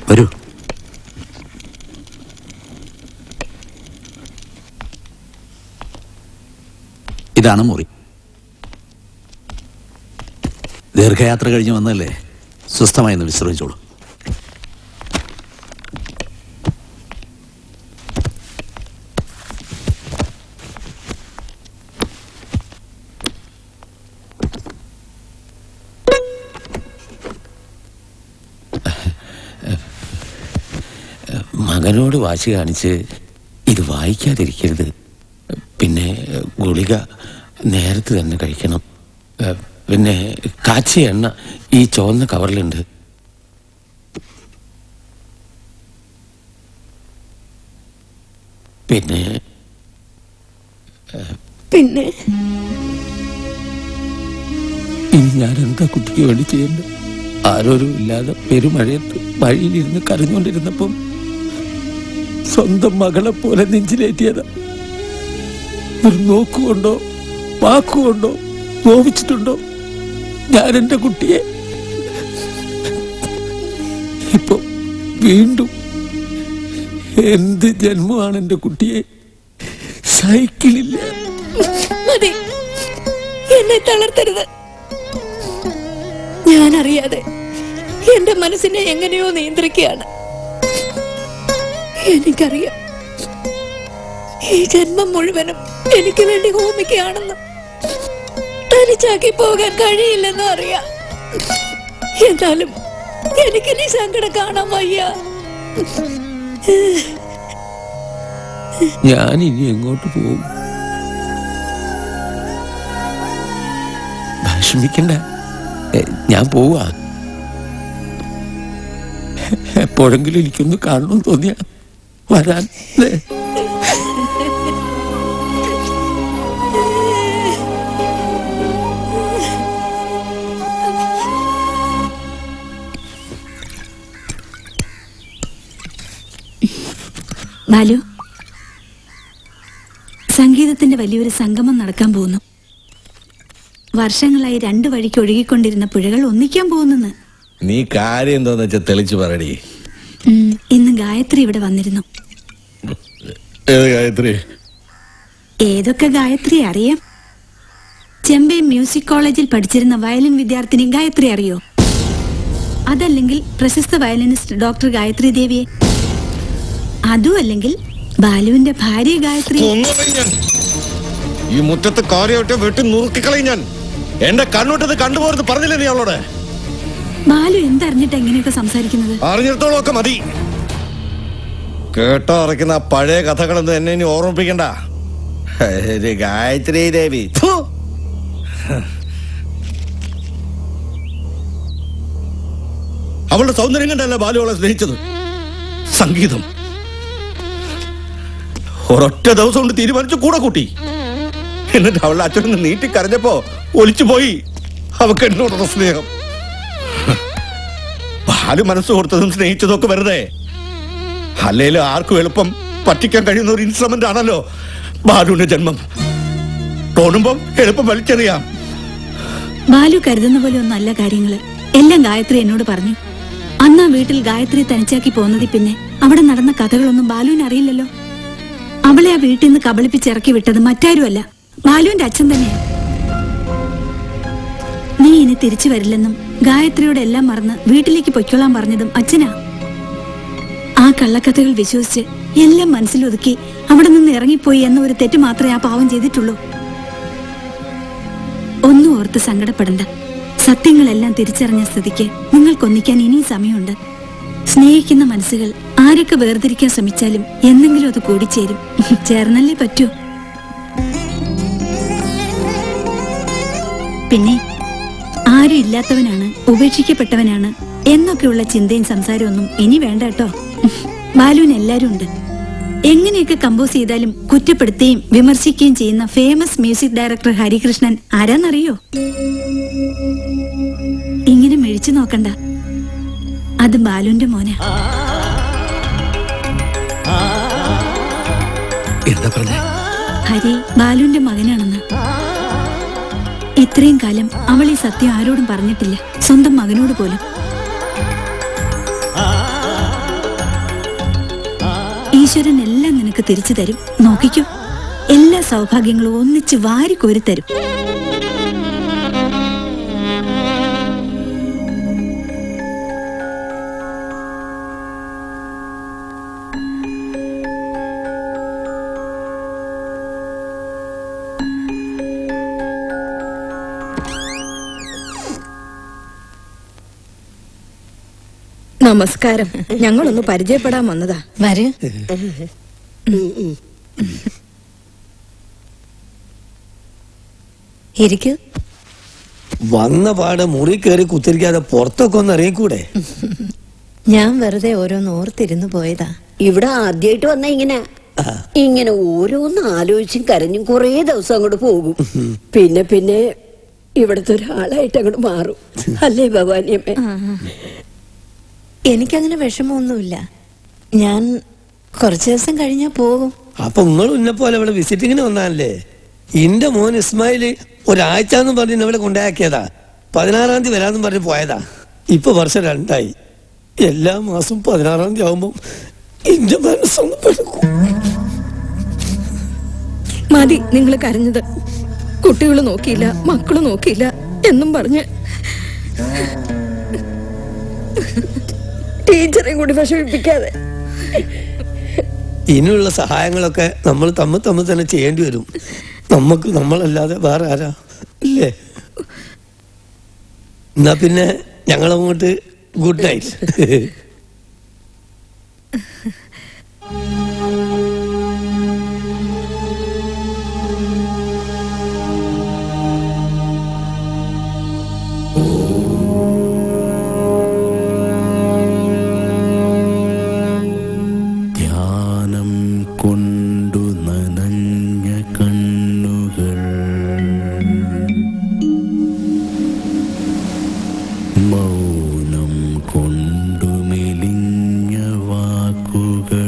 വരൂ ഇതാണ് മുറി ദീർഘയാത്ര കഴിഞ്ഞ് വന്നല്ലേ സ്വസ്ഥമായി ഒന്ന് വിശ്രമിച്ചോളൂ മകനോട് വാശി കാണിച്ച് ഇത് വായിക്കാതിരിക്കരുത് പിന്നെ ഗുളിക നേരത്തെ തന്നെ കഴിക്കണം ഏ, പിന്നെ കാച്ചിയ എണ്ണ ഈ ചുവന്ന കവറിലുണ്ട് പിന്നെ പിന്നെ ഇനി ഞാൻ എന്താ കുട്ടിക്ക് വേണ്ടി ചെയ്യേണ്ടത് ആരോരും ഇല്ലാതെ പെരുമഴയത്ത് വഴിയിലിരുന്ന് കരഞ്ഞുകൊണ്ടിരുന്നപ്പം സ്വന്തം മകളെ പോലെ നെഞ്ചിലേറ്റിയതാ ഒരു നോക്കുകൊണ്ടോ വാക്കുകൊണ്ടോ നോവിച്ചിട്ടുണ്ടോ ഞാൻ എൻ്റെ കുട്ടിയെ ഇപ്പൊ വീണ്ടും എന്ത് ജന്മമാണ് എൻ്റെ കുട്ടിയെ സൈക്കിളില്ല മതി എന്നെ തളർത്തരുത് ഞാൻ അറിയാതെ എന്റെ മനസ്സിനെ എങ്ങനെയോ നിയന്ത്രിക്കുകയാണ് എനിക്കറിയാം ഈ ജന്മം മുഴുവനും എനിക്ക് വേണ്ടി ഹോമിക്കുകയാണെന്ന് തനിച്ചാക്കി പോകാൻ കഴിയില്ലെന്നും അറിയാം എന്നാലും എനിക്കിനി സങ്കടം കാണാൻ വയ്യ ഞാൻ ഇനി എങ്ങോട്ട് പോകും വിഷമിക്കണ്ട എ, ഞാൻ പോവാ എപ്പോഴെങ്കിലും എനിക്കൊന്ന് കാണണമെന്ന് തോന്നിയ വരാൻ ദേ. ബാലു സംഗീതത്തിന്റെ വലിയൊരു സംഗമം നടക്കാൻ പോകുന്നു വർഷങ്ങളായി രണ്ടു വഴിക്ക് ഒഴുകിക്കൊണ്ടിരുന്ന പുഴകൾ ഒന്നിക്കാൻ പോകുന്നെന്ന് നീ കാര്യം എന്താന്ന് വെച്ചാൽ തെളിച്ചു പറയടി ഉം, ഇന്ന് ഗായത്രി ഇവിടെ വന്നിരുന്നു ഏത് ഗായത്രി ഏതൊക്കെ ഗായത്രി അറിയാം ചെമ്പൈ മ്യൂസിക് കോളേജിൽ പഠിച്ചിരുന്ന വയലിൻ വിദ്യാർത്ഥിനി ഗായത്രി അറിയോ അതല്ലെങ്കിൽ പ്രശസ്ത വയലിനിസ്റ്റ് ഡോക്ടർ ഗായത്രി ദേവിയെ അതും അല്ലെങ്കിൽ ബാലുവിന്റെ ഭാര്യ ഗായത്രി ഈ മുറ്റത്ത് കാര്യമായിട്ട് വെട്ടി നുറുക്കിക്കളയും ഞാൻ എന്റെ കണ്ണൂട്ടത് കണ്ടുപോരുത് പറഞ്ഞില്ലേ നീ അവളോട് ബാലു എന്തറിഞ്ഞിട്ട് എങ്ങനെയൊക്കെ സംസാരിക്കുന്നത് അറിഞ്ഞിടത്തോളം ഒക്കെ മതി കേട്ടോ അറയ്ക്കുന്ന ആ പഴയ കഥകളൊന്നും എന്നെ ഇനി ഓർമ്മിപ്പിക്കണ്ട ഒരു ഗായത്രി ദേവി ഫു. അവളുടെ സൗന്ദര്യം കണ്ടല്ല ബാലു അവളെ സ്നേഹിച്ചത് സംഗീതം ഒരൊറ്റ ദിവസം കൊണ്ട് തീരുമാനിച്ചു കൂടെ കൂട്ടി എന്നിട്ട് അവളുടെ അച്ഛനൊന്ന് നീട്ടി കരഞ്ഞപ്പോ ഒലിച്ചു പോയി അവക്ക് എന്നോടുള്ള സ്നേഹം ബാലു മനസ്സ് കൊടുത്തതും സ്നേഹിച്ചതും ഒക്കെ വെറുതെ അല്ലേലും ആർക്കും എളുപ്പം പറ്റിക്കാൻ കഴിയുന്ന ഒരു ഇൻസ്ട്രുമെന്റ് ആണല്ലോ ബാലുവിന്റെ ജന്മം തോന്നുമ്പം എളുപ്പം വലിച്ചെറിയാം ബാലു കരുതുന്ന പോലെ ഒന്നല്ല കാര്യങ്ങള് എല്ലാം ഗായത്രി എന്നോട് പറഞ്ഞു അന്ന് ആ വീട്ടിൽ ഗായത്രി തനിച്ചാക്കി പോന്നതിൽ പിന്നെ അവിടെ നടന്ന കഥകളൊന്നും ബാലുവിന് അറിയില്ലല്ലോ അവളെ ആ വീട്ടിൽ നിന്ന് കബളിപ്പിച്ചിറക്കി വിട്ടത് മറ്റാരുമല്ല ബാലുവിന്റെ അച്ഛൻ തന്നെയാ നീ ഇനി തിരിച്ചു വരില്ലെന്നും ഗായത്രിയോട് എല്ലാം മറന്ന് വീട്ടിലേക്ക് പൊയ്ക്കൊള്ളാൻ പറഞ്ഞതും അച്ഛനാ ആ കള്ളക്കഥകൾ വിശ്വസിച്ച് എല്ലാം മനസ്സിലൊതുക്കി അവിടെ നിന്ന് ഇറങ്ങിപ്പോയി എന്ന ഒരു തെറ്റ് മാത്രമേ ആ പാവം ചെയ്തിട്ടുള്ളൂ ഒന്നും ഓർത്ത് സങ്കടപ്പെടണ്ട സത്യങ്ങളെല്ലാം തിരിച്ചറിഞ്ഞ സ്ഥിതിക്ക് നിങ്ങൾക്കൊന്നിക്കാൻ ഇനിയും സമയമുണ്ട് സ്നേഹിക്കുന്ന മനസ്സുകൾ ആരൊക്കെ വേർതിരിക്കാൻ ശ്രമിച്ചാലും എന്തെങ്കിലും അത് കൂടിച്ചേരും ചേർന്നല്ലേ പറ്റൂ പിന്നെ ആരും ഇല്ലാത്തവനാണ് ഉപേക്ഷിക്കപ്പെട്ടവനാണ് എന്നൊക്കെയുള്ള ചിന്തയും സംസാരമൊന്നും ഇനി വേണ്ട കേട്ടോ ബാലുവിന് എല്ലാരും ഉണ്ട് എങ്ങനെയൊക്കെ കമ്പോസ് ചെയ്താലും കുറ്റപ്പെടുത്തുകയും വിമർശിക്കുകയും ചെയ്യുന്ന ഫേമസ് മ്യൂസിക് ഡയറക്ടർ ഹരികൃഷ്ണൻ ആരാന്നറിയോ ഇങ്ങനെ മിഴിച്ചു നോക്കണ്ട അത് ബാലുവിന്റെ മോനാ എന്താ പറഞ്ഞേ ഹരി ബാലുവിന്റെ മകനാണെന്ന് ഇത്രയും കാലം അവൾ ഈ സത്യം ആരോടും പറഞ്ഞിട്ടില്ല സ്വന്തം മകനോട് പോലും ഈശ്വരൻ എല്ലാം നിനക്ക് തിരിച്ചു തരും നോക്കിക്കോ എല്ലാ സൗഭാഗ്യങ്ങളും ഒന്നിച്ച് വാരിക്കോരി തരും നമസ്കാരം ഞങ്ങളൊന്ന് പരിചയപ്പെടാൻ വന്നതാ വരൂ ഇരിക്കൂ വന്ന പാടെ മുറി കയറി കുത്തിരിക്കാതെ പുറത്തൊക്കെ ഒന്ന് ഇറങ്ങിക്കൂടെ ഞാൻ വെറുതെ ഓരോന്ന് ഓർത്തിരുന്നു പോയതാ ഇവിടെ ആദ്യമായിട്ട് വന്ന ഇങ്ങനെ ഇങ്ങനെ ഓരോന്ന് ആലോചിച്ചും കരഞ്ഞും കുറേ ദിവസം അങ്ങോട്ട് പോകും പിന്നെ പിന്നെ ഇവിടുത്തെ ഒരാളായിട്ട് അങ്ങോട്ട് മാറും അല്ലേ ഭവാനിയമ്മേ എനിക്കങ്ങനെ വിഷമമൊന്നുമില്ല ഞാൻ കുറച്ചു ദിവസം കഴിഞ്ഞാ പോകും അപ്പൊ നിങ്ങൾ ഉന്നെ പോലെ ഇവിടെ വിസിറ്റിങ്ങിന് വന്നാലേ ഇന്റെ മോൻ ഇസ്മായില് ഒരാഴ്ച എന്ന് പറഞ്ഞ് ഇവിടെ കൊണ്ടാക്കിയതാ പതിനാറാം തീയതി വരാന്ന് പറഞ്ഞ് പോയതാ ഇപ്പൊ വർഷം രണ്ടായി എല്ലാ മാസവും പതിനാറാം തീയതി ആവുമ്പോ എന്റെ മനസ്സൊന്ന് പെടുക്കും മതി നിങ്ങൾ കരഞ്ഞത് കുട്ടികൾ നോക്കിയില്ല മക്കള് നോക്കിയില്ല എന്നും പറഞ്ഞ് ടീച്ചറെയും കൂടി വിഷമിപ്പിക്കാതെ ഇനിയുള്ള സഹായങ്ങളൊക്കെ നമ്മൾ തമ്മിൽ തമ്മിൽ തന്നെ ചെയ്യേണ്ടി വരും നമുക്ക് നമ്മളല്ലാതെ വേറെ ആരാ ഇല്ലേ എന്നാ പിന്നെ ഞങ്ങളങ്ങോട്ട് ഗുഡ് നൈറ്റ് ധ്യാനം കൊണ്ടു നനഞ്ഞ കണ്ണുകൾ മൗനം കൊണ്ടു മെലിഞ്ഞ വാക്കുകൾ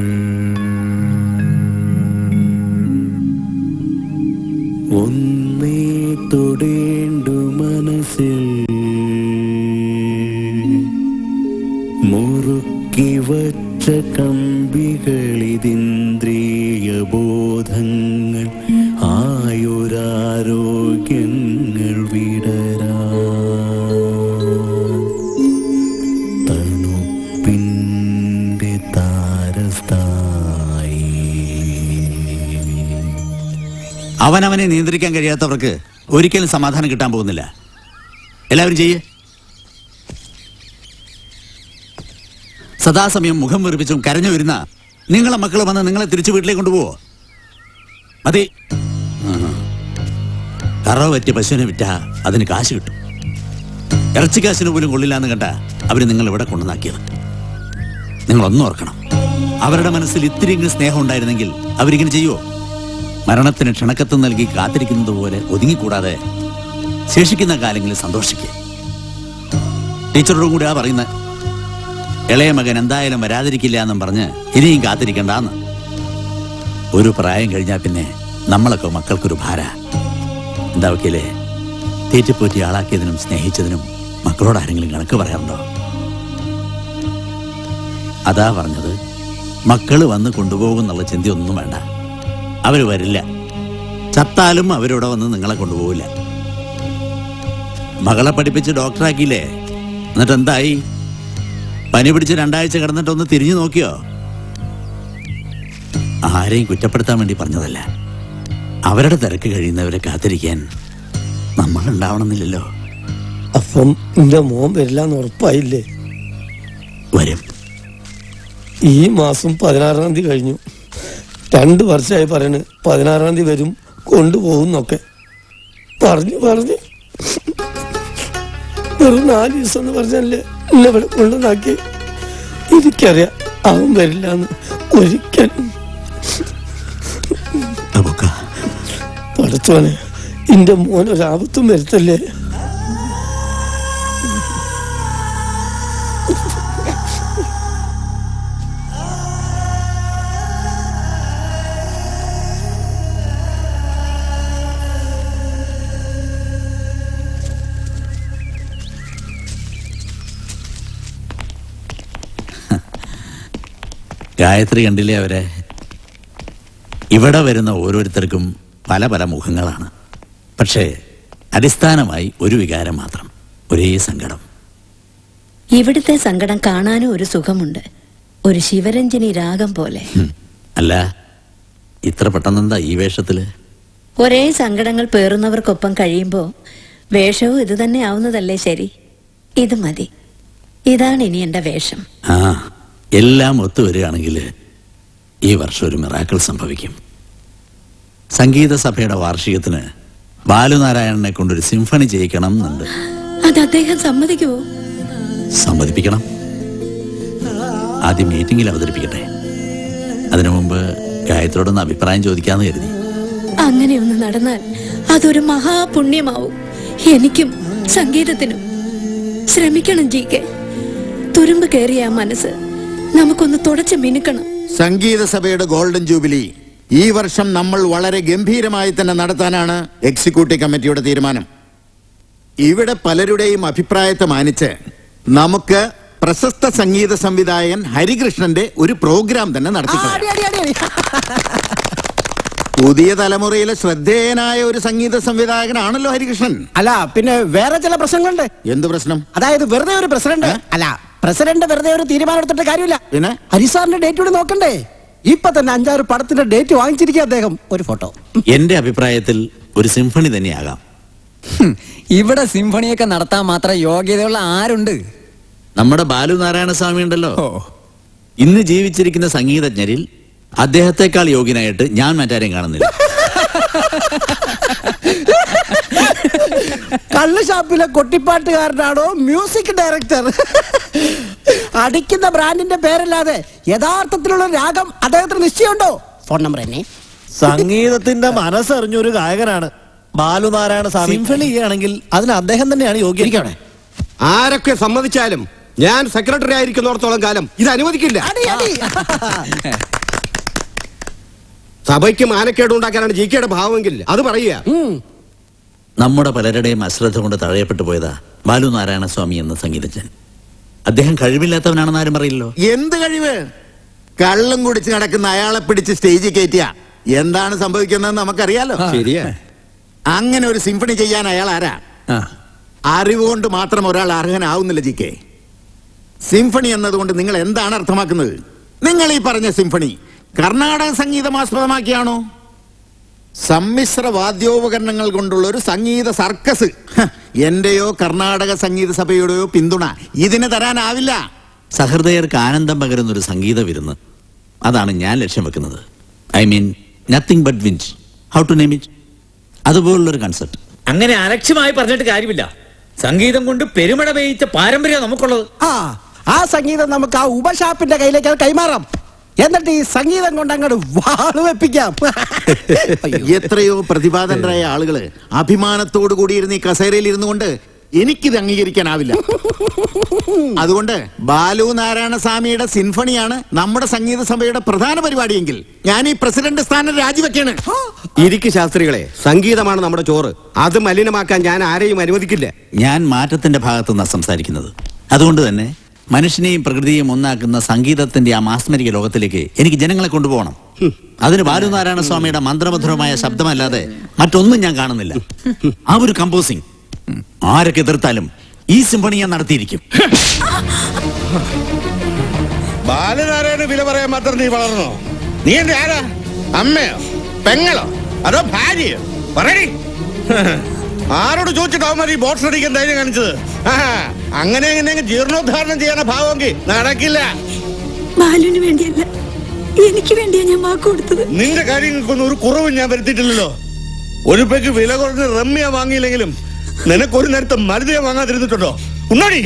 ഒന്നേ തൊടേണ്ടു മനസ്സിൽ മുറുക്കി വച്ച കമ്പികളിതിന്ദ്രിയ ബോധങ്ങൾ ആയുരാരോഗ്യങ്ങൾ വിടരാ തണുപ്പിൻ്റെ താരസ്ഥായി അവനവനെ നിയന്ത്രിക്കാൻ കഴിയാത്തവർക്ക് ഒരിക്കലും സമാധാനം കിട്ടാൻ പോകുന്നില്ല എല്ലാവരും ചെയ്യേ സദാസമയം മുഖം വെറുപ്പിച്ചും കരഞ്ഞു വരുന്ന നിങ്ങളെ മക്കൾ വന്ന് നിങ്ങളെ തിരിച്ചു വീട്ടിലേക്ക് കൊണ്ടുപോവോ മതി ആഹാ. കറവ് പറ്റിയ പശുവിനെ വിറ്റ അതിന് കാശ് കിട്ടും ഇറച്ചി കാശിന് പോലും കൊള്ളില്ല എന്ന് കണ്ട അവര് നിങ്ങൾ ഇവിടെ കൊണ്ടുവന്നാക്കിയത് നിങ്ങൾ ഒന്നും ഓർക്കണം അവരുടെ മനസ്സിൽ ഇത്തിരിയെങ്കിലും സ്നേഹം ഉണ്ടായിരുന്നെങ്കിൽ അവരിങ്ങനെ ചെയ്യുവോ മരണത്തിന് ക്ഷണക്കത്ത് നൽകി കാത്തിരിക്കുന്നത് പോലെ ഒതുങ്ങിക്കൂടാതെ ശേഷിക്കുന്ന കാലങ്ങളിൽ സന്തോഷിക്കുക ടീച്ചറോടും കൂടി ആ പറയുന്നത് ഇളയ മകൻ എന്തായാലും വരാതിരിക്കില്ല എന്നും പറഞ്ഞ് ഇനിയും കാത്തിരിക്കണ്ടെന്ന് ഒരു പ്രായം കഴിഞ്ഞാൽ പിന്നെ നമ്മളൊക്കെ മക്കൾക്കൊരു ഭാര എന്താ വക്കീലേ തീറ്റിപ്പോറ്റി ആളാക്കിയതിനും സ്നേഹിച്ചതിനും മക്കളോട് ആരെങ്കിലും കണക്ക് പറയാറുണ്ടോ അതാ പറഞ്ഞത് മക്കള് വന്ന് കൊണ്ടുപോകും എന്നുള്ള ചിന്തയൊന്നും വേണ്ട അവര് വരില്ല ചത്താലും അവരിവിടെ വന്ന് നിങ്ങളെ കൊണ്ടുപോകില്ല മകളെ പഠിപ്പിച്ച് ഡോക്ടറാക്കിയില്ലേ എന്നിട്ട് എന്തായി പനി പിടിച്ച് രണ്ടാഴ്ച കിടന്നിട്ട് ഒന്ന് തിരിഞ്ഞു നോക്കിയോ ആരെയും കുറ്റപ്പെടുത്താൻ വേണ്ടി പറഞ്ഞതല്ല അവരുടെ തിരക്ക് കഴിയുന്നവരെ കാത്തിരിക്കാൻ നമ്മൾ ഉണ്ടാവണമെന്നില്ലല്ലോ അപ്പം എന്റെ മോൻ വരില്ല എന്ന് ഉറപ്പായില്ലേ വരും ഈ മാസം പതിനാറാം തീയതി കഴിഞ്ഞു രണ്ട് വർഷമായി പറയണ് പതിനാറാം തീയതി വരും കൊണ്ടുപോകുന്നൊക്കെ പറഞ്ഞു പറഞ്ഞു വെറും നാല് ദിവസം എന്ന് പറഞ്ഞല്ലേ എന്നെ ഇവിടെ കൊണ്ടുവന്നാക്കി എനിക്കറിയാം അവൻ വരില്ല എന്ന് ഒരിക്കലും പഠിച്ചോനെ എന്റെ മോൻ ഒരാപത്തും വരുത്തല്ലേ ഗായത്രി കണ്ടില്ലേ അവരെ ഇവിടെ വരുന്ന ഓരോരുത്തർക്കും പല പല മുഖങ്ങളാണ് പക്ഷേ അടിസ്ഥാനമായി ഒരു വികാരം മാത്രം ഒരേ സങ്കടം ഇവിടുത്തെ സങ്കടം കാണാനും ഒരു സുഖമുണ്ട് ഒരു ശിവരഞ്ജനി രാഗം പോലെ അല്ല ഇത്ര പെട്ടെന്നെന്താ ഈ വേഷത്തില് ഒരേ സങ്കടങ്ങൾ പേറുന്നവർക്കൊപ്പം കഴിയുമ്പോ വേഷവും ഇത് തന്നെ ആവുന്നതല്ലേ ശരി ഇത് മതി ഇതാണ് ഇനി എന്റെ വേഷം ആ എല്ലാം ഒത്തുവരികയാണെങ്കിൽ ഈ വർഷം ഒരു മിറാക്കിൾ സംഭവിക്കും സംഗീത സഭയുടെ വാർഷികത്തിന് ബാലുനാരായണനെ കൊണ്ടൊരു സിംഫണി ചെയ്യിക്കണം എന്നുണ്ട് അത് അദ്ദേഹം സമ്മതിക്കുവോ സമ്മതിപ്പിക്കണം ആദ്യം മീറ്റിംഗിൽ അവതരിപ്പിക്കട്ടെ അതിനു മുമ്പ് ഗായത്രിയോടൊന്ന് അഭിപ്രായം ചോദിക്കാന്ന് കരുതി അങ്ങനെ ഒന്ന് നടന്നാൽ അതൊരു മഹാപുണ്യമാവും എനിക്കും സംഗീതത്തിനും ശ്രമിക്കണം ജി കെ തുരുമ്പ് കയറിയ ആ മനസ്സ് നമുക്കൊന്ന് തുടച്ച് മിനുക്കണം സംഗീത സഭയുടെ ഗോൾഡൻ ജൂബിലി ഈ വർഷം നമ്മൾ വളരെ ഗംഭീരമായി തന്നെ നടത്താനാണ് എക്സിക്യൂട്ടീവ് കമ്മിറ്റിയുടെ തീരുമാനം ഇവിടെ പലരുടെയും അഭിപ്രായത്തെ മാനിച്ച് നമുക്ക് പ്രശസ്ത സംഗീത സംവിധായകൻ ഹരികൃഷ്ണന്റെ ഒരു പ്രോഗ്രാം തന്നെ നടത്തിക്കളയാം അടി, അടി, അടി, അടി. പുതിയ തലമുറയിലെ ശ്രദ്ധേയനായ ഒരു സംഗീത സംവിധായകനാണല്ലോ ഹരികൃഷ്ണൻ അല്ല പിന്നെ വേറെ ചില പ്രശ്നങ്ങളുണ്ട് എന്ത് പ്രശ്നം അതായത് വെറുതെ ഒരു പ്രസിഡന്റ് അല്ല പ്രസിഡന്റ് വെറുതെ ഒരു തീരുമാനം എടുത്തിട്ട് കാര്യമില്ല പിന്നെ ഹരിസാറിന്റെ ഡേറ്റ് കൂടി നോക്കണ്ടേ ഇപ്പൊ തന്നെ അഞ്ചാറ് പടത്തിന്റെ ഡേറ്റ് വാങ്ങിച്ചിരിക്കുക അദ്ദേഹം ഒരു ഫോട്ടോ എന്റെ അഭിപ്രായത്തിൽ ഒരു സിംഫണി തന്നെയാകാം ഹും, ഇവിടെ സിംഫണിയൊക്കെ നടത്താൻ മാത്രം യോഗ്യതയുള്ള ആരുണ്ട് നമ്മുടെ ബാലുനാരായണ സ്വാമി ഉണ്ടല്ലോ ഇന്ന് ജീവിച്ചിരിക്കുന്ന സംഗീതജ്ഞരിൽ അദ്ദേഹത്തെക്കാൾ യോഗ്യനായിട്ട് ഞാൻ മറ്റാരെയും കാണുന്നില്ല കള്ള് ഷാപ്പിലെ കൊട്ടിപ്പാട്ടുകാരനാണോ മ്യൂസിക് ഡയറക്ടർ അടിക്കുന്ന ബ്രാൻഡിന്റെ പേരല്ലാതെ യഥാർത്ഥത്തിലുള്ള രാഗം അദ്ദേഹത്തിന് നിശ്ചയമുണ്ടോ ഫോൺ നമ്പർ എന്നെ സംഗീതത്തിന്റെ മനസ്സറിഞ്ഞൊരു ഗായകനാണ് ബാലുനാരായണ സ്വാമി സിംഫണി ചെയ്യുകയാണെങ്കിൽ അതിന് അദ്ദേഹം തന്നെയാണ് യോഗ്യം ആരൊക്കെ സമ്മതിച്ചാലും ഞാൻ സെക്രട്ടറി ആയിരിക്കുന്നിടത്തോളം കാലം ഇത് അനുവദിക്കില്ല സഭയ്ക്ക് മാനക്കേട് ഉണ്ടാക്കാനാണ് ജി കെയുടെ ഭാവമെങ്കിൽ അത് പറയുക നമ്മുടെ പലരുടെയും അശ്രദ്ധ കൊണ്ട് തഴയപ്പെട്ടു പോയതാ ബാലുനാരായണ സ്വാമി എന്ന സംഗീതജ്ഞൻ അദ്ദേഹം കഴിവില്ലാത്തവനാണെന്ന് ആരും പറയില്ലോ എന്ത് കഴിവ് കള്ളും കുടിച്ച് നടക്കുന്ന അയാളെ പിടിച്ച് സ്റ്റേജിൽ കയറ്റിയ എന്താണ് സംഭവിക്കുന്നതെന്ന് നമുക്കറിയാലോ ശരിയാ. അങ്ങനെ ഒരു സിംഫണി ചെയ്യാൻ അയാൾ ആരാ അറിവുകൊണ്ട് മാത്രം ഒരാൾ അർഹനാവുന്നില്ല ജി കെ സിംഫണി എന്നതുകൊണ്ട് നിങ്ങൾ എന്താണ് അർത്ഥമാക്കുന്നത് നിങ്ങൾ ഈ പറഞ്ഞ സിംഫണി കർണാടക സംഗീതം ആസ്പദമാക്കിയാണോ സമ്മിശ്ര വാദ്യോപകരണങ്ങൾ കൊണ്ടുള്ള ഒരു സംഗീത സർക്കസ് ഹ, എന്റെയോ കർണാടക സംഗീത സഭയുടെയോ പിന്തുണ ഇതിന് തരാനാവില്ല സഹൃദയർക്ക് ആനന്ദം പകരുന്ന ഒരു സംഗീത വിരുന്ന് അതാണ് ഞാൻ ലക്ഷ്യം വെക്കുന്നത് I mean nothing but wins how to name it അതുപോലുള്ളൊരു കൺസെപ്റ്റ് അങ്ങനെ അലക്ഷ്യമായി പറഞ്ഞിട്ട് കാര്യമില്ല സംഗീതം കൊണ്ട് പെരുമഴ പെയ്ച്ച പാരമ്പര്യം നമുക്കുള്ളത് ആ ആ സംഗീതം നമുക്ക് ആ ഉപഷാപ്പിന്റെ കയ്യിലേക്ക് അത് കൈമാറാം എന്നിട്ട് ഈ സംഗീതം കൊണ്ട് അങ്ങോട്ട് വാള് വെപ്പിക്കാം എത്രയോ പ്രതിപാദനരായ ആളുകള് അഭിമാനത്തോടു കൂടിയിരുന്ന് ഈ കസേരയിൽ ഇരുന്നു കൊണ്ട് എനിക്കിത് അംഗീകരിക്കാനാവില്ല അതുകൊണ്ട് ബാലു നാരായണ സ്വാമിയുടെ സിംഫണിയാണ് നമ്മുടെ സംഗീത സഭയുടെ പ്രധാന പരിപാടിയെങ്കിൽ ഞാൻ ഈ പ്രസിഡന്റ് സ്ഥാനം രാജിവെക്കാണ് ഇരിക്ക് ശാസ്ത്രികളെ സംഗീതമാണ് നമ്മുടെ ചോറ് അത് മലിനമാക്കാൻ ഞാൻ ആരെയും അനുവദിക്കില്ല ഞാൻ മാറ്റത്തിന്റെ ഭാഗത്തു നിന്നാണ് സംസാരിക്കുന്നത് അതുകൊണ്ട് തന്നെ മനുഷ്യനെയും പ്രകൃതിയെയും ഒന്നാക്കുന്ന സംഗീതത്തിന്റെ ആ മാസ്മരിക ലോകത്തിലേക്ക് എനിക്ക് ജനങ്ങളെ കൊണ്ടുപോകണം അതിന് ബാലുനാരായണ സ്വാമിയുടെ മന്ത്രമധുരമായ ശബ്ദമല്ലാതെ മറ്റൊന്നും ഞാൻ കാണുന്നില്ല ആ ഒരു കമ്പോസിംഗ് ആരൊക്കെ എതിർത്താലും ഈ സിംഫണി ഞാൻ നടത്തിയിരിക്കും ബാലനാരായണ വില പറയാൻ മാത്രം നീ വളർന്നോ നീ എന്റെ ആരാ അമ്മയോ പെങ്ങളോ അതോ ഭാര്യയോ പറയടി ആരോട് ചോദിച്ചിട്ട് അവന്മാർ ഈ ബോട്ട്സ് അടിക്കാൻ ധൈര്യം കാണിച്ചത് ആഹാ, അങ്ങനെ എങ്ങനെ ജീർണോദ്ധാരണം ചെയ്യാന ഭാവമെങ്കിൽ നടക്കില്ല ബാലുവിന് വേണ്ടിയല്ല എനിക്ക് വേണ്ടിയാ ഞാൻ വാക്ക് കൊടുത്തത് നിന്റെ കാര്യങ്ങൾക്കൊന്നും ഒരു കുറവും ഞാൻ വരുത്തിയിട്ടില്ലല്ലോ ഒരു പെക്ക് വില കുറഞ്ഞ് റമ്മിയ വാങ്ങിയില്ലെങ്കിലും നിനക്കൊരു നേരത്തെ മരുതയെ വാങ്ങാതിരുന്നിട്ടുണ്ടോ ഉണ്ണാടി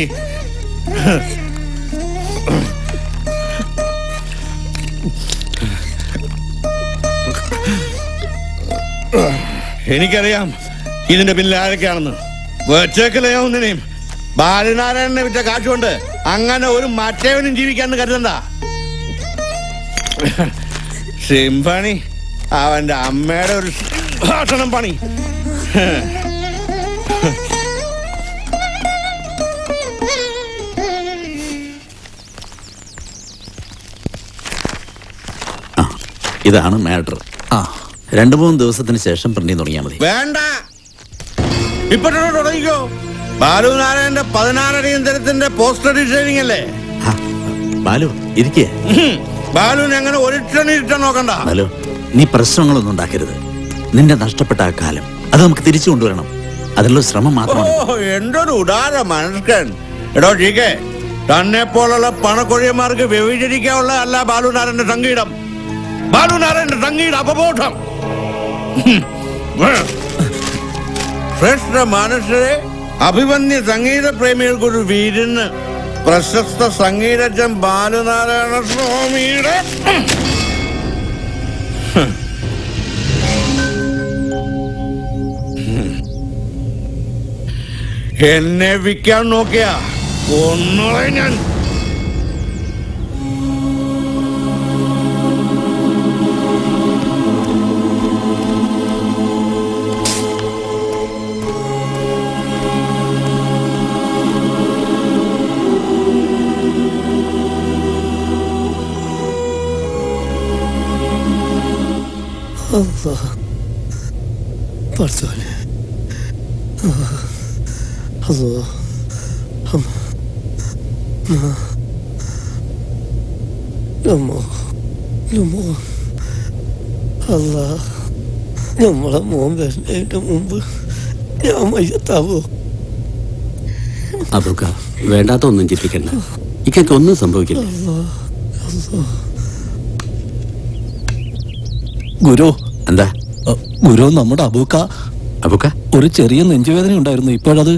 എനിക്കറിയാം ഇതിന്റെ പിന്നിൽ ആരൊക്കെയാണെന്ന് വെച്ചേക്കലയാവുന്നതിനെയും ബാലനാരായണനെ വിറ്റ കാശുകൊണ്ട് അങ്ങനെ ഒരു മറ്റേവനും ജീവിക്കാന്ന് കരുതണ്ട സിംഫണി അവന്റെ അമ്മയുടെ ഒരു ഭാഷണം പണി ഇതാണ് മാറ്റർ രണ്ടു മൂന്ന് ദിവസത്തിന് ശേഷം പ്രിന്റിങ് തുടങ്ങിയാൽ മതി വേണ്ട ഇപ്പൊ തന്നെ തുടങ്ങിക്കോ ബാലുനാരായണന്റെ പതിനാറടിയന്തരത്തിന്റെ പോസ്റ്റർ ഡിസൈനിങ് അല്ലേ ബാലു ഇരിക്കേ ഉഹും. ബാലുവിനെ അങ്ങനെ ഒരിട്ടണി ഇട്ട നോക്കണ്ട ബാലു നീ പ്രശ്നങ്ങളൊന്നും ഉണ്ടാക്കരുത് നിന്റെ നഷ്ടപ്പെട്ട ആ കാലം അത് നമുക്ക് തിരിച്ചു കൊണ്ടുവരണം അതിനുള്ള ശ്രമം മാത്രമാണ് ഓ എന്തൊരു ഉദാര മനുഷ്യൻ എടോ ജീക്കെ തന്നെ പോലുള്ള പണക്കൊഴിയന്മാർക്ക് വ്യഭിചരിക്കാനുള്ള അല്ല ബാലുനാരന്റെ സംഗീതം ബാലുനാരന്റെ സംഗീത അപബോധം ഹും. ശ്രേഷ്ഠ മനുഷ്യരെ അഭിമന്യ സംഗീത പ്രേമികൾക്കൊരു വീരിന് പ്രശസ്ത സംഗീതജ്ഞൻ ബാലുനാരായണ സ്വാമിയുടെ ഹും. എന്നെ വിൽക്കാൻ നോക്കിയാ ഒന്നുകളെ ഞാൻ അല്ലാ. പടച്ചോനെ ആ. അല്ലാ. അമ്മ. ആ. നമ്മോ നമ്മോ അല്ല നമ്മളെ മോൻ വരുന്നതിന്റെ മുമ്പ് ഞാൻ മയ്യത്താവോ അതൊക്കെ വേണ്ടാത്ത ഒന്നും ചിന്തിക്കണ്ട ഇക്കൊക്കെ ഒന്നും സംഭവിക്കില്ല അല്ലാ അല്ലാ ഗുരു എന്താ ഗുരു നമ്മുടെ അബൂക്ക അബൂക്ക ഒരു ചെറിയ നെഞ്ചുവേദന ഉണ്ടായിരുന്നു ഇപ്പോഴത്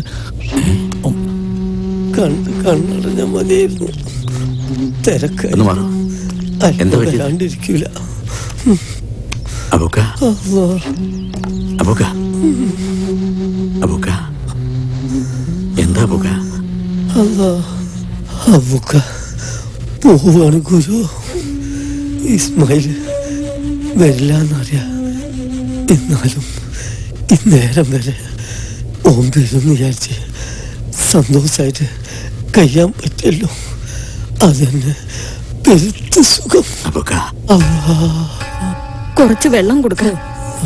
കണ്ട് കണ്ണടഞ്ഞ മതിയായിരുന്നു തിരക്ക് ഒന്ന് മാറും എന്താ പറ്റിയത്? വരാണ്ടിരിക്കൂല അബൂക്ക അല്ലാ അബൂക്ക അബൂക്ക എന്താ അബൂക്ക അല്ലാ അബുക്ക പോവാണ് ഗുരു ഇസ്മായിൽ വരില്ല എന്നറിയാം എന്നാലും ഇന്നേരം വരെ ഓം വരും വിചാരിച്ച് സന്തോഷമായിട്ട് കഴിയാൻ പറ്റിയല്ലോ അതെന്നെ പെരുത്ത് സുഖം അല്ലാ കുറച്ച് വെള്ളം കൊടുക്കണം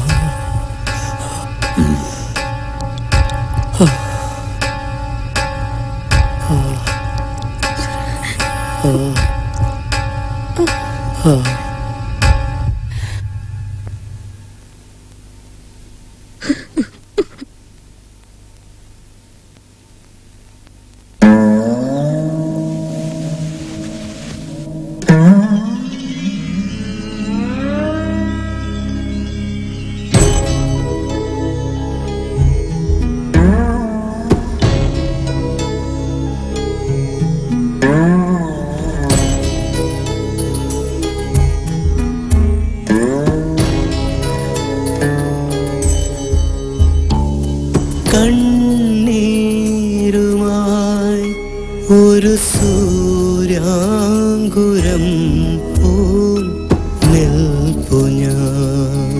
കണ്ണീരുമായി ഒരു സൂര്യാങ്കുരം പോൽ നിൽപ്പു ഞാൻ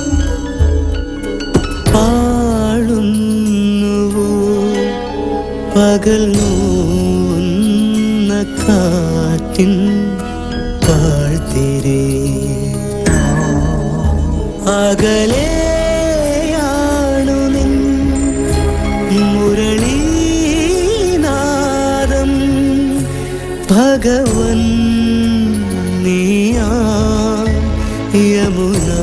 പാടുന്നുവോ പകൽ നോന്ന കാറ്റിൻ പാഴ്ത്തിരേ അകലെയാണു നിൻ മുരളീനാദം ഭഗവൻ നീയാ യമുന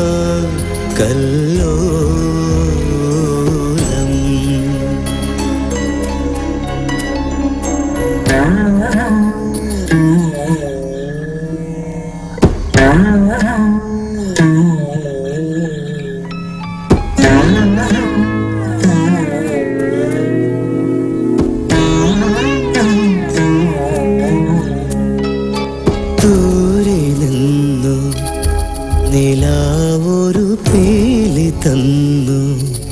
കല്ലോലം ദൂരെ നിന്നു നിലാവൊരു പേലി തന്നു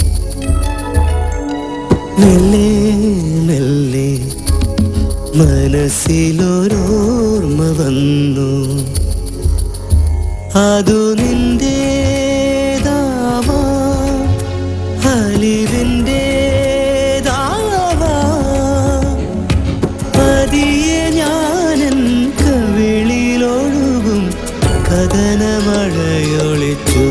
മെല്ലെ മെല്ലെ മനസ്സിലൊരോർമ്മ വന്നു അതു നിന്റേതാവാ അലിവിൻ്റെതാവാ പതിയെ ഞാനൻ കവിളിലൊഴുകും കഥനമഴയൊളിച്ചു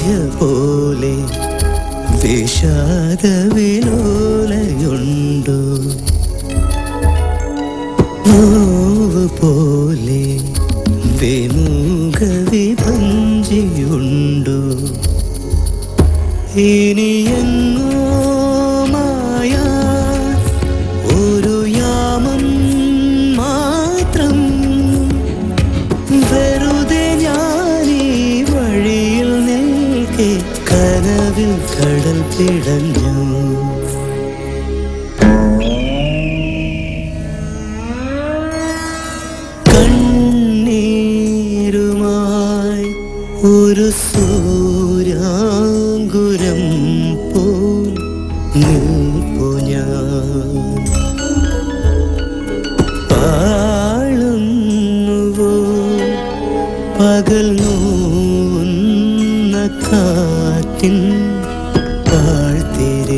സന്ധ്യ പോലെ വിഷാദ വിലോലയുണ്ടോ നോവ് പോലെ വിമുഖ വിഭഞ്ചിയുണ്ടോ ഇനിയെങ്ങോ മായാ ഒരു യാമം മാത്രം വെറുതെ ഞാനീ വഴിയിൽ നിൽക്കെ കനവിൽ കടൽ പിടഞ്ഞു കണ്ണീരുമായി ഒരു സൂര്യാങ്കുരം പോൽ നിൽപ്പു ഞാൻ പാളുന്നുവോ പകൽ നോവുന്ന കാറ്റിൻ പാഴ്ത്തിരേ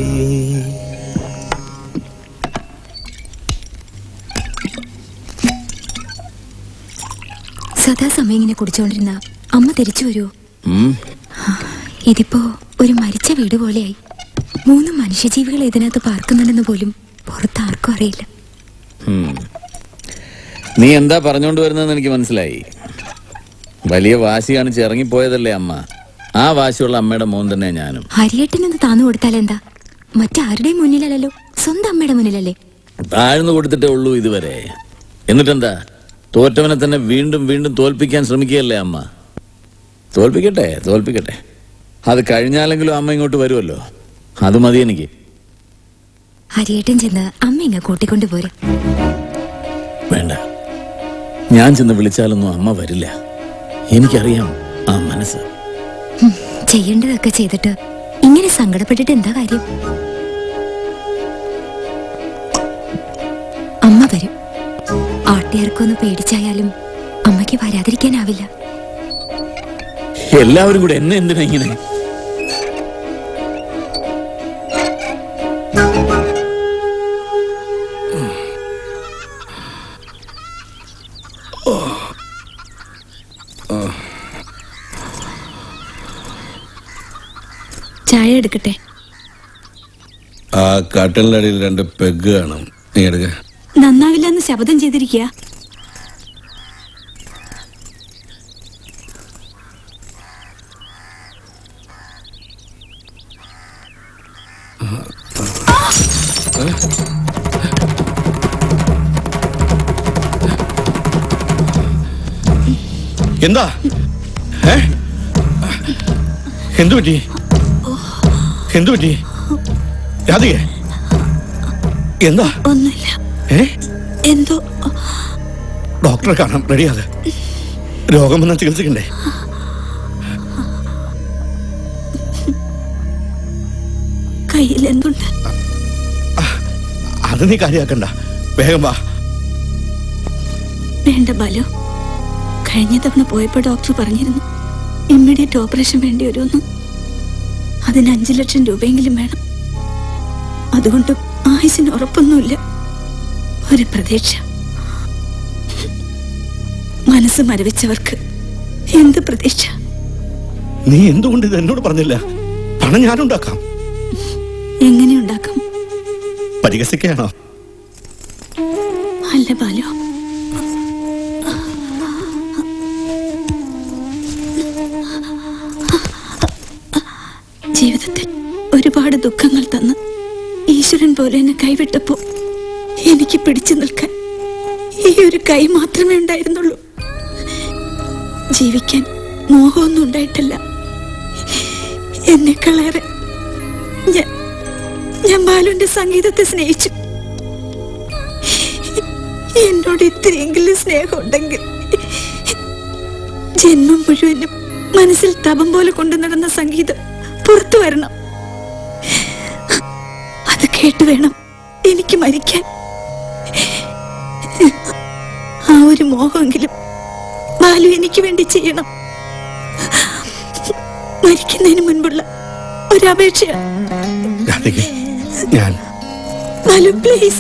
സദാസമയം ഇങ്ങനെ കുടിച്ചോണ്ടിരുന്ന അമ്മ തിരിച്ചു വരുമോ ഉം. ഇതിപ്പോ ഒരു മരിച്ച വീട് പോലെയായി മൂന്ന് മനുഷ്യജീവികൾ ഇതിനകത്ത് പാർക്കുന്നുണ്ടെന്ന് പോലും പുറത്ത് ആർക്കും അറിയില്ല ഉം. നീ എന്താ പറഞ്ഞോണ്ട് വരുന്നതെന്ന് എനിക്ക് മനസ്സിലായി വലിയ വാശി കാണിച്ച് ഇറങ്ങിപ്പോയതല്ലേ അമ്മ ആ വാശിയുള്ള അമ്മയുടെ മോൻ തന്നെ ഞാനും ഹരിയേട്ടനെന്ന് താന്നു കൊടുത്താൽ എന്താ മറ്റാരുടെയും മുന്നിലല്ലല്ലോ സ്വന്തം അമ്മയുടെ മുന്നിലല്ലേ താഴ്ന്നു കൊടുത്തിട്ടേ ഉള്ളൂ ഇതുവരെ എന്നിട്ടെന്താ തോറ്റവനെ തന്നെ വീണ്ടും വീണ്ടും തോൽപ്പിക്കാൻ ശ്രമിക്കുകയല്ലേ അമ്മ തോൽപ്പിക്കട്ടെ തോൽപ്പിക്കട്ടെ അത് കഴിഞ്ഞാലെങ്കിലും അമ്മ ഇങ്ങോട്ട് വരുമല്ലോ അത് മതി എനിക്ക് ഹരിയേട്ടൻ ചെന്ന് അമ്മ ഇങ്ങ കൂട്ടിക്കൊണ്ട് പോരെ വേണ്ട ഞാൻ ചെന്ന് വിളിച്ചാലൊന്നും അമ്മ വരില്ല എനിക്കറിയാം ആ മനസ്സ് ഹും, ചെയ്യേണ്ടതൊക്കെ ചെയ്തിട്ട് ഇങ്ങനെ സങ്കടപ്പെട്ടിട്ട് എന്താ കാര്യം അമ്മ വരും ആട്ടിയർക്കൊന്ന് പേടിച്ചായാലും അമ്മയ്ക്ക് വരാതിരിക്കാനാവില്ല എല്ലാവരും കൂടെ എന്നെ എന്തിനാ ഇങ്ങനെ ചായ എടുക്കട്ടെ ആ കട്ടലിന്റെ അടിയിൽ രണ്ട് പെഗ് കാണും നീ എടുക്ക നന്നാവില്ലെന്ന് ശപഥം ചെയ്തിരിക്കുക എന്താ ഏ എന്തു പറ്റി എന്തു പറ്റി രാധികെ എന്താ ഒന്നുമില്ല ഏ എന്തോ ഡോക്ടറെ കാണാം റെഡിയാക രോഗം വന്നാൽ ചികിത്സിക്കണ്ടേ കയ്യിൽ എന്തുണ്ട് അത് നീ കാര്യാക്കണ്ട വേഗം വാ വേണ്ട ബാലു കഴിഞ്ഞ തവണ പോയപ്പോ ഡോക്ടർ പറഞ്ഞിരുന്നു ഇമ്മീഡിയറ്റ് ഓപ്പറേഷൻ വേണ്ടി വരുമെന്ന് അതിന് അഞ്ചു ലക്ഷം രൂപയെങ്കിലും വേണം അതുകൊണ്ട് ആയുസിന് ഉറപ്പൊന്നുമില്ല ഒരു പ്രതീക്ഷ മനസ്സ് മരവിച്ചവർക്ക് എന്ത് പ്രതീക്ഷ നീ എന്തുകൊണ്ട് ഇത് എന്നോട് പറഞ്ഞില്ല പണം ഞാനുണ്ടാക്കാം എങ്ങനെ ഉണ്ടാക്കും പരിഹസിക്കുകയാണോ അല്ല ബാലു ജീവിതത്തിൽ ഒരുപാട് ദുഃഖങ്ങൾ തന്ന് ഈശ്വരൻ പോലെ എന്നെ കൈവിട്ടപ്പോ എനിക്ക് പിടിച്ചു നിൽക്കാൻ ഈ ഒരു കൈ മാത്രമേ ഉണ്ടായിരുന്നുള്ളൂ ജീവിക്കാൻ മോഹമൊന്നും ഉണ്ടായിട്ടില്ല എന്നെക്കാളേറെ ഞാൻ ഞാൻ ബാലുവിന്റെ സംഗീതത്തെ സ്നേഹിച്ചു എന്നോട് ഇത്രയെങ്കിലും സ്നേഹം ഉണ്ടെങ്കിൽ ജന്മം മുഴുവനും മനസ്സിൽ തപം പോലെ കൊണ്ടു നടന്ന സംഗീതം പുറത്തു വരണം അത് കേട്ട് വേണം എനിക്ക് മരിക്കാൻ ആ ഒരു മോഹമെങ്കിലും ബാലു എനിക്ക് വേണ്ടി ചെയ്യണം മരിക്കുന്നതിന് മുൻപുള്ള ഒരപേക്ഷയാണ് രാധികെ ഞാൻ ബാലു പ്ലീസ്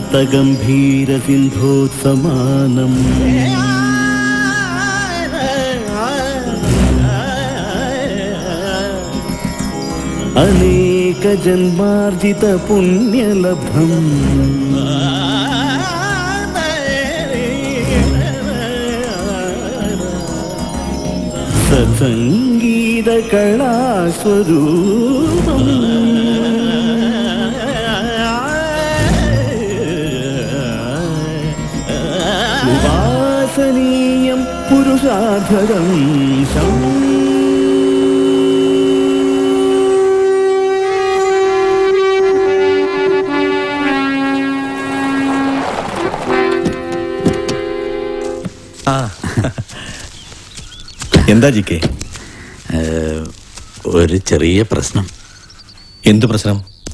शान्तगम्भीरसिन्धोत्समानम् अनेकजन्मार्जितपुण्यलब्धम् सत्सङ्गीतकलास्वरूपम् वासनीयं पुरुषाधरं ആ എന്താ ജിക്കെ ഒരു ചെറിയ പ്രശ്നം എന്തു പ്രശ്നം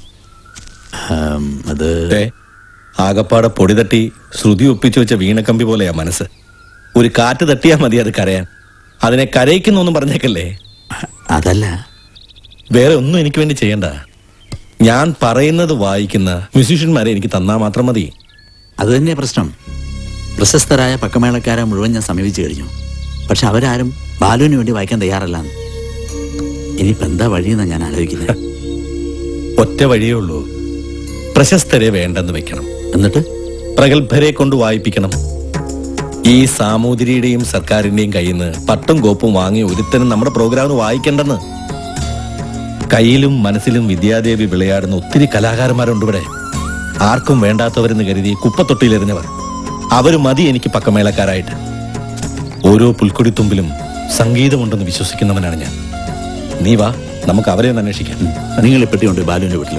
അത് ആകപ്പാടെ പൊടി തട്ടി ശ്രുതി ഒപ്പിച്ചു വെച്ച വീണക്കമ്പി പോലെയാ മനസ്സ് ഒരു കാറ്റ് തട്ടിയാ മതി അത് കരയാൻ അതിനെ കരയിക്കുന്നൊന്നും പറഞ്ഞേക്കല്ലേ അതല്ല വേറെ ഒന്നും എനിക്ക് വേണ്ടി ചെയ്യണ്ട ഞാൻ പറയുന്നത് വായിക്കുന്ന മ്യൂസീഷ്യന്മാരെ എനിക്ക് തന്നാ മാത്രം മതി അത് തന്നെ പ്രശ്നം പ്രശസ്തരായ പക്കമേളക്കാരെ മുഴുവൻ ഞാൻ സമീപിച്ചു കഴിഞ്ഞു പക്ഷെ അവരാരും ബാലുവിന് വേണ്ടി വായിക്കാൻ തയ്യാറല്ല ഇനിയിപ്പോ എന്താ വഴിയെന്നാ ഞാൻ ആലോചിക്കുന്നത് ഒറ്റ വഴിയേ ഉള്ളൂ പ്രശസ്തരെ വേണ്ടെന്ന് വെക്കണം എന്നിട്ട് പ്രഗത്ഭരെ കൊണ്ട് വായിപ്പിക്കണം ഈ സാമൂതിരിയുടെയും സർക്കാരിന്റെയും കയ്യിൽ നിന്ന് പട്ടും കോപ്പും വാങ്ങി ഒരുത്തനും നമ്മുടെ പ്രോഗ്രാമിന് വായിക്കേണ്ടെന്ന് കയ്യിലും മനസ്സിലും വിദ്യാദേവി വിളയാടുന്ന ഒത്തിരി കലാകാരന്മാരുണ്ട് ഇവിടെ ആർക്കും വേണ്ടാത്തവരെന്ന് കരുതി കുപ്പത്തൊട്ടിയിലെറിഞ്ഞവർ അവര് മതി എനിക്ക് പക്കമേളക്കാരായിട്ട് ഓരോ പുൽക്കൊടിത്തുമ്പിലും സംഗീതമുണ്ടെന്ന് വിശ്വസിക്കുന്നവനാണ് ഞാൻ നീ വാ നമുക്ക് അവരെ ഒന്ന് അന്വേഷിക്കാം നിങ്ങൾ ഈ പെട്ടി കൊണ്ട് ബാലുവിന്റെ വീട്ടിൽ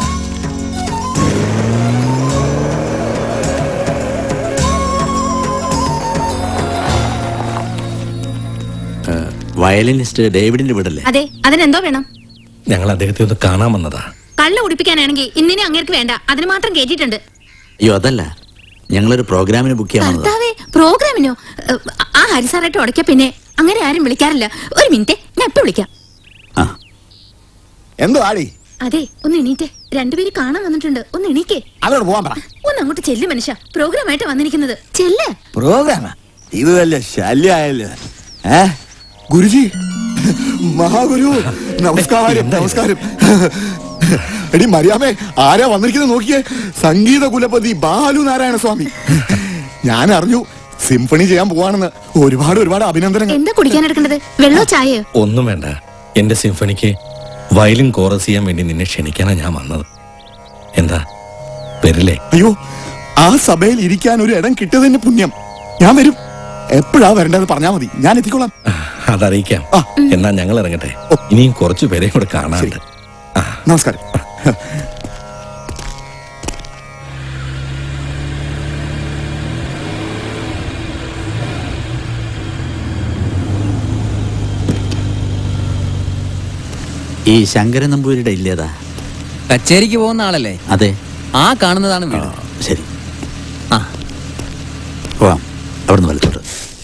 വയലിനിസ്റ്റ് ഡേവിഡിന്റെ വീടല്ലേ അതെ അതിനെന്തോ വേണം ഞങ്ങൾ അദ്ദേഹത്തെ ഒന്ന് കാണാൻ വന്നതാ കള്ള ഉടിപ്പിക്കാനാണെങ്കിൽ ഇന്നിനെ അങ്ങേർക്ക് വേണ്ട അതിന് മാത്രം കേട്ടിട്ടുണ്ട് അയ്യോ അതല്ല ഞങ്ങളൊരു പ്രോഗ്രാമിന് ബുക്ക് ചെയ്യാൻ വന്നതാ കർത്താവേ പ്രോഗ്രാമിനോ ഏഹ്, ആ ഹരിസാറായിട്ട് ഉടയ്ക്ക പിന്നെ അങ്ങനെ ആരും വിളിക്കാറില്ല ഒരു മിനിറ്റ് ഞാൻ ഇപ്പൊ വിളിക്കാം എന്തോ ആടി അതെ ഒന്ന് എണീറ്റേ രണ്ടുപേര് കാണാൻ വന്നിട്ടുണ്ട് ഒന്ന് എണീക്കേ അവരോട് പോവാൻ പറ ഒന്ന് അങ്ങോട്ട് ചെല്ലു മനുഷ്യ പ്രോഗ്രാമായിട്ട് വന്നിരിക്കുന്നത് ചെല്ല് പ്രോഗ്രാമാ ഇത് വല്ല ശല്യായല്ലോ ഏ ഗുരുജി മഹാഗുരു നമസ്കാരം നമസ്കാരം എടി മറിയാമേ ആരാ വന്നിരിക്കുന്നത് നോക്കിയേ സംഗീത കുലപതി ബാലു നാരായണ സ്വാമി ഞാൻ അറിഞ്ഞു സിംഫണി ചെയ്യാൻ പോവാണെന്ന് ഒരുപാട് ഒരുപാട് അഭിനന്ദനങ്ങൾ എന്താ കുടിക്കാൻ എടുക്കേണ്ടത് വെള്ളോ ചായയോ ഒന്നും വേണ്ട എന്റെ സിംഫണിക്ക് വയലിൻ കോറസ് ചെയ്യാൻ വേണ്ടി നിന്നെ ക്ഷണിക്കാനാ ഞാൻ വന്നത് എന്താ വരില്ലേ അയ്യോ ആ സഭയിൽ ഇരിക്കാൻ ഒരു ഇടം കിട്ടിയതിന്റെ പുണ്യം ഞാൻ വരും എപ്പോഴാ വരേണ്ടത് പറഞ്ഞാ മതി ഞാൻ എത്തിക്കോളാം അതറിയിക്കാം എന്നാ ഞങ്ങൾ ഇറങ്ങട്ടെ ഇനിയും കുറച്ചു പേരെയും കൂടെ കാണാനുണ്ട് നമസ്കാരം ഈ ശങ്കരൻ നമ്പൂരിയുടെ ഇല്ലേതാ കച്ചേരിക്ക് പോകുന്ന ആളല്ലേ അതെ ആ കാണുന്നതാണ് വീട് ശരി ആ പോവാം അവിടുന്ന് വലത്തോട്ട്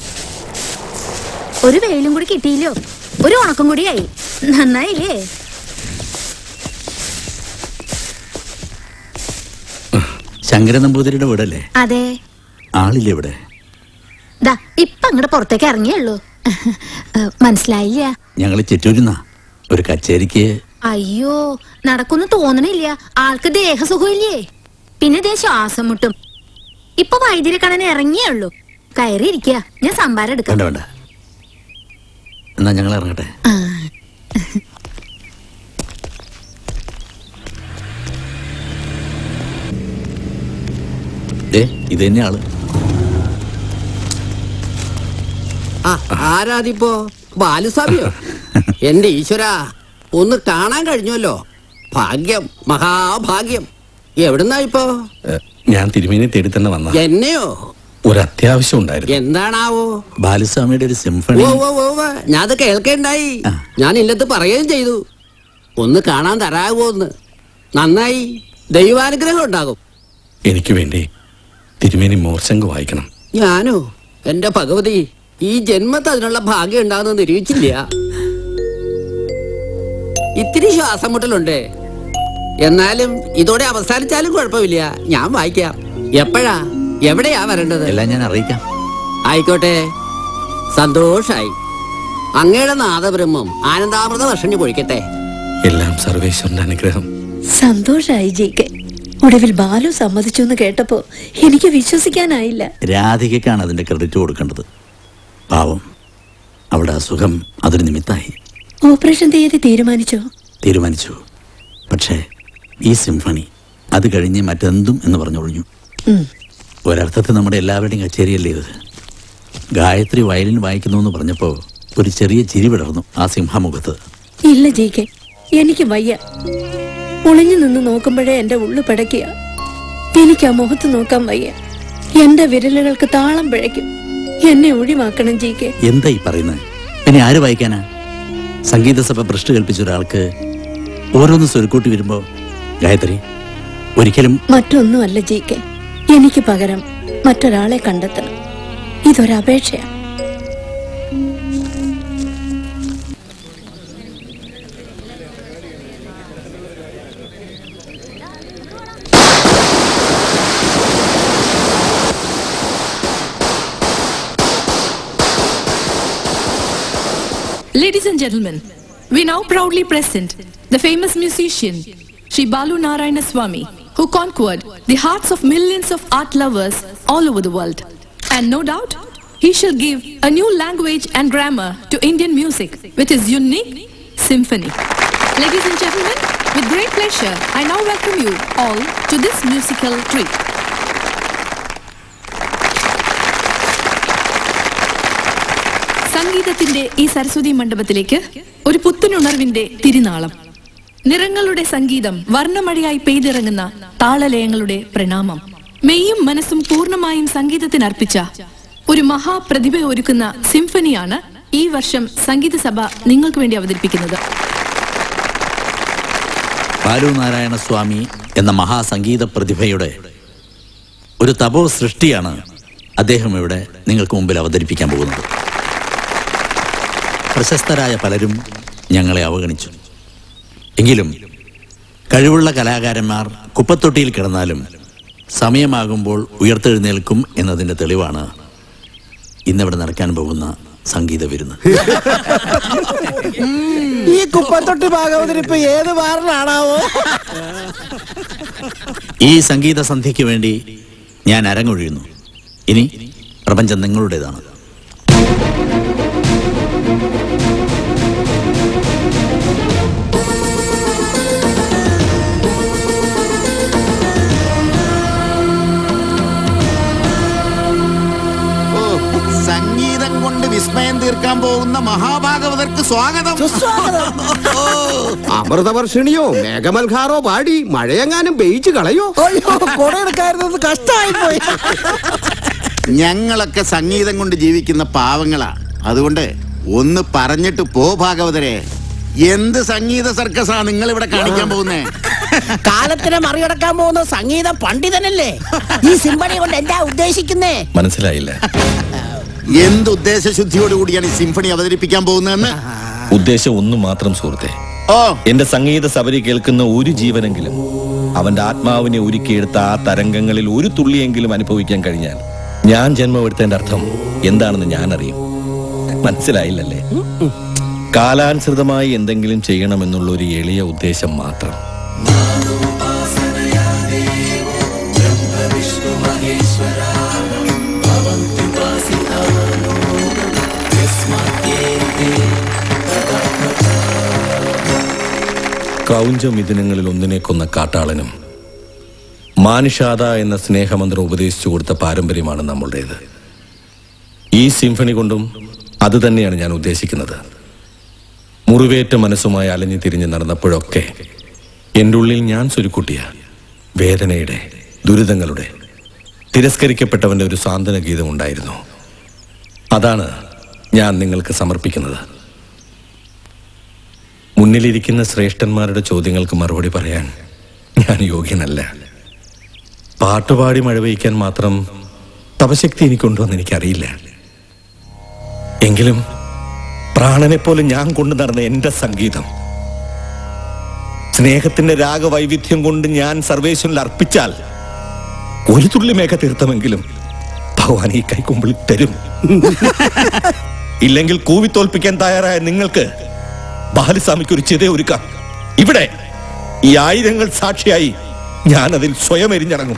ഒരു വെയിലും കൂടി കിട്ടിയില്ലോ ഒരു ഉണക്കം കൂടിയായി നന്നായില്ലേ ശങ്കരൻ നമ്പൂതിരിയുടെ വീടല്ലേ അതെ ആളില്ലേ ഇവിടെ ദാ ഇപ്പൊ അങ്ങോട്ട് പുറത്തേക്ക് ഇറങ്ങിയുള്ളൂ ഏഹ്, മനസ്സിലായില്ല ഞങ്ങൾ ചെറ്റൂരുന്ന ഒരു കച്ചേരിക്ക് അയ്യോ നടക്കുന്നു തോന്നണില്ല ആൾക്ക് ദേഹസുഖമില്ലേ പിന്നെ ദേ ശ്വാസം മുട്ടും ഇപ്പൊ വൈദ്യുതി കാണാൻ ഇറങ്ങിയേ ഉള്ളൂ കയറി ഇരിക്കുക ഞാൻ സംഭാരം എടുക്കാം വേണ്ട വേണ്ട എന്നാ ഞങ്ങൾ ഇറങ്ങട്ടെ ആ. ദേ ഇത് തന്നെ ആള് ആ ആരാതിപ്പോ ബാലുസ്വാമിയോ എന്റെ ഈശ്വര ഒന്ന് കാണാൻ കഴിഞ്ഞല്ലോ ഭാഗ്യം മഹാഭാഗ്യം എവിടുന്നാ ഇപ്പോ ഏ, ഞാൻ തിരുമേനി തേടി തന്നെ വന്ന എന്നെയോ ഒരു അത്യാവശ്യം ഉണ്ടായിരുന്നു എന്താണാവോ ബാലുസ്വാമിയുടെ ഒരു സിംഫണി ഓ ഓ ഓ ഓ, ഞാൻ അത് കേൾക്കേണ്ടായി ഞാൻ ഇല്ലത്ത് പറയുകയും ചെയ്തു ഒന്ന് കാണാൻ തരാകുമോന്ന് നന്നായി ദൈവാനുഗ്രഹം ഉണ്ടാകും എനിക്ക് വേണ്ടി തിരുമേനി മോർശങ്ക് വായിക്കണം ഞാനോ എന്റെ ഭഗവതി ഈ ജന്മത്ത് അതിനുള്ള ഭാഗ്യം ഉണ്ടാകുന്ന നിരൂപിച്ചില്ല ഇത്തിരി ശ്വാസം മുട്ടലുണ്ട് എന്നാലും ഇതോടെ അവസാനിച്ചാലും കുഴപ്പമില്ല ഞാൻ വായിക്കാം എപ്പോഴാ എവിടെയാ വരേണ്ടത് എല്ലാം ഞാൻ അറിയിക്കാം ആയിക്കോട്ടെ സന്തോഷായി അങ്ങയുടെ നാദബ്രഹ്മം ആനന്ദാമൃത വർഷണി പൊഴിക്കട്ടെ എല്ലാം സർവേശ്വരന്റെ അനുഗ്രഹം സന്തോഷായി ജിക്ക് ഒടുവിൽ ബാലു സമ്മതിച്ചു എന്ന് കേട്ടപ്പോ എനിക്ക് വിശ്വസിക്കാനായില്ല രാധികയ്ക്കാണ് അതിന്റെ ക്രെഡിറ്റ് കൊടുക്കേണ്ടത് പാവം അവിടെ അസുഖം അതൊരു നിമിത്തായി ഓപ്പറേഷൻ തീയതി തീരുമാനിച്ചോ തീരുമാനിച്ചു പക്ഷേ ഈ സിംഫണി അത് കഴിഞ്ഞ് മറ്റെന്തും എന്ന് പറഞ്ഞൊഴിഞ്ഞു ഉം. ഒരർത്ഥത്തിൽ നമ്മുടെ എല്ലാവരുടെയും കച്ചേരിയല്ലേ ഇത് ഗായത്രി വയലിൻ വായിക്കുന്നു എന്ന് പറഞ്ഞപ്പോൾ ഒരു ചെറിയ ചിരി വിടർന്നു ആ സിംഹമുഖത്ത് ഇല്ല ജിക്ക് എനിക്ക് വയ്യ ഒളിഞ്ഞു നിന്ന് നോക്കുമ്പോഴേ എന്റെ ഉള്ളു പിടയ്ക്കുക എനിക്ക് ആ മുഖത്ത് നോക്കാൻ വയ്യ എന്റെ വിരലുകൾക്ക് താളം പിഴയ്ക്കും എന്നെ ഒഴിവാക്കണം ജിക്ക് എന്താ ഈ പറയുന്നത് പിന്നെ ആര് വായിക്കാനാ സംഗീത സഭ ഭ്രഷ്ട് കൽപ്പിച്ച ഒരാൾക്ക് ഓരോന്ന് സ്വരുക്കൂട്ടി വരുമ്പോ ഗായത്രി ഒരിക്കലും മറ്റൊന്നുമല്ല ജിക്ക് എനിക്ക് പകരം മറ്റൊരാളെ കണ്ടെത്തണം ഇതൊരപേക്ഷയാ Ladies and gentlemen, we now proudly present the famous musician Sri Balu Narayana Swami, who conquered the hearts of millions of art lovers all over the world. And no doubt, he shall give a new language and grammar to Indian music with his unique symphony. Ladies and gentlemen, with great pleasure, I now welcome you all to this musical treat. സംഗീതത്തിന്റെ ഈ സരസ്വതി മണ്ഡപത്തിലേക്ക് ഒരു പുത്തനുണർവിന്റെ തിരുനാളം നിറങ്ങളുടെ സംഗീതം വർണ്ണമഴയായി പെയ്തിറങ്ങുന്ന താളലയങ്ങളുടെ പ്രണാമം മെയ്യും മനസ്സും പൂർണ്ണമായും സംഗീതത്തിന് അർപ്പിച്ച ഒരു മഹാപ്രതിഭ ഒരുക്കുന്ന സിംഫണിയാണ് ഈ വർഷം സംഗീത സഭ നിങ്ങൾക്ക് വേണ്ടി അവതരിപ്പിക്കുന്നത് ബാലു നാരായണ സ്വാമി എന്ന മഹാസംഗീത പ്രതിഭയുടെ ഒരു തപോ സൃഷ്ടിയാണ് അദ്ദേഹം ഇവിടെ നിങ്ങൾക്ക് മുമ്പിൽ അവതരിപ്പിക്കാൻ പോകുന്നത് പ്രശസ്തരായ പലരും ഞങ്ങളെ അവഗണിച്ചു എങ്കിലും കഴിവുള്ള കലാകാരന്മാർ കുപ്പത്തൊട്ടിയിൽ കിടന്നാലും സമയമാകുമ്പോൾ ഉയർത്തെഴുന്നേൽക്കും എന്നതിൻ്റെ തെളിവാണ് ഇന്നിവിടെ നടക്കാൻ പോകുന്ന സംഗീത വിരുന്ന് ഈ കുപ്പത്തൊട്ടി ഭാഗവതരിപ്പ് ഏത് വാറിലാണാവോ ഈ സംഗീത സന്ധ്യയ്ക്ക് വേണ്ടി ഞാൻ അരങ്ങൊഴിയുന്നു ഇനി പ്രപഞ്ചം നിങ്ങളുടേതാണ് ഓ, സംഗീതം കൊണ്ട് വിസ്മയം തീർക്കാൻ പോകുന്ന മഹാഭാഗവതർക്ക് സ്വാഗതം അമൃതവർഷിണിയോ മേഘമൽഹാറോ പാടി മഴയെങ്ങാനും പെയ്ച്ചു കളയോ അയ്യോ കൊടയെടുക്കായിരുന്നത് കഷ്ടമായി പോയി ഞങ്ങളൊക്കെ സംഗീതം കൊണ്ട് ജീവിക്കുന്ന പാവങ്ങളാ അതുകൊണ്ട് ഒന്ന് പറഞ്ഞിട്ട് പോ ഭാഗവതരെ എന്ത് സംഗീത സർക്കസാ നിങ്ങൾ ഇവിടെ കാണിക്കാൻ പോകുന്നേ കാലത്തിനെ മറികടക്കാൻ പോകുന്ന സംഗീത പണ്ഡിതനല്ലേ ഈ സിംബണി കൊണ്ട് എന്താ ഉദ്ദേശിക്കുന്നേ മനസ്സിലായില്ല എന്ത് ഉദ്ദേശശുദ്ധിയോട് കൂടിയാണ് ഈ സിംഫണി അവതരിപ്പിക്കാൻ പോകുന്നതെന്ന് ഉദ്ദേശം ഒന്നു മാത്രം സുഹൃത്തെ എന്റെ സംഗീത സബരി കേൾക്കുന്ന ഒരു ജീവനെങ്കിലും അവന്റെ ആത്മാവിനെ ഒരുക്കിയെടുത്ത ആ തരംഗങ്ങളിൽ ഒരു തുള്ളിയെങ്കിലും അനുഭവിക്കാൻ കഴിഞ്ഞാൽ ഞാൻ ജന്മമെടുത്തതിന്റെ അർത്ഥം എന്താണെന്ന് ഞാൻ അറിയും മനസ്സിലായില്ലല്ലേ കാലാനുസൃതമായി എന്തെങ്കിലും ചെയ്യണമെന്നുള്ള ഒരു എളിയ ഉദ്ദേശം മാത്രം ക്രൗഞ്ചമിഥുനങ്ങളിൽ ഒന്നിനെ കൊന്ന കാട്ടാളനും മാനുഷാദ എന്ന സ്നേഹമന്ത്രം ഉപദേശിച്ചു കൊടുത്ത പാരമ്പര്യമാണ് നമ്മളുടേത് ഈ സിംഫണി കൊണ്ടും അത് തന്നെയാണ് ഞാൻ ഉദ്ദേശിക്കുന്നത് മുറിവേറ്റ മനസ്സുമായി അലഞ്ഞു തിരിഞ്ഞ് നടന്നപ്പോഴൊക്കെ എൻ്റെ ഉള്ളിൽ ഞാൻ സ്വരുക്കുട്ടിയ വേദനയുടെ ദുരിതങ്ങളുടെ തിരസ്കരിക്കപ്പെട്ടവന്റെ ഒരു സാന്ത്വന ഗീതം ഉണ്ടായിരുന്നു അതാണ് ഞാൻ നിങ്ങൾക്ക് സമർപ്പിക്കുന്നത് മുന്നിലിരിക്കുന്ന ശ്രേഷ്ഠന്മാരുടെ ചോദ്യങ്ങൾക്ക് മറുപടി പറയാൻ ഞാൻ യോഗ്യനല്ല പാട്ടുപാടി മഴവയ്ക്കാൻ മാത്രം തപശക്തി എനിക്കുണ്ടോ എന്ന് എനിക്കറിയില്ല എങ്കിലും പ്രാണനെ പോലെ ഞാൻ കൊണ്ടു നടന്ന എന്റെ സംഗീതം സ്നേഹത്തിന്റെ രാഗവൈവിധ്യം കൊണ്ട് ഞാൻ സർവേശ്വരനിൽ അർപ്പിച്ചാൽ ഒരു തുള്ളി മേഘ തീർത്ഥമെങ്കിലും ഭഗവാൻ ഈ കൈക്കുമ്പിൾ തരും ഇല്ലെങ്കിൽ കൂവി തോൽപ്പിക്കാൻ തയ്യാറായ നിങ്ങൾക്ക് ബാലസ്വാമിക്ക് ഒരു ചിത ഒരുക്കാം ഇവിടെ ഈ ആയിരങ്ങൾ സാക്ഷിയായി ഞാൻ അതിൽ സ്വയം എരിഞ്ഞിറങ്ങും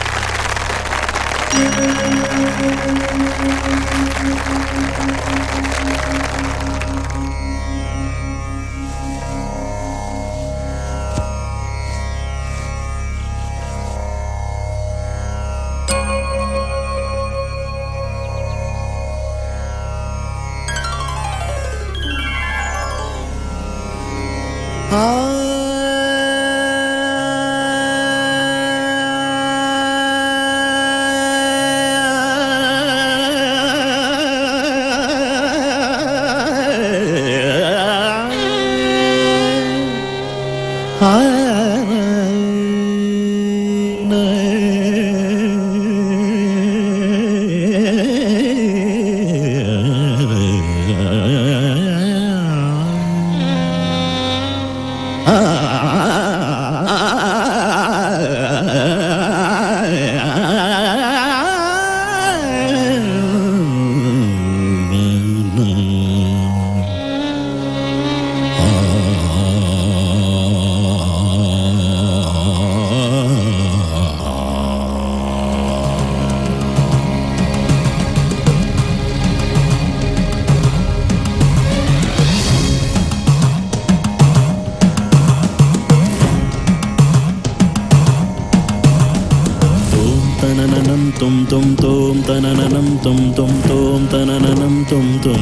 തനനനം തും തും തോം തനനനം തും തും തോം തനനനം തും തും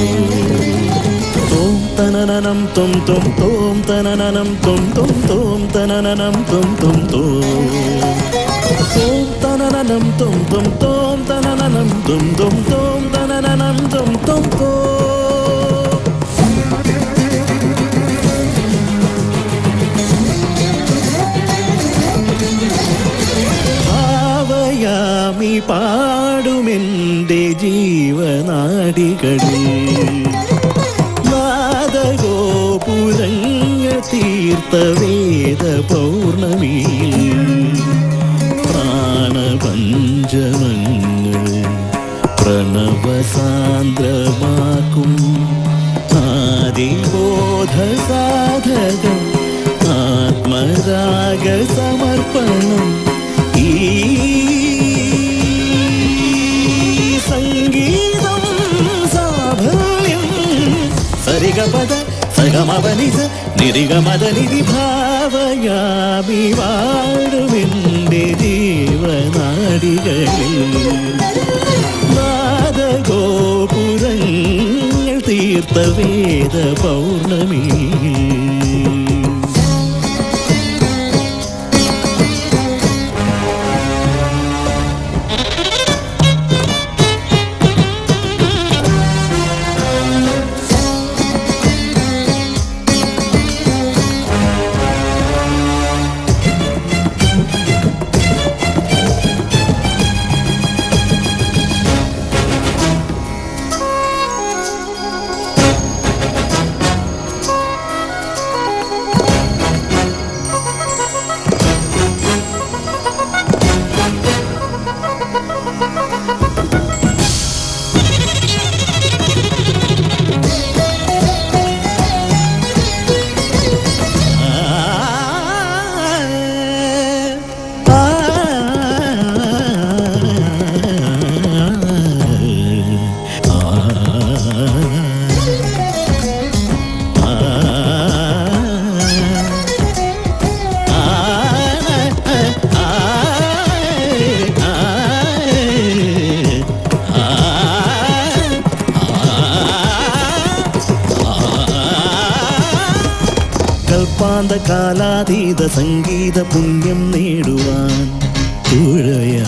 തോം തനനനം തും തും തോം തനനനം തും തും തോം തനനനം തും തും തോം തോം തനനനം തും തും തോം തനനനം തും തും തോം തനനനം തും തും തോം ഭാവയാമി പാടുമെൻ്റെ ജീവനാടികളിൽ നാദഗോപുരങ്ങൾ തീർത്ത വേദ പൗർണമിയിൽ പ്രാണപഞ്ചമങ്ങൾ പ്രണവസാന്ദ്രമാക്കും ആദിബോധ സാധകം ആത്മരാഗ സമർപ്പണം ഈ സംഗീതം സാഫല്യം സരിഗപദ സഗമപനിസ നിരിഗമത നിരിഭാവയാമി വാടുമെൻ്റെ ജീവനാടികളിൽ നാദഗോപുരങ്ങൾ തീർത്ത വേദ പൗർണമി കൽപ്പാന്ത കാലാതീത സംഗീത പുണ്യം നേടുവാൻ തുഴയാ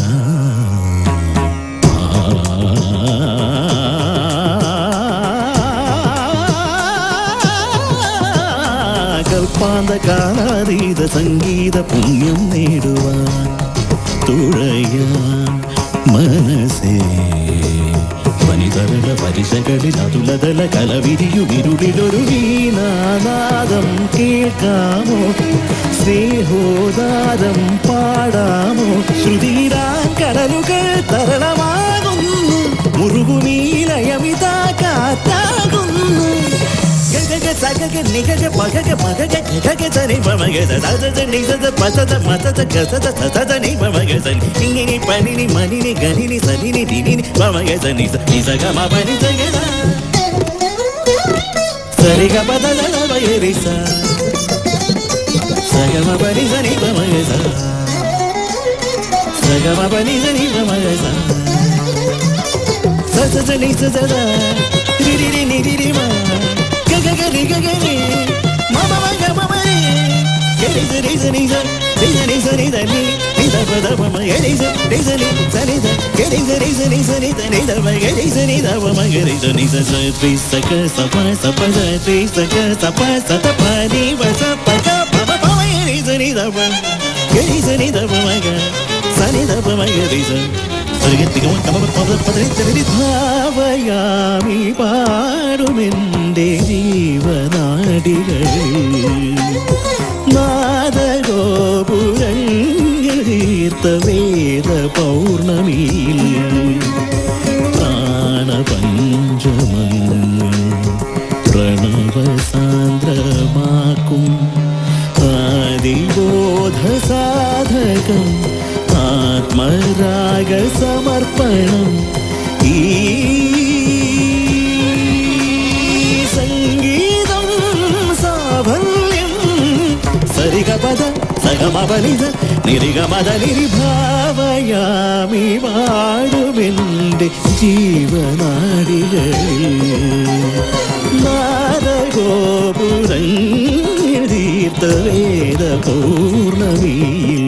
കൽപ്പാന്ത കാലാതീത സംഗീത പുണ്യം നേടുവാൻ തുഴയാൻ മനസ്സേ വനിതകളുടെ പരിശകളിൽ അതുലതല കലവിരിയുമിരുളിലൊരു വീണാനാദം കേൾക്കാമോ സ്നേഹോദാരം പാടാമോ ശ്രുതിരാൻ കടലുകൾ തരളമാകുന്നു മുറുകുനീലയമിത കാറ്റാകുന്നു ഗഗഗ സഗഗ നിഗഗ പഗഗ മഗഗ ഗഗഗ സനി മമഗ സദദ നിസദ പസദ മസദ ഗസദ സദദ നി മമഗ സനി ഇങ്ങിനി പനിനി മനിനി ഗനിനി സനിനി ദിനിനി മമഗ സനി നിസഗ മപനി സഗദ സരിഗ പദല ലവയരി സ സഗ മപനി സനി മമഗ സ സഗ മപനി സനി മമഗ സ സസ സനി സസദ രിരി നി രി മ గగగరి గగరి మమ మగ మమరి గరి సరి సని స సని సని దని నిద పద మమ గరి స రి సని సని ద గరి సరి సని సని దని ద మ గరి సని ద మమ గరి సని స స త్రి స క స ప స ప స త్రి స క స ప స త ప ని వ స ప క ప ప ప మ గరి సని ద ప గరి సని ద ప మ గ సని ద ప మ గరి സ ഭാവയാമി പാടുമെന്റെ ജീവനാടികൾ നാദഗോപുരങ്ങൾ തീർത്ത വേദ പൗർണമിയിൽ പ്രാണപഞ്ചമങ്ങൾ പ്രണവസാന്ദ്രമാക്കും ആദിബോധ സാധകം ആത്മരാഗ സമർപ്പണം ഈ സംഗീതം സാഫല്യം സരിഗപദ സഗമപനിത നിരിഗമത നിരിഭാവയാമി പാടുമെന്റെ ജീവനാടികളിൽ നാദഗോപുരങ്ങൾ തീർത്ത വേദ പൗർണമിയിൽ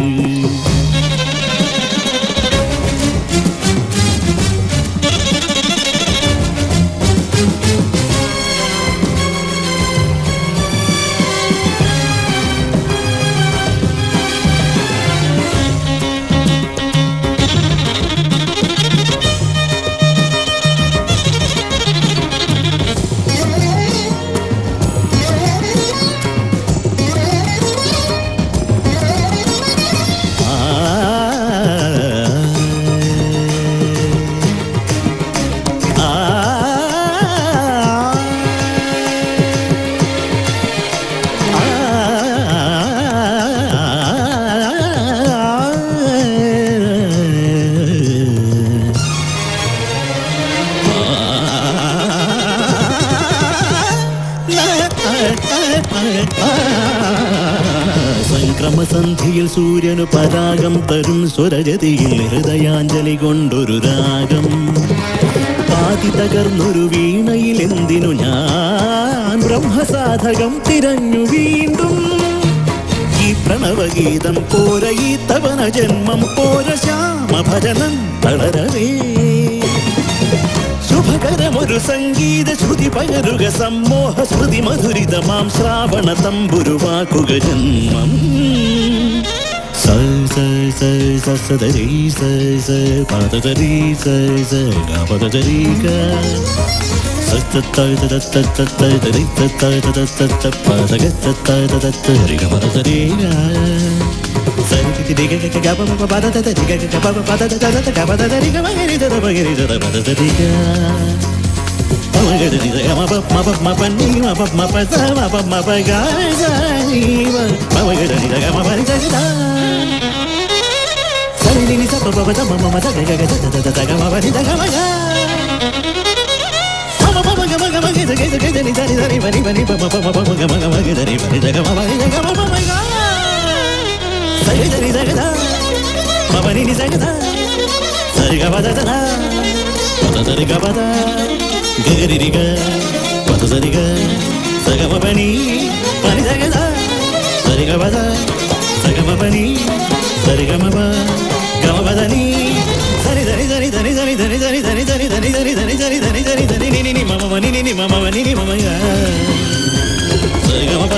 സംക്രമസന്ധിയിൽ സൂര്യനു പരാഗം തരും സ്വരജതിയിൽ ഹൃദയാഞ്ജലി കൊണ്ടൊരു രാഗം പാതി തകർന്നൊരു വീണയിൽ എന്തിനു ഞാൻ ബ്രഹ്മസാധകം തിരഞ്ഞു വീണ്ടും ഈ പ്രണവഗീതം പോര ഈ തവന ജന്മം പോര ശ്യാമഭജനം തളരവേ ശുഭകരമൊരു സംഗീത ശ്രുതി പകരുക സമ്മോഹ ശ്രുതി മധുരിതമാം ശ്രാവണ തമ്പുരുവാക്കുക ജന്മം സ സ സ സ സ ദ രി സ സ പദ ദ രി സ സ ഗ പദ ദ രി ഗ സ ത ത ത ത ത ത ത ത രി ത ത ത ത ത ത പദ ഗ ത ത ത ത ത രി ഗ പദ ദ രി ഗ സ രി തി രി ഗ ഗ ഗ പ പ പദ ത ത രി ഗ ഗ പ പ പദ ത ത ത ഗ പദ ദ രി ഗ മ ഗ രി ത ത പ ഗ രി ത ത പദ ദ രി ഗ മ ഗ രി ത മ പ മ പ മ പ നി മ പ മ പ സ മ പ മ പ ഗ സ നി മ മ ഗ രി ത ഗ മ പ രി ത ഗ ത സ രി നി സ പ പ പ ത മ മ മ ത ഗ ഗ ഗ ത ത ത ത ഗ മ പ രി ത ഗ മ ഗ മ മ പ മ ഗ മ ഗ മ ഗ ത ഗ ത ഗ ത നി ത നി ത നി പ നി പ നി പ മ പ മ പ മ ഗ മ ഗ മ ഗ ത നി പ നി ത ഗ മ പ രി ത ഗ മ പ മ ഗ സ രി ത നി ത ഗ ത മ പ നി നി സ ഗ ത സ രി ഗ പ ത ത ത പ ത ത രി ഗ പ ത ഗ ഗ രി രി ഗ പ ത സ രി ഗ സ ഗ മ പ നി പ നി സ ഗ ത സ രി ഗ പ ത സ ഗ മ പ നി സ രി ഗ മ പ ഗ മ പ ത നി സ രി ത നി ത നി ത നി ത നി ത നി ത നി ത നി ത നി ത നി ത നി ത നി ത നി ത നി ത നി ത നി നി നി മ മ മ നി നി നി മ മ മ നി നി മ മ ഗ സ രി ഗ മ പ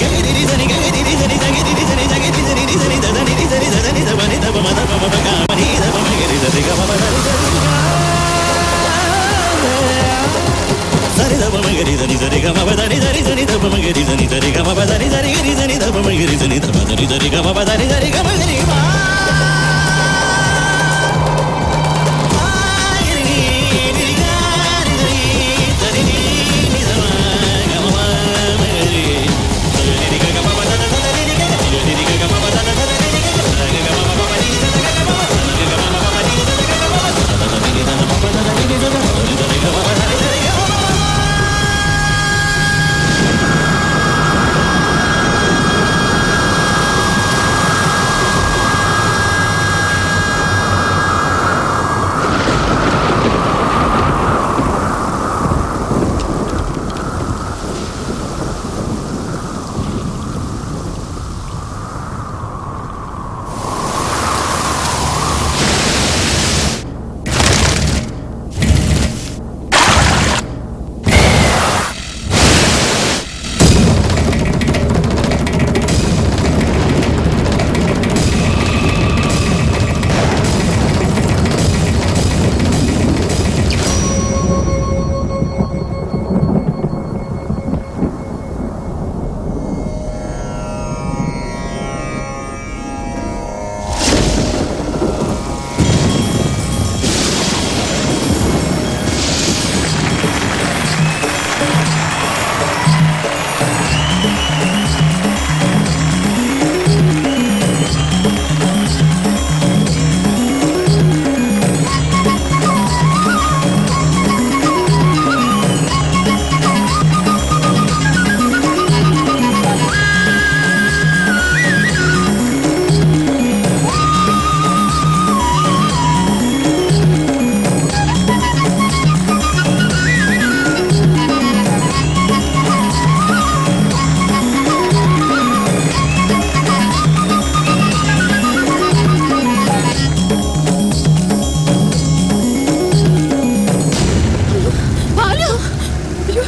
ബാലു അയ്യോ.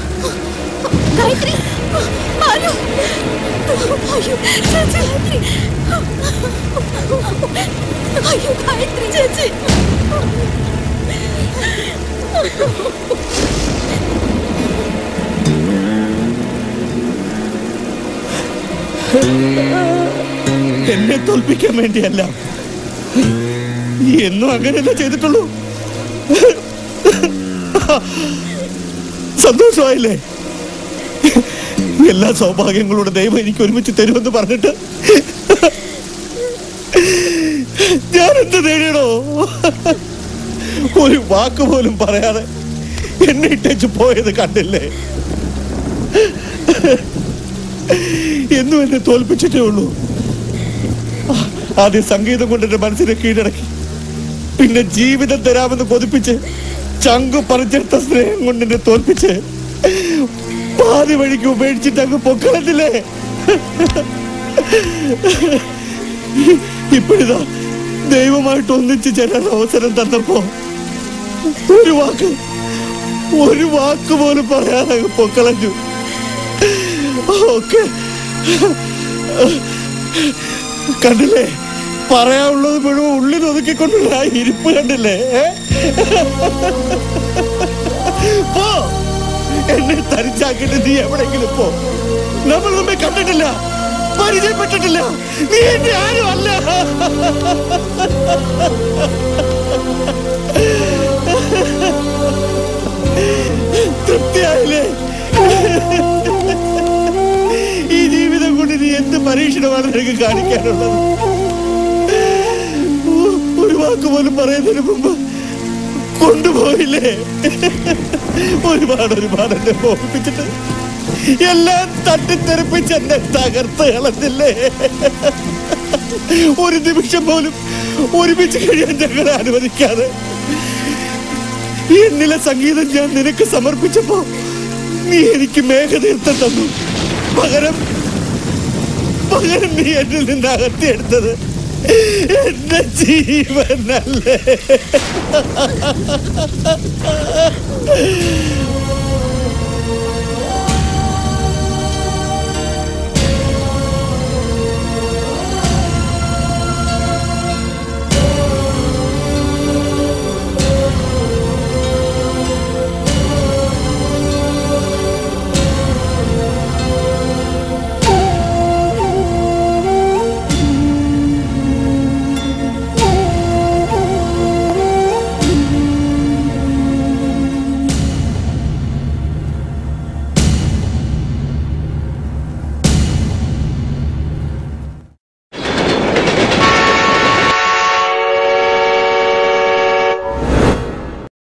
ഗായത്രി ബാലു അയ്യോ ചേച്ചി ഗായത്രി അയ്യോ ഗായത്രി ചേച്ചി എന്നെ തോൽപ്പിക്കാൻ വേണ്ടിയല്ല എന്നും അങ്ങനെയല്ലേ ചെയ്തിട്ടുള്ളൂ സന്തോഷമായില്ലേ എല്ലാ സൗഭാഗ്യങ്ങളുടെ ദൈവം എനിക്ക് ഒരുമിച്ച് തരുമെന്ന് പറഞ്ഞിട്ട് ഞാൻ എന്ത് നേടിയടോ ഒരു വാക്ക് പോലും പറയാതെ എന്നെ ഇട്ടേച്ച് പോയത് കണ്ടില്ലേ എന്നും എന്നെ തോൽപ്പിച്ചിട്ടേ ഉള്ളൂ ആദ്യം സംഗീതം കൊണ്ട് എന്റെ മനസ്സിനെ കീഴടക്കി പിന്നെ ജീവിതം തരാമെന്ന് കൊതിപ്പിച്ച് ചങ്കു പറിച്ചെടുത്ത സ്നേഹം കൊണ്ട് എന്നെ തോൽപ്പിച്ച് പാതി വഴിക്ക് ഉപേക്ഷിച്ചിട്ട് അങ്ങ് പൊക്കളത്തില്ലേ ഇപ്പോഴിതാ ദൈവമായിട്ട് ഒന്നിച്ച് ചേരാൻ അവസരം തന്നപ്പോ ഒരു വാക്ക് ഒരു വാക്ക് പോലും പറയാതെ അങ്ങ് പൊക്കളഞ്ഞു ഓക്കെ കണ്ടില്ലേ പറയാനുള്ളത് മുഴുവൻ ഉള്ളിൽ ഒതുക്കിക്കൊണ്ടുള്ള ആ ഇരിപ്പ് കണ്ടില്ലേ ഏ? പോ എന്നെ തരിച്ചാക്കിട്ട് നീ എവിടെങ്കിലും പോ നമ്മൾ നമ്മെ കണ്ടിട്ടില്ല പരിചയപ്പെട്ടിട്ടില്ല നീ എന്റെ ആരും അല്ല തൃപ്തിയായില്ലേ ഈ ജീവിതം കൊണ്ട് നീ എന്ത് പരീക്ഷണമാണ് നിനക്ക് കാണിക്കാനുള്ളത് ഒ- ഒരു വാക്ക് പോലും പറയുന്നതിന് മുമ്പ് കൊണ്ടുപോയില്ലേ ഒരുപാട് ഒരുപാട് എന്നെ ഓർപ്പിച്ചിട്ട് എല്ലാം തട്ടിത്തെറിപ്പിച്ച് എന്നെ തകർത്ത് കളഞ്ഞില്ലേ ഒരു നിമിഷം പോലും ഒരുമിച്ച് കഴിയാൻ ഞങ്ങളെ അനുവദിക്കാതെ എന്നിലെ സംഗീതം ഞാൻ നിനക്ക് സമർപ്പിച്ചപ്പോ നീ എനിക്ക് മേഘതീർത്ഥം തന്നു പകരം പകരം നീ എന്നിൽ നിന്ന് അകത്തിയെടുത്തത് എന്റെ ജീവനല്ലേ